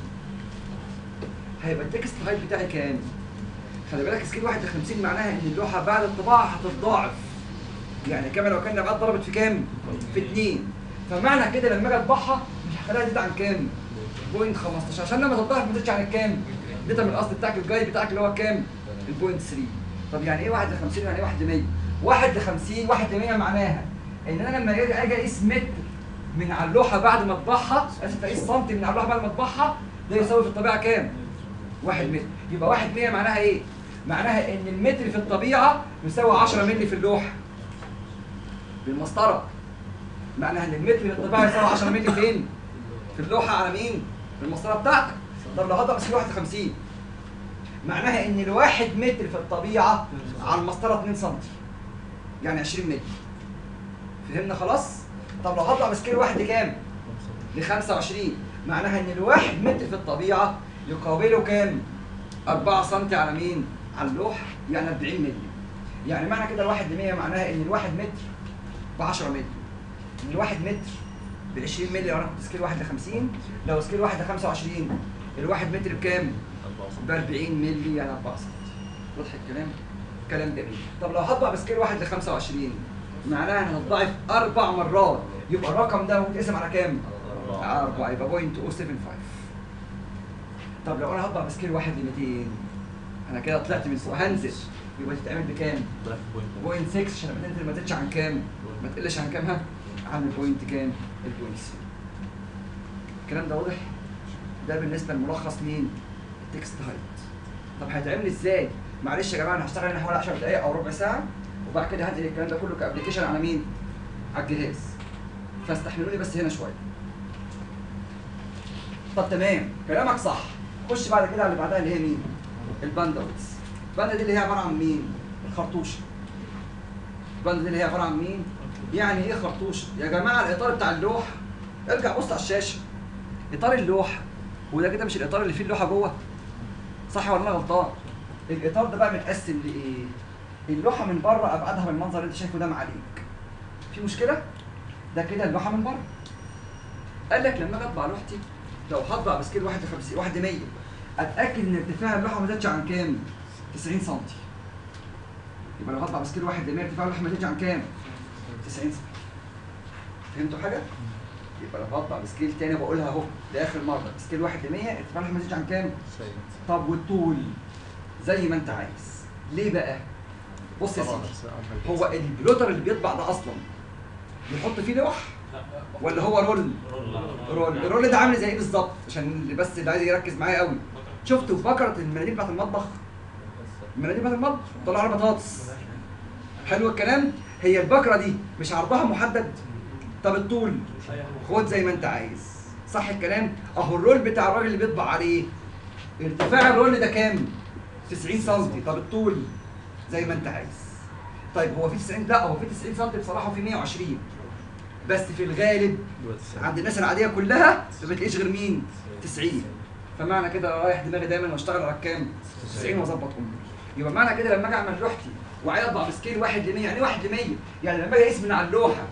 A: هيبقى التكست هايت بتاعي كام خلي بالك سكيل 1 ل 50 معناها ان اللوحه بعد الطباعه هتتضاعف يعني كما لو كان الابعاد ضربت في كام في 2 فمعنى كده لما اجي اطبعها مش هخليها تزيد عن كام بوينت 15 عشان لما تضاعف ما تزيدش عن الكام اديتها من الاصل بتاعك الجاي بتاعك اللي هو كام البوينت 3 طب يعني ايه 1 ل 50 يعني ايه 1 ل 100 1 ل 50 1 ل 100 معناها ان انا لما اجي اجي اقيس متر من على اللوحه بعد ما اطبعها اسف اقيس سنتي من على اللوحه بعد ما اطبعها ده يساوي في الطبيعه كام 1 متر يبقى 1 100 معناها ايه معناها ان المتر في الطبيعه يساوي 10 مللي في اللوحه بالمسطره معناها ان المتر في الطبيعه يساوي 10 مللي فين في اللوحه على مين؟ في المسطره بتاعتك طب لو هضرب سكيل 51 معناها ان الواحد متر في الطبيعه على المسطره 2 سم يعني 20 متر فهمنا خلاص؟ طب لو هطلع بسكيل واحد لكام؟ ل 25 معناها ان الواحد متر في الطبيعه يقابله كام؟ 4 سم على مين؟ على اللوحه يعني 40 مللي يعني معنى كده الواحد ل 100 معناها ان الواحد متر ب 10 متر ان الواحد متر ب 20 مللي لو انا كنت سكيل واحد ل 50 لو سكيل واحد ل 25 الواحد متر بكام؟ ب 40 مللي يعني 4 سم واضح الكلام؟ كلام جميل طب لو هطبع بسكيل واحد ل 25 معناها ان هتضاعف اربع مرات يبقى الرقم ده متقسم على كام؟ على 4 يبقى 0.075 طب لو انا هطبع بسكيل واحد ل 200 انا كده طلعت من فوق هنزل يبقى تتعمل بكام؟ بوينت 6 عشان لما تنزل ما تزيدش عن كام؟ ما تقلش عن كام ها؟ عن البوينت كام؟ البوينت 3 الكلام ده واضح؟ ده بالنسبه لملخص مين؟ التكست هايت طب هيتعمل ازاي؟ معلش يا جماعه انا هشتغل هنا حوالي 10 دقائق او ربع ساعه وبعد كده هنقل الكلام ده كله كابلكيشن على مين؟ على الجهاز فاستحملوني بس هنا شويه طب تمام كلامك صح خش بعد كده على اللي بعدها اللي هي مين؟ الباندوتس الباندا دي اللي هي عباره عن مين؟ الخرطوشه الباندا دي اللي هي عباره عن مين؟ يعني ايه خرطوشه؟ يا جماعه الاطار بتاع اللوحه ارجع بص على الشاشه اطار اللوحه هو ده كده مش الاطار اللي فيه اللوحه جوه صح ولا انا غلطان؟ الاطار ده بقى متقسم لايه؟ اللوحه من بره ابعادها بالمنظر اللي انت شايفه ده معاليك في مشكله؟ ده كده اللوحه من بره قال لك لما اجي اطبع لوحتي لو هطبع بسكيل 51 1 100 اتاكد ان ارتفاع اللوحه ما زادش عن كام؟ 90 سم يبقى لو هطبع بسكيل 1 ل 100 ارتفاع اللوحه ما زادش عن كام؟ 90 سم فهمتوا حاجه؟ يبقى لو هطبع بسكيل تاني بقولها اهو لاخر مره بسكيل 1 ل 100 ارتفاع اللوحه ما زادش عن كام؟ طب والطول زي ما انت عايز ليه بقى؟ بص يا سيدي هو البلوتر اللي بيطبع ده اصلا بيحط فيه لوح ولا هو رول؟ رول الرول ده عامل زي ايه بالظبط عشان اللي بس اللي عايز يركز معايا قوي شفتوا بكره المناديل بتاعت المطبخ المناديل بتاعت المطبخ طلع على بطاطس حلو الكلام هي البكره دي مش عرضها محدد طب الطول خد زي ما انت عايز صح الكلام اهو الرول بتاع الراجل اللي بيطبع عليه ارتفاع الرول ده كام 90 سم طب الطول زي ما انت عايز طيب هو في 90 لا هو في 90 سم بصراحه وفي 120 بس في الغالب عند الناس العاديه كلها ما بتلاقيش غير مين 90 فمعنى كده رايح دماغي دايما واشتغل على كام 90 واظبط اموري يبقى معنى كده لما اجي اعمل لوحتي وعايز اطبع بسكيل 1 ل 100 يعني 1 ل 100 يعني لما اجي اقيس من على اللوحه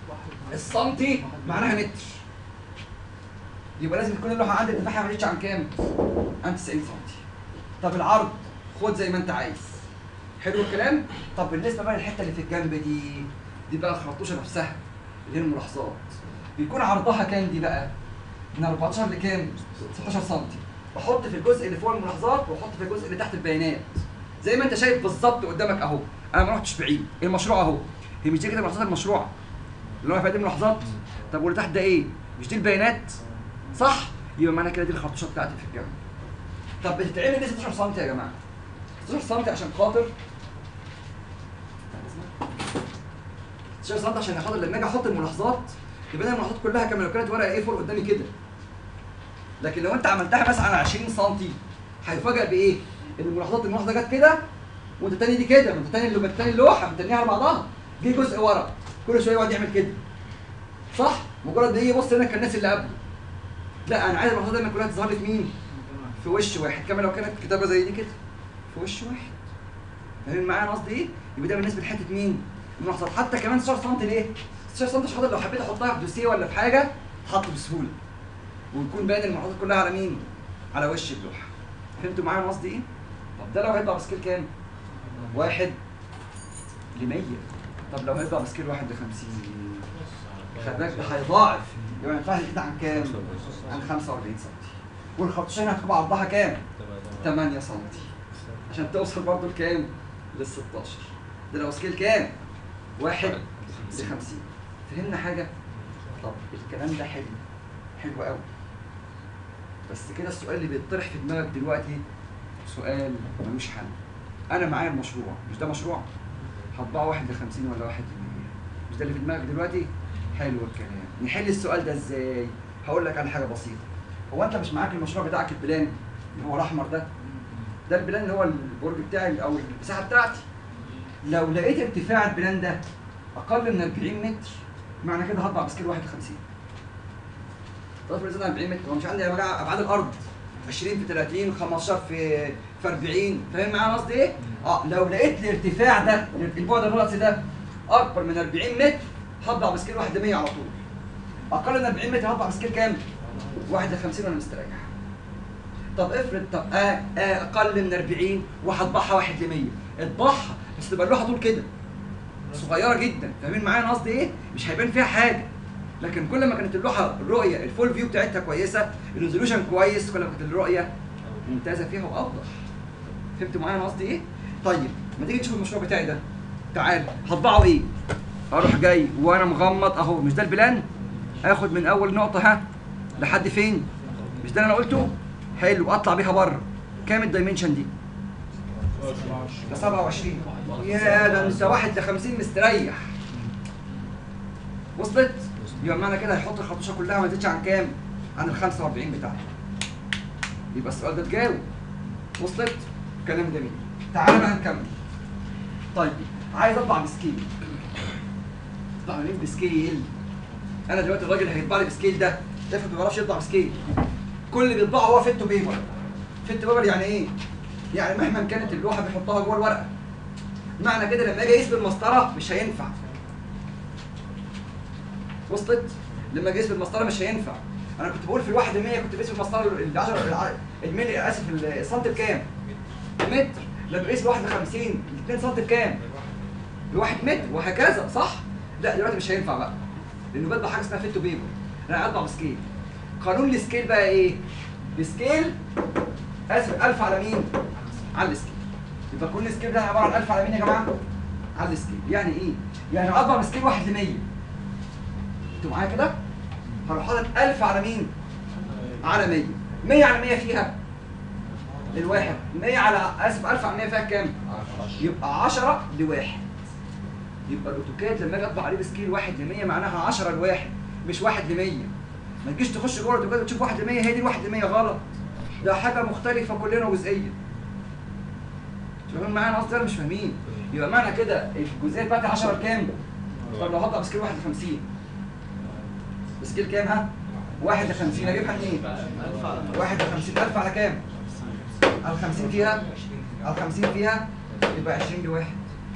A: السنتي معناها متر يبقى لازم تكون اللوحه عندي ارتفاعها ما يزيدش عن كام؟ عن 90 سم طب العرض خد زي ما انت عايز حلو الكلام طب بالنسبه بقى للحته اللي في الجنب دي دي بقى الخرطوشه نفسها اللي هي الملاحظات بيكون عرضها كام دي بقى من 14 لكام 16 سم بحط في الجزء اللي فوق الملاحظات واحط في الجزء اللي تحت البيانات زي ما انت شايف بالظبط قدامك اهو انا ما رحتش بعيد المشروع اهو هي مش دي كده ملاحظات المشروع اللي هو فيها دي الملاحظات طب واللي تحت ده ايه مش دي البيانات صح يبقى معنى كده دي الخرطوشه بتاعتي في الجنب طب بتتعمل ليه 16 سم يا جماعه 16 سم عشان خاطر 16 سم عشان خاطر لما اجي احط الملاحظات يبقى انا الملاحظات كلها كما لو كانت ورقه ايه فوق قدامي كده لكن لو انت عملتها مثلا على 20 سم هيفاجئ بايه؟ ان الملاحظات الملاحظه جت كده وانت التاني دي كده وانت التاني اللي التاني اللوحه متنيها على بعضها جه جزء ورا كل شويه يقعد يعمل كده صح؟ مجرد ما يجي يبص هنا كان الناس اللي قبله لا انا عايز الملاحظات دايما كلها تظهر لي في مين؟ في وش واحد كما لو كانت كتابه زي دي كده في وش واحد فاهمين معايا انا قصدي ايه؟ يبقى ده بالنسبه لحته مين؟ الملاحظات حتى كمان 16 سم ليه؟ 16 سم عشان خاطر لو حبيت احطها في دوسيه ولا في حاجه تحط بسهوله ويكون باين الملاحظات كلها على مين؟ على وش اللوحه فهمتوا معايا انا قصدي ايه؟ طب ده لو هيطلع بسكيل كام؟ واحد ل 100 طب لو هيطلع بسكيل واحد ل 50 خلي بالك ده هيضاعف يبقى ما ينفعش كده عن كام؟ عن 45 سم والخرطوشين هتبقى عرضها كام؟ 8 سم عشان توصل برضه لكام؟ لل 16 ده لو سكيل كام؟ واحد ل 50 فهمنا حاجة؟ طب الكلام ده حلو حلو قوي بس كده السؤال اللي بيطرح في دماغك دلوقتي سؤال ملوش حل انا معايا المشروع مش ده مشروع هطبعه واحد ل 50 ولا واحد ل 100 مش ده اللي في دماغك دلوقتي حلو الكلام نحل السؤال ده ازاي هقول لك على حاجه بسيطه هو انت مش معاك المشروع بتاعك البلان اللي هو الاحمر ده ده البلان اللي هو البرج بتاعي او المساحه بتاعتي لو لقيت ارتفاع البلان ده اقل من 40 متر معنى كده هطبع بسكيل 51 طب افرض زاد عن 40 متر هو مش عندي يا جماعه ابعاد الارض 20 في 30 15 في في 40 فاهم معايا أنا قصدي ايه؟ اه لو لقيت الارتفاع ده البعد الرأسي ده اكبر من 40 متر هطبع بسكيل 100 على طول اقل من 40 متر هطبع بسكيل كام؟ 51 وانا مستريح طب افرض طب آه آه اقل من 40 وهطبعها 1 ل 100 اطبعها بس تبقى اللوحه طول كده صغيره جدا فاهمين معايا انا قصدي ايه؟ مش هيبان فيها حاجه لكن كل ما كانت اللوحه الرؤيه الفول فيو بتاعتها كويسه الريزولوشن كويس كل ما كانت الرؤيه ممتازه فيها واوضح فهمتوا معايا انا قصدي ايه؟ طيب ما تيجي تشوف المشروع بتاعي ده تعال هطبعه ايه؟ اروح جاي وانا مغمض اهو مش ده البلان؟ اخد من اول نقطه ها لحد فين؟ مش ده اللي انا قلته؟ حلو اطلع بيها بره كام الدايمنشن دي؟ ده 27 يا ده انت واحد ل 50 مستريح وصلت؟ يبقى معنى كده هيحط الخرطوشه كلها ما تزيدش عن كام؟ عن ال 45 بتاعته يبقى السؤال ده اتجاوب وصلت؟ كلام جميل تعالى بقى نكمل طيب عايز اطبع بسكيل اطبع منين بسكيل؟ انا دلوقتي الراجل هيطبع لي بسكيل ده افرض ما بيعرفش يطبع بسكيل كل اللي بيطبعه هو فيتو بيبر فيتو بيبر يعني ايه؟ يعني مهما كانت اللوحه بيحطها جوه الورقه معنى كده لما اجي اقيس بالمسطره مش هينفع وصلت؟ لما اجي اقيس بالمسطره مش هينفع انا كنت بقول في الواحد 100 كنت بقيس بالمسطره ال 10 الملي اسف السنتي بكام؟ متر لما بقيس بواحد 50 ال 2 سم بكام؟ بواحد متر وهكذا صح؟ لا دلوقتي مش هينفع بقى لانه بطبع حاجه اسمها فيتو بيبر انا اطبع بسكيل قانون السكيل بقى ايه؟ بسكيل اسف 1000 على مين؟ على السكيل يبقى كل سكيل ده عباره عن 1000 على مين يا جماعه؟ على السكيل يعني ايه؟ يعني اطبع بسكيل 1 ل 100 انتوا معايا كده؟ هروح حاطط 1000 على مين؟ على 100 100 على 100 فيها الواحد 100 على اسف 1000 على 100 فيها كام؟ يبقى 10 لواحد يبقى الاوتوكاد لما اجي اطبع عليه بسكيل 1 ل 100 معناها 10 لواحد مش 1 ل 100 ما تجيش تخش جوه الاوتوكاد وتشوف 1 ل 100 هي دي 1 ل 100 غلط ده حاجه مختلفه كلنا جزئيه فاهمين معايا انا قصدي ولا مش فاهمين يبقى معنى كده الجزئيه بتاعتي 10 بكام؟ طب لو هطبع بسكيل 1 ل 50 بسكيل كام ها؟ 1 ل 50 اجيبها منين؟ 1 ل 50000 على كام؟ على 50 فيها على 50 فيها يبقى 20 لواحد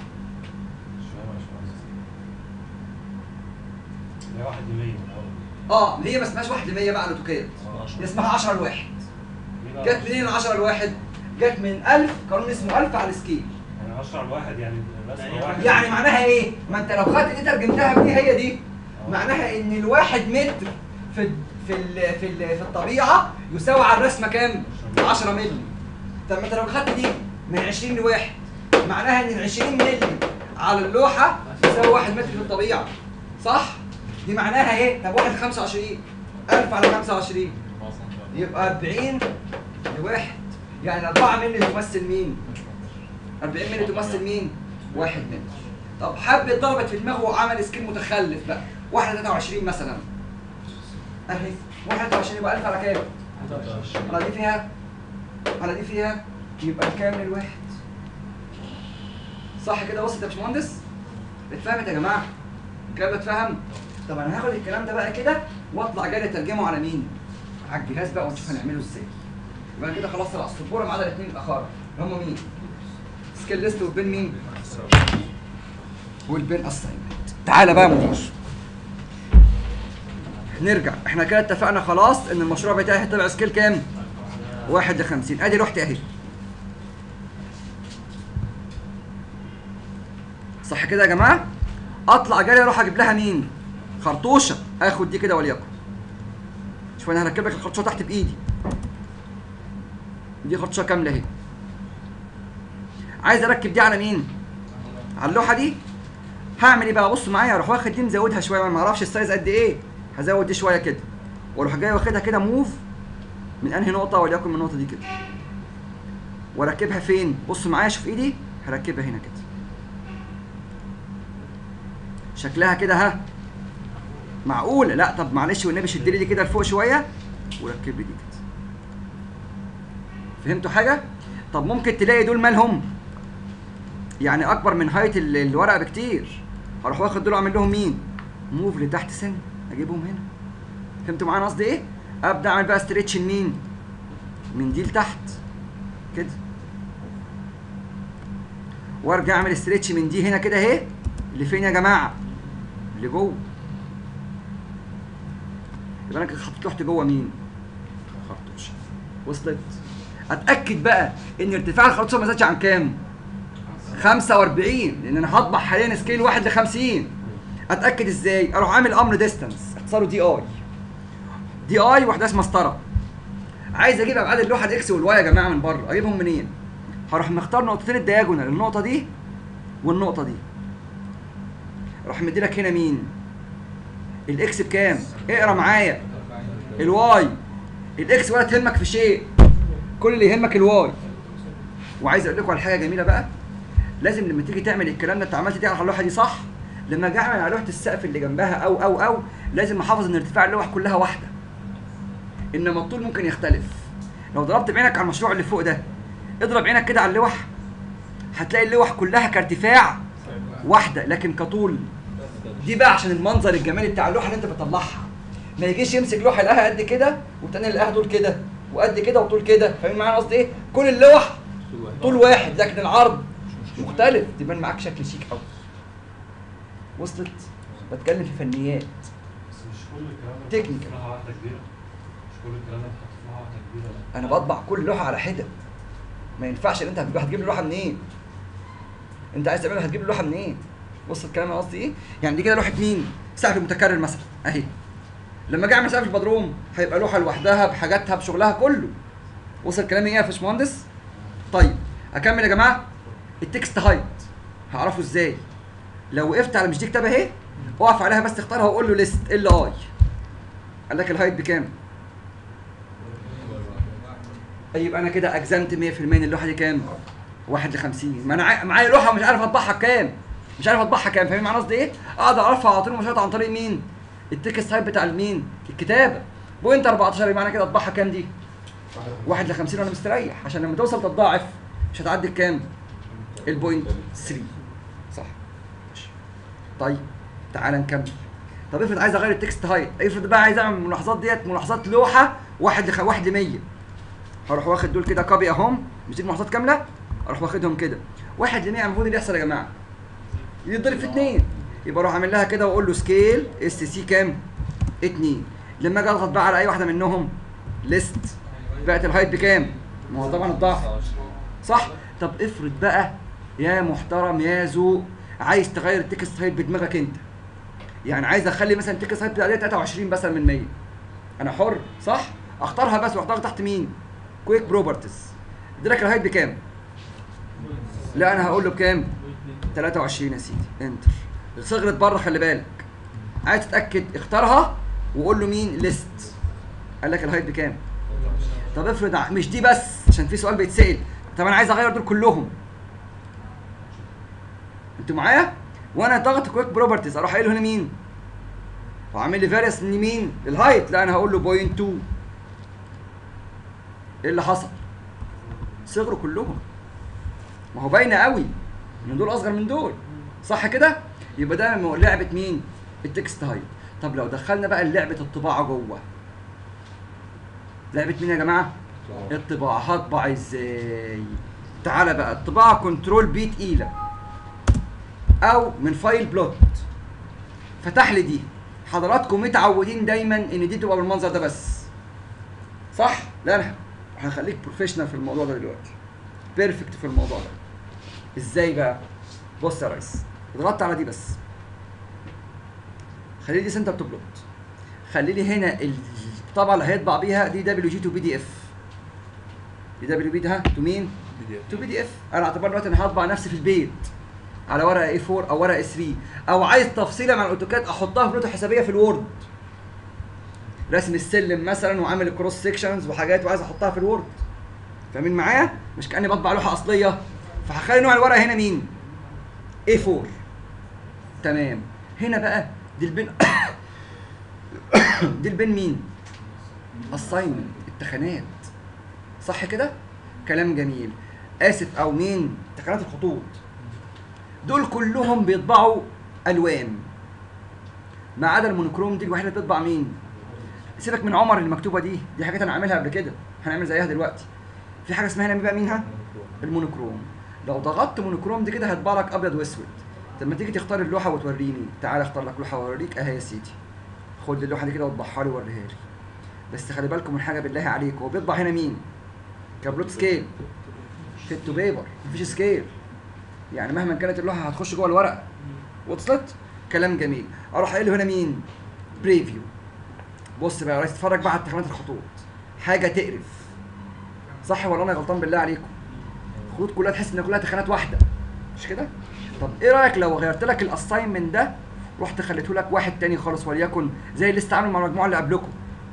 B: هي واحد لمية
A: اه هي ما اسمهاش 1 ل 100 بقى الاوتوكاد دي اسمها 10 لواحد جت منين ال 10 لواحد؟ جت من 1000 قانون اسمه 1000 على السكيل
B: يعني 10 الواحد يعني رسمة واحد
A: يعني معناها ايه؟ ما انت لو خدت دي ترجمتها بدي هي دي معناها ان الواحد متر في في ال في ال في الطبيعه يساوي على الرسمه كام؟ 10 مللي طب ما انت لو خدت دي من 20 لواحد معناها ان ال 20 مللي على اللوحه يساوي 1 متر في الطبيعه صح؟ دي معناها ايه؟ طب 1 ل 25 1000 على 25 يبقى 40 لواحد يعني 4 مللي تمثل مين؟ 40 مللي تمثل مين؟ 1 متر طب حب ضربت في دماغه وعمل سكيل متخلف بقى 1 23 مثلا اهي 21 يبقى 1000 على كام؟ على دي فيها على دي فيها يبقى كام للواحد صح كده وصلت يا باشمهندس؟ اتفهمت يا جماعه؟ الكلام ده اتفهم؟ طب انا هاخد الكلام ده بقى كده واطلع جاي اترجمه على مين؟ على الجهاز بقى ونشوف هنعمله ازاي. يبقى انا كده خلصت على السبوره ما عدا الاثنين الاخر اللي هم مين؟ سكيل ليست والبين مين؟ والبين اساينمنت. تعالى بقى يا مدير. نرجع احنا كده اتفقنا خلاص ان المشروع بتاعي هيطلع سكيل كام؟ واحد ل 50 ادي لوحتي اهي. صح كده يا جماعه؟ اطلع جري اروح اجيب لها مين؟ خرطوشه اخد دي كده وليكن. شوف انا هركب لك الخرطوشه تحت بايدي. دي خرطوشه كامله اهي. عايز اركب دي على مين؟ على اللوحه دي هعمل ايه بقى بص معايا اروح واخد دي مزودها شويه ما اعرفش السايز قد ايه هزود دي شويه كده واروح جاي واخدها كده موف من انهي نقطه وليكن من النقطه دي كده واركبها فين بص معايا شوف ايدي هركبها هنا كده شكلها كده ها معقوله لا طب معلش والنبي شد لي دي كده لفوق شويه وركب لي دي كده فهمتوا حاجه طب ممكن تلاقي دول مالهم يعني اكبر من هايت ال- الورقه بكتير هروح واخد دول اعمل لهم مين موف لتحت سن اجيبهم هنا فهمتوا معانا قصدي ايه ابدا اعمل بقى ستريتش لمين من دي لتحت كده وارجع اعمل ستريتش من دي هنا كده اهي لفين يا جماعه لجوه يبقى انا كده حطيت رحت جوه مين خرطوش وصلت اتاكد بقى ان ارتفاع الخرطوش ما زادش عن كام 45 لان انا هطبع حاليا سكيل 1 ل 50 اتاكد ازاي اروح عامل امر ديستانس اختصاره دي اي دي اي واحده اسمها مسطره عايز اجيب ابعاد اللوحه الاكس والواي يا جماعه من بره اجيبهم منين هروح مختار نقطتين الدياجونال النقطه دي والنقطه دي اروح مديلك هنا مين الاكس بكام اقرا معايا الواي الاكس ولا تهمك في شيء كل اللي يهمك الواي وعايز اقول لكم على حاجه جميله بقى لازم لما تيجي تعمل الكلام ده انت عملت دي على اللوحه دي صح لما اجي اعمل على لوحه السقف اللي جنبها او او او لازم احافظ ان ارتفاع اللوح كلها واحده انما الطول ممكن يختلف لو ضربت بعينك على المشروع اللي فوق ده اضرب عينك كده على اللوح هتلاقي اللوح كلها كارتفاع واحده لكن كطول دي بقى عشان المنظر الجمالي بتاع اللوحه اللي انت بتطلعها ما يجيش يمسك لوحه يلاقيها قد كده والتاني يلاقيها طول كده وقد كده وطول كده فاهمين معايا قصدي ايه كل اللوح طول واحد لكن العرض مختلف تبان معاك شكل شيك قوي وصلت بتكلم في فنيات
B: بس مش كل الكلام ده
A: تكنيكال.
B: بيتحط في لوحه واحده كبيره مش كل الكلام ده بيتحط في لوحه واحده كبيره لا.
A: انا بطبع كل لوحه على حده ما ينفعش ان انت هتجيب هتجيب لي لوحه منين انت عايز تعملها هتجيب لي لوحه منين وصل الكلام أنا قصدي ايه يعني دي كده لوحه مين سقف متكرر مثلا اهي لما اجي اعمل سقف البدروم هيبقى لوحه لوحدها بحاجاتها بشغلها كله وصل كلامي ايه يا باشمهندس طيب اكمل يا جماعه التكست هايت هعرفه ازاي لو وقفت على مش دي كتابه اهي اقف عليها بس اختارها وقول له ليست ال اي قال لك الهايت بكام يبقى انا كده اجزمت 100% ان اللوحه دي كام؟ 1 ل 50 ما انا عا- معايا لوحه مش عارف اطبعها بكام مش عارف اطبعها كام فاهمين معنى قصدي ايه؟ اقدر اعرفها على طول مشاهد عن طريق مين؟ التكست تايب بتاع المين؟ الكتابه بوينت 14 يبقى انا كده اطبعها كام دي؟ 1 ل 50 وانا مستريح عشان لما توصل تتضاعف مش هتعدي الكام؟ البوينت 3 صح ماشي. طيب تعال نكمل طب افرض عايز اغير التكست هايت افرض بقى عايز اعمل الملاحظات ديت ملاحظات لوحه 1 ل 1 ل 100 هروح واخد دول كده كوبي اهم مش دي الملاحظات كامله اروح واخدهم كده واحد ل 100 المفروض اللي يحصل يا جماعه يتضرب في اتنين يبقى اروح اعمل لها كده واقول له سكيل اس سي كام؟ اتنين لما اجي اضغط بقى على اي واحده منهم ليست بقت الهايت بكام؟ ما هو طبعا الضعف صح؟ طب افرض بقى يا محترم يا ذوق عايز تغير التكست هايت بدماغك انت يعني عايز اخلي مثلا التكست هايت بتاعتي 23 مثلا من 100 انا حر صح؟ اختارها بس واروح ضاغط تحت مين؟ كويك بروبرتيز اديلك الهايت بكام؟ لا انا هقول له بكام؟ 23 يا سيدي انتر صغرت بره خلي بالك عايز تتاكد اختارها وقول له مين ليست قال لك الهايت بكام؟ طب افرض ع- مش دي بس عشان في سؤال بيتسال طب انا عايز اغير دول كلهم انتوا معايا؟ وانا ضغط كويك بروبرتيز اروح قايل له هنا مين؟ وعامل لي فاريس لمين؟ للهايت لا انا هقول له بوينت 2 ايه اللي حصل؟ صغروا كلهم ما هو باينه قوي ان دول اصغر من دول صح كده؟ يبقى ده م- لعبه مين؟ التكست هايت طب لو دخلنا بقى لعبه الطباعه جوه لعبه مين يا جماعه؟ الطباعه هطبع ازاي؟ تعالى بقى الطباعه كنترول بي تقيله او من فايل بلوت فتح لي دي حضراتكم متعودين دايما ان دي تبقى بالمنظر ده بس صح لا انا هخليك بروفيشنال في الموضوع ده دلوقتي بيرفكت في الموضوع ده ازاي بقى بص يا ريس اضغطت على دي بس خلي دي سنتر تو بلوت خلي لي هنا الطبعه اللي هيطبع بيها دي دبليو جي تو بي دي اف دي دبليو بي ده تو مين تو بي دي اف انا اعتبر دلوقتي انا هطبع نفسي في البيت على ورقه اي 4 او ورقه 3 او عايز تفصيله مع الاوتوكاد احطها في نوتة حسابيه في الوورد رسم السلم مثلا وعامل الكروس سيكشنز وحاجات وعايز احطها في الوورد فاهمين معايا مش كاني بطبع لوحه اصليه فهخلي نوع الورقه هنا مين اي 4 تمام هنا بقى دي البن دي البين مين اساينمنت التخانات صح كده كلام جميل اسف او مين تخانات الخطوط دول كلهم بيطبعوا الوان ما عدا المونوكروم دي الوحيده اللي بتطبع مين سيبك من عمر اللي مكتوبه دي دي حاجات انا عاملها قبل كده هنعمل زيها دلوقتي في حاجه اسمها هنا بقى مينها المونوكروم لو ضغطت مونوكروم دي كده هيطبع لك ابيض واسود لما تيجي تختار اللوحه وتوريني تعالى اختار لك لوحه واوريك اهي يا سيدي خد اللوحه دي كده وطبعها لي ووريها لي بس خلي بالكم من حاجه بالله عليك هو بيطبع هنا مين كبلوت سكيل فيت تو بيبر مفيش سكيل يعني مهما كانت اللوحه هتخش جوه الورقه وصلت كلام جميل اروح قايل له هنا مين بريفيو بص بقى يا ريس اتفرج بقى على تخانات الخطوط حاجه تقرف صح ولا انا غلطان بالله عليكم الخطوط كلها تحس ان كلها تخانات واحده مش كده طب ايه رايك لو غيرت لك الاساينمنت ده رحت خليته لك واحد تاني خالص وليكن زي اللي استعملوا مع المجموعه اللي قبلكم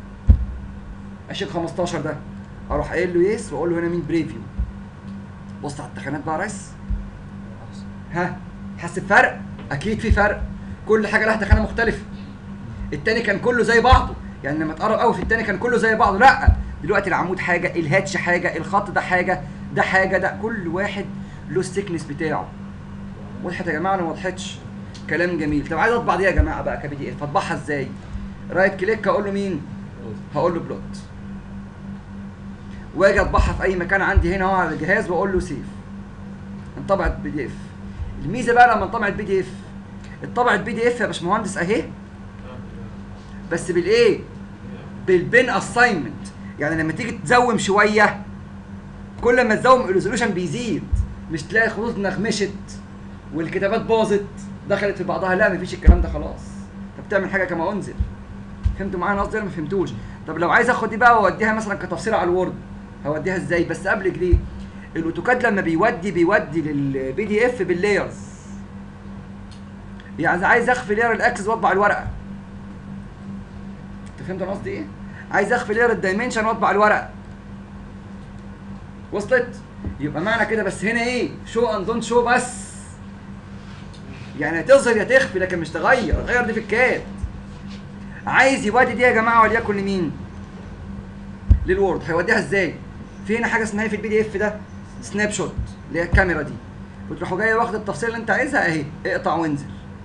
A: 2015 ده اروح قايل له يس واقول له هنا مين بريفيو بص على التخانات بقى يا ريس ها حاسس بفرق اكيد في فرق كل حاجه لها تخانه مختلفه التاني كان كله زي بعضه يعني لما تقرب قوي في التاني كان كله زي بعضه لا دلوقتي العمود حاجه الهاتش حاجه الخط ده حاجه ده حاجه ده كل واحد له السكنس بتاعه وضحت يا جماعه ولا ما وضحتش كلام جميل طب عايز اطبع دي يا جماعه بقى كبي دي اف اطبعها ازاي رايت كليك اقول له مين هقول له بلوت واجي اطبعها في اي مكان عندي هنا اهو على الجهاز واقول له سيف انطبعت بي دي اف الميزه بقى لما انطبعت بي دي اف اتطبعت بي دي اف يا باشمهندس اهي بس بالايه بالبين اساينمنت يعني لما تيجي تزوم شويه كل ما تزوم الريزولوشن بيزيد مش تلاقي الخطوط نغمشت والكتابات باظت دخلت في بعضها لا مفيش الكلام ده خلاص طب تعمل حاجه كما انزل فهمتوا معايا أنا قصدي ولا ما فهمتوش طب لو عايز اخد دي بقى واوديها مثلا كتفصيل على الوورد هوديها ازاي بس قبل كده الاوتوكاد لما بيودي بيودي للبي دي اف باللايرز يعني عايز اخفي لير الاكسس واطبع الورقه انت فهمت انا قصدي ايه عايز اخفي لير الدايمنشن واطبع الورقه وصلت يبقى معنى كده بس هنا ايه شو اند دونت شو بس يعني هتظهر يا تخفي لكن مش تغير غير دي في الكاد عايز يودي دي يا جماعه وليكن لمين للوورد هيوديها ازاي في هنا حاجه اسمها إيه في البي دي اف ده سناب شوت اللي هي الكاميرا دي وتروحوا جاي واخد التفصيل اللي انت عايزها اهي اقطع وانزل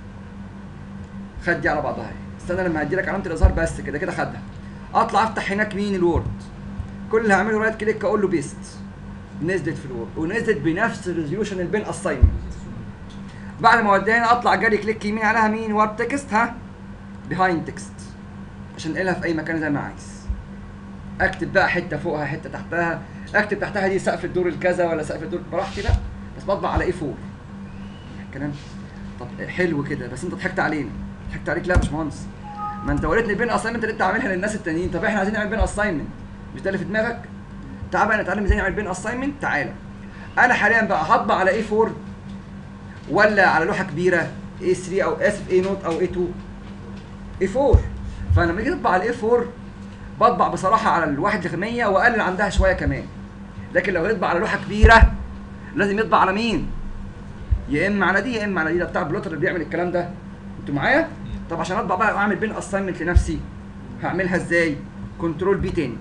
A: خد دي على بعضها اهي استنى لما هدي لك علامه الاظهار بس كده كده خدها اطلع افتح هناك مين الوورد كل اللي هعمله رايت كليك اقول له بيست نزلت في الوورد ونزلت بنفس الريزوليوشن البين اساينمنت بعد ما اوديها هنا اطلع جالي كليك يمين عليها مين وارب تكست ها بيهايند تكست عشان انقلها في اي مكان زي ما عايز اكتب بقى حته فوقها حته تحتها اكتب تحتها دي سقف الدور الكذا ولا سقف الدور براحتي بقى بس بطبع على اي 4 الكلام طب حلو كده بس انت ضحكت علينا ضحكت عليك لا يا باشمهندس ما انت وريتني البين اساينمنت اللي انت عاملها للناس التانيين طب احنا عايزين نعمل بين اساينمنت مش ده اللي في دماغك تعال بقى نتعلم ازاي نعمل بين اساينمنت تعالى انا حاليا بقى هطبع على اي 4 ولا على لوحه كبيره اي 3 او اسف اي نوت او اي 2 اي 4 فلما اجي اطبع على الاي 4 بطبع بصراحه على الواحد ل 100 واقلل عندها شويه كمان لكن لو يطبع على لوحه كبيره لازم يطبع على مين؟ يا اما على دي يا اما على دي ده بتاع بلوتر اللي بيعمل الكلام ده انتوا معايا؟ طب عشان اطبع بقى واعمل بين اساينمنت لنفسي هعملها ازاي؟ كنترول بي تاني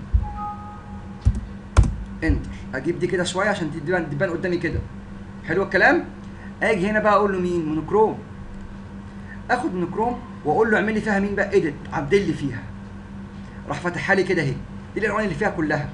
A: انتر اجيب دي كده شويه عشان تبان تبان قدامي كده حلو الكلام؟ اجي هنا بقى اقول له مين؟ مونوكروم اخد مونوكروم واقول له اعمل لي فيها مين بقى ايديت عدل لي فيها راح فاتحها لي كده اهي دي الالوان اللي فيها كلها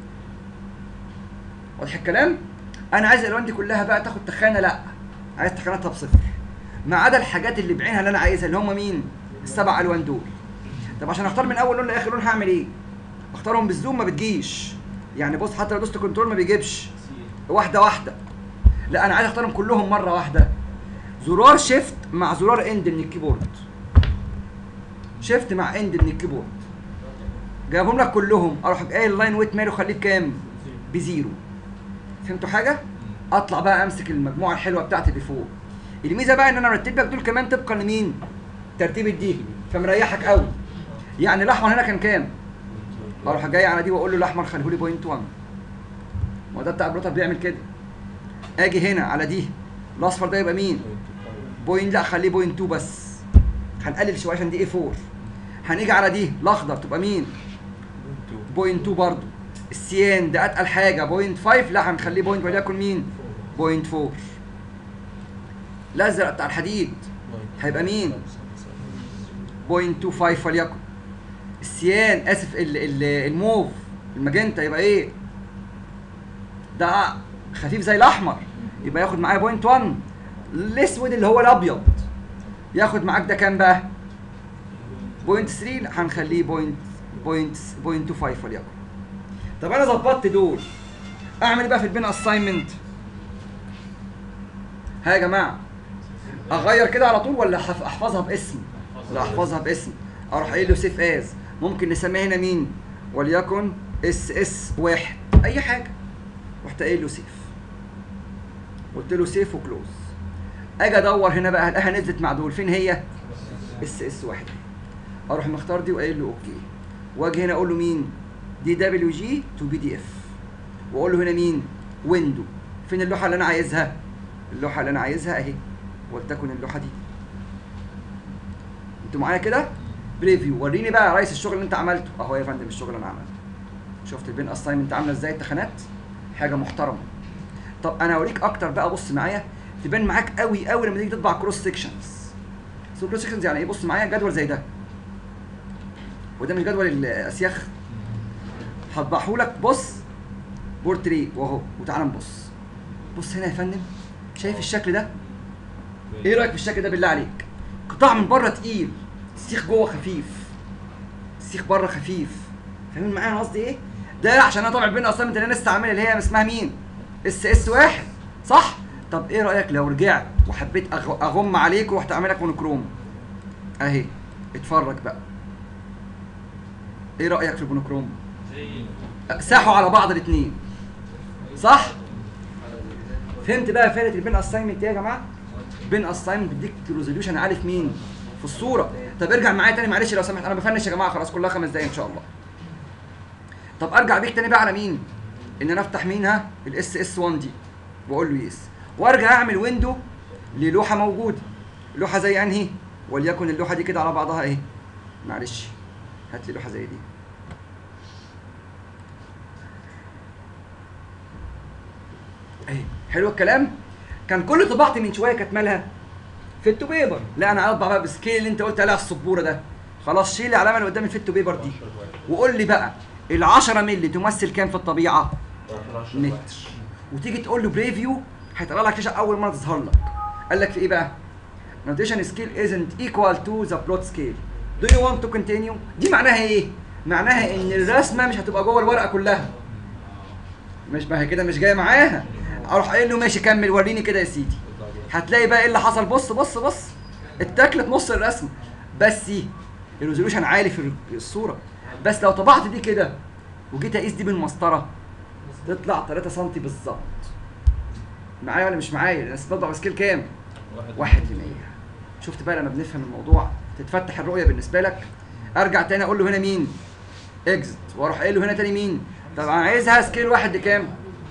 A: واضح الكلام انا عايز الالوان دي كلها بقى تاخد تخانه لا عايز تخانتها بصفر ما عدا الحاجات اللي بعينها اللي انا عايزها اللي هم مين السبع الوان دول طب عشان اختار من اول لون لاخر لون هعمل ايه اختارهم بالزوم ما بتجيش يعني بص حتى لو دوست كنترول ما بيجيبش واحده واحده لا انا عايز اختارهم كلهم مره واحده زرار شيفت مع زرار اند من الكيبورد شيفت مع اند من الكيبورد جايبهم لك كلهم اروح قايل اللاين ويت ماله خليه بكام بزيرو فهمتوا حاجه اطلع بقى امسك المجموعه الحلوه بتاعتي اللي فوق الميزه بقى ان انا مرتب لك دول كمان طبقا لمين ترتيب الدي فمريحك قوي يعني الاحمر هنا كان كام اروح جاي على دي واقول له الاحمر خليه لي بوينت 1 ما ده بتاع البروتر بيعمل كده اجي هنا على دي الاصفر ده يبقى مين بوينت لا خليه بوينت 2 بس هنقلل شويه عشان دي اي 4 هنيجي على دي الاخضر تبقى مين بوينت 2 برضه السيان ده اتقل حاجه بوينت 5 لا هنخليه بوينت وليكن مين بوينت 4 الازرق بتاع الحديد هيبقى مين بوينت 25 وليكن السيان اسف ال ال الموف الماجنتا يبقى ايه ده خفيف زي الاحمر يبقى ياخد معايا بوينت 1 الاسود اللي هو الابيض ياخد معاك ده كام بقى بوينت 3 هنخليه بوينت بوينت بوينت 25 وليكن طب انا ظبطت دول اعمل ايه بقى في البين اساينمنت ها يا جماعه اغير كده على طول ولا أحف- احفظها باسم لا احفظها باسم اروح قايل له سيف از ممكن نسميها هنا مين وليكن اس اس واحد اي حاجه رحت قايل له سيف قلت له سيف وكلوز اجي ادور هنا بقى هلاقيها نزلت مع دول فين هي اس اس واحد اروح مختار دي وقايل له اوكي واجي هنا اقول له مين دي دبليو جي تو بي دي اف واقول له هنا مين ويندو فين اللوحه اللي انا عايزها اللوحه اللي انا عايزها اهي ولتكن اللوحه دي انتوا معايا كده بريفيو وريني بقى يا ريس الشغل اللي انت عملته اهو يا فندم الشغل اللي انا عملته شفت البين اساينمنت عامله ازاي التخانات حاجه محترمه طب انا اوريك اكتر بقى بص معايا تبان معاك قوي قوي لما تيجي تطبع كروس سيكشنز كروس سيكشنز يعني ايه بص معايا جدول زي ده وده مش جدول الاسياخ هطبعه لك بص بورتري واهو وتعالى نبص بص هنا يا فندم شايف الشكل ده ايه رايك في الشكل ده بالله عليك قطاع من بره تقيل السيخ جوه خفيف السيخ بره خفيف فاهمين معايا انا قصدي ايه ده عشان انا طبعا البين اصلا اللي انا لسه عاملها اللي هي اسمها مين اس اس واحد صح طب ايه رايك لو رجعت وحبيت أغ- اغم عليك ورحت اعمل لك مونوكروم اهي اتفرج بقى ايه رايك في المونوكروم ساحوا على بعض الاثنين صح فهمت بقى فائده البين اساينمنت ايه يا جماعه بين اساينمنت بيديك ريزوليوشن عالي في مين في الصوره طب ارجع معايا تاني معلش لو سمحت انا بفنش يا جماعه خلاص كلها خمس دقايق ان شاء الله طب ارجع بيك تاني بقى على مين ان انا افتح مين ها الاس اس 1 دي واقول له يس وارجع اعمل ويندو للوحه موجوده لوحه زي انهي وليكن اللوحه دي كده على بعضها اهي معلش هات لي لوحه زي دي اهي حلو الكلام كان كل طباعتي من شويه كانت مالها في التو بيبر لا انا اطبع بقى بسكيل اللي انت قلت عليها السبوره ده خلاص شيل العلامه اللي قدام الفيتو بيبر دي وقول لي بقى ال 10 مللي تمثل كام في الطبيعه متر وتيجي تقول له بريفيو هيطلع لك شاشه اول مره تظهر لك قال لك في ايه بقى notation scale isn't equal to the plot scale do you want to continue دي معناها ايه معناها ان الرسمه مش هتبقى جوه الورقه كلها مش ما هي كده مش جايه معاها اروح قايل له ماشي كمل وريني كده يا سيدي هتلاقي بقى ايه اللي حصل بص بص بص اتاكلت نص الرسم بس الريزولوشن عالي في الصوره بس لو طبعت دي كده وجيت اقيس دي بالمسطره تطلع 3 سم بالظبط معايا ولا مش معايا انا بطبع بسكيل كام واحد ل 100 شفت بقى لما بنفهم الموضوع تتفتح الرؤيه بالنسبه لك ارجع تاني اقول له هنا مين اكزت واروح قايل له هنا تاني مين طب انا عايزها سكيل واحد لكام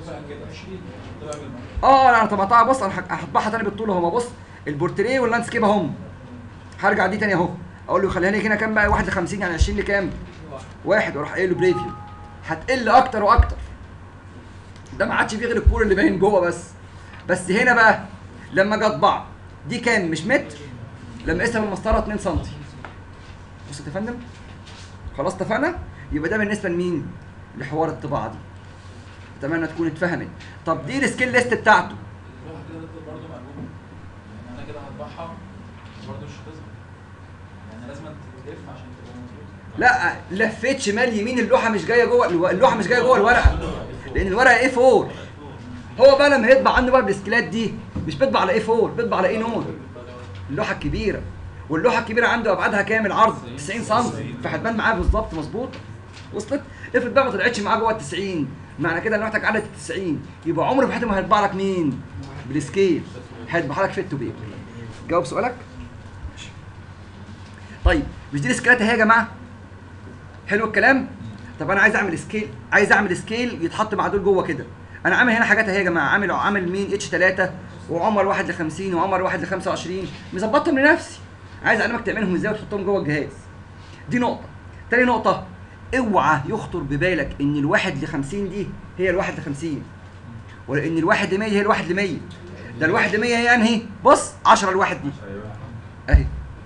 A: اه انا طبعتها بص انا هطبعها تاني بالطول اهو بص البورتريه واللاندسكيب اهم هرجع دي تاني اهو اقول له خليها لي هنا كام بقى 1 ل 50 يعني 20 لكام واحد واروح قايل له بريفيو هتقل اكتر واكتر ده ما عادش فيه غير الكور اللي باين جوه بس بس هنا بقى لما اجي اطبع دي كام مش متر لما اقيسها بالمسطره 2 سم بص يا فندم خلاص اتفقنا يبقى ده بالنسبه لمين لحوار الطباعه دي اتمنى تكون اتفهمت طب دي السكيل ليست بتاعته
E: اللوحه كده هتفضل برضه مقلوبه يعني انا كده هطبعها برضه مش هتظهر يعني لازم تلف عشان تبقى مظبوطه
A: لا لفيت شمال يمين اللوحه مش جايه جوه الو- اللوحه مش جايه جوه الورقه لان الورقه اي 4 هو بقى لما يطبع عنده بقى بالسكيلات دي مش بيطبع على اي 4 بيطبع على اي نون اللوحه الكبيره واللوحه الكبيره عنده ابعادها كام العرض 90 سم فهتبان معاه بالظبط مظبوط وصلت افرض بقى ما طلعتش معاه جوه ال 90 معنى كده ان لوحتك عدت ال 90 يبقى عمره في حياته ما هيطبع لك مين بالسكيل هيطبع لك فيت تو بيبر جاوب سؤالك ماشي. طيب مش دي السكيلات اهي يا جماعه حلو الكلام طب انا عايز اعمل سكيل عايز اعمل سكيل يتحط مع دول جوه كده انا عامل هنا حاجات اهي يا جماعه عامل عامل مين اتش 3 وعمر 1 ل 50 وعمر 1 ل 25 مظبطهم لنفسي عايز اعلمك تعملهم ازاي وتحطهم جوه الجهاز دي نقطه تاني نقطه اوعى يخطر ببالك ان الواحد ل 50 دي هي الواحد ل 50 ولا ان الواحد ل 100 هي الواحد ل 100 ده الواحد ل 100 هي انهي بص 10 الواحد دي
C: ايوه
A: اهي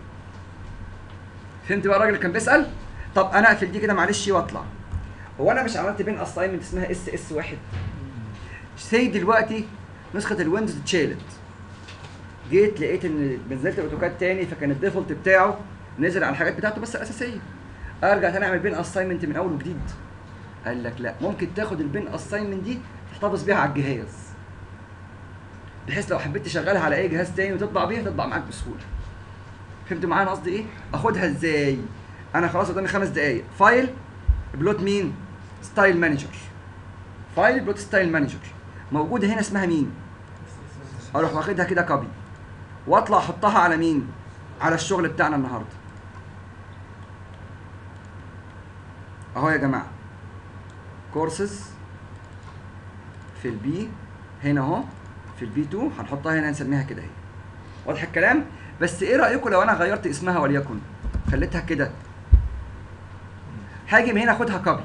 A: فهمت بقى الراجل اللي كان بيسال طب انا اقفل دي كده معلش واطلع هو انا مش عملت بين اساينمنت اسمها اس اس واحد سي دلوقتي نسخه الويندوز اتشالت جيت لقيت ان نزلت الاوتوكاد تاني فكان الديفولت بتاعه نزل على الحاجات بتاعته بس الاساسيه ارجع تاني اعمل بين اساينمنت من اول وجديد قال لك لا ممكن تاخد البين اساينمنت دي تحتفظ بيها على الجهاز بحيث لو حبيت تشغلها على اي جهاز تاني وتطبع بيها تطبع معاك بسهوله فهمتوا معايا أنا قصدي ايه اخدها ازاي انا خلاص قدامي خمس دقايق فايل بلوت مين ستايل مانجر فايل بلوت ستايل مانجر موجوده هنا اسمها مين اروح واخدها كده كوبي واطلع احطها على مين على الشغل بتاعنا النهارده اهو يا جماعه كورسز في البي هنا اهو في البي 2 هنحطها هنا نسميها كده اهي واضح الكلام بس ايه رايكم لو انا غيرت اسمها وليكن خليتها كده هاجي من هنا اخدها كوبي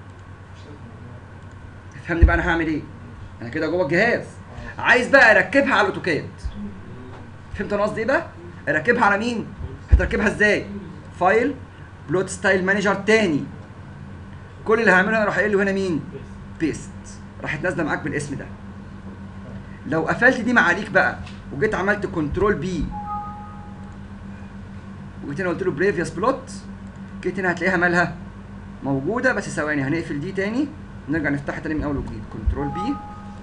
A: افهمني بقى انا هعمل ايه انا كده جوه الجهاز عايز بقى اركبها على الاوتوكاد فهمت انا قصدي ايه بقى اركبها على مين هتركبها ازاي فايل بلوت ستايل مانجر تاني كل اللي هعمله انا اروح قايل له هنا مين بيست راحت نازله معاك بالاسم ده لو قفلت دي معاليك بقى وجيت عملت كنترول بي وجيت هنا قلت له بريفيوس بلوت جيت هنا هتلاقيها مالها موجوده بس ثواني هنقفل دي تاني نرجع نفتحها تاني من اول وجديد كنترول بي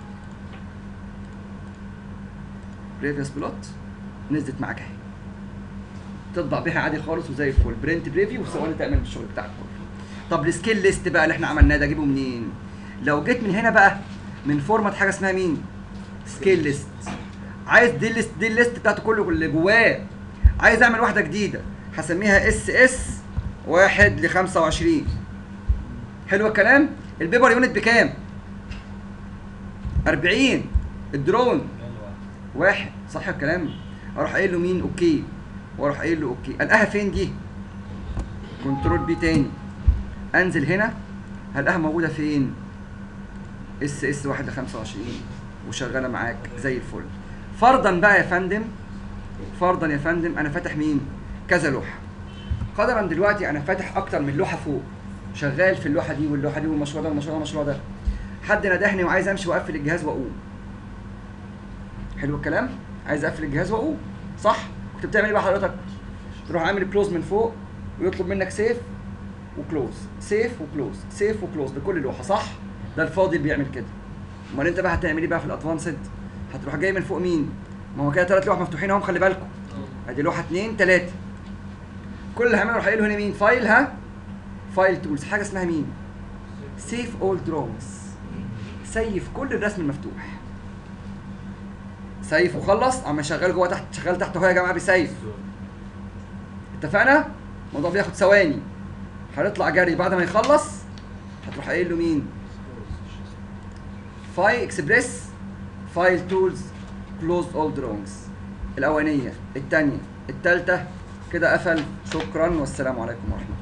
A: بريفيوس بلوت نزلت معاك اهي تطبع بيها عادي خالص وزي الفل برنت بريفيو وثواني تعمل الشغل بتاعك كله طب السكيل ليست بقى اللي احنا عملناه ده اجيبه منين لو جيت من هنا بقى من فورمات حاجه اسمها مين سكيل ليست عايز دي الليست دي الليست بتاعته كله اللي جواه عايز اعمل واحده جديده هسميها اس اس واحد ل 25 حلو الكلام البيبر يونت بكام 40 الدرون واحد صح الكلام اروح قايل له مين اوكي واروح قايل له اوكي القاها فين دي كنترول بي تاني انزل هنا هلاقيها موجوده فين اس اس واحد ل 25 وشغاله معاك زي الفل فرضا بقى يا فندم فرضا يا فندم انا فاتح مين كذا لوحه قدرا دلوقتي انا فاتح اكتر من لوحه فوق شغال في اللوحه دي واللوحه دي والمشروع ده والمشروع ده والمشروع ده حد ندهني وعايز امشي واقفل الجهاز واقوم حلو الكلام عايز اقفل الجهاز واقوم صح كنت بتعمل ايه بقى حضرتك تروح عامل كلوز من فوق ويطلب منك سيف وكلوز سيف وكلوز سيف وكلوز لكل لوحه صح ده الفاضي بيعمل كده امال انت بقى هتعمل ايه بقى في الادفانسد هتروح جاي من فوق مين ما هو كده ثلاث لوح مفتوحين اهم خلي بالكم ادي لوحه اثنين ثلاثه كل اللي هعمله اروح قايل له هنا مين فايل ها فايل تولز حاجه اسمها مين سيف اول دروز سيف كل الرسم المفتوح سيف وخلص اما شغال جوه تحت شغال تحت اهو يا جماعه بيسيف اتفقنا الموضوع بياخد ثواني هنطلع جري بعد ما يخلص هتروح قايل له مين فايل اكسبريس فايل تولز كلوز اول دروينجز الاولانيه الثانيه الثالثه كده قفل شكرا والسلام عليكم ورحمه الله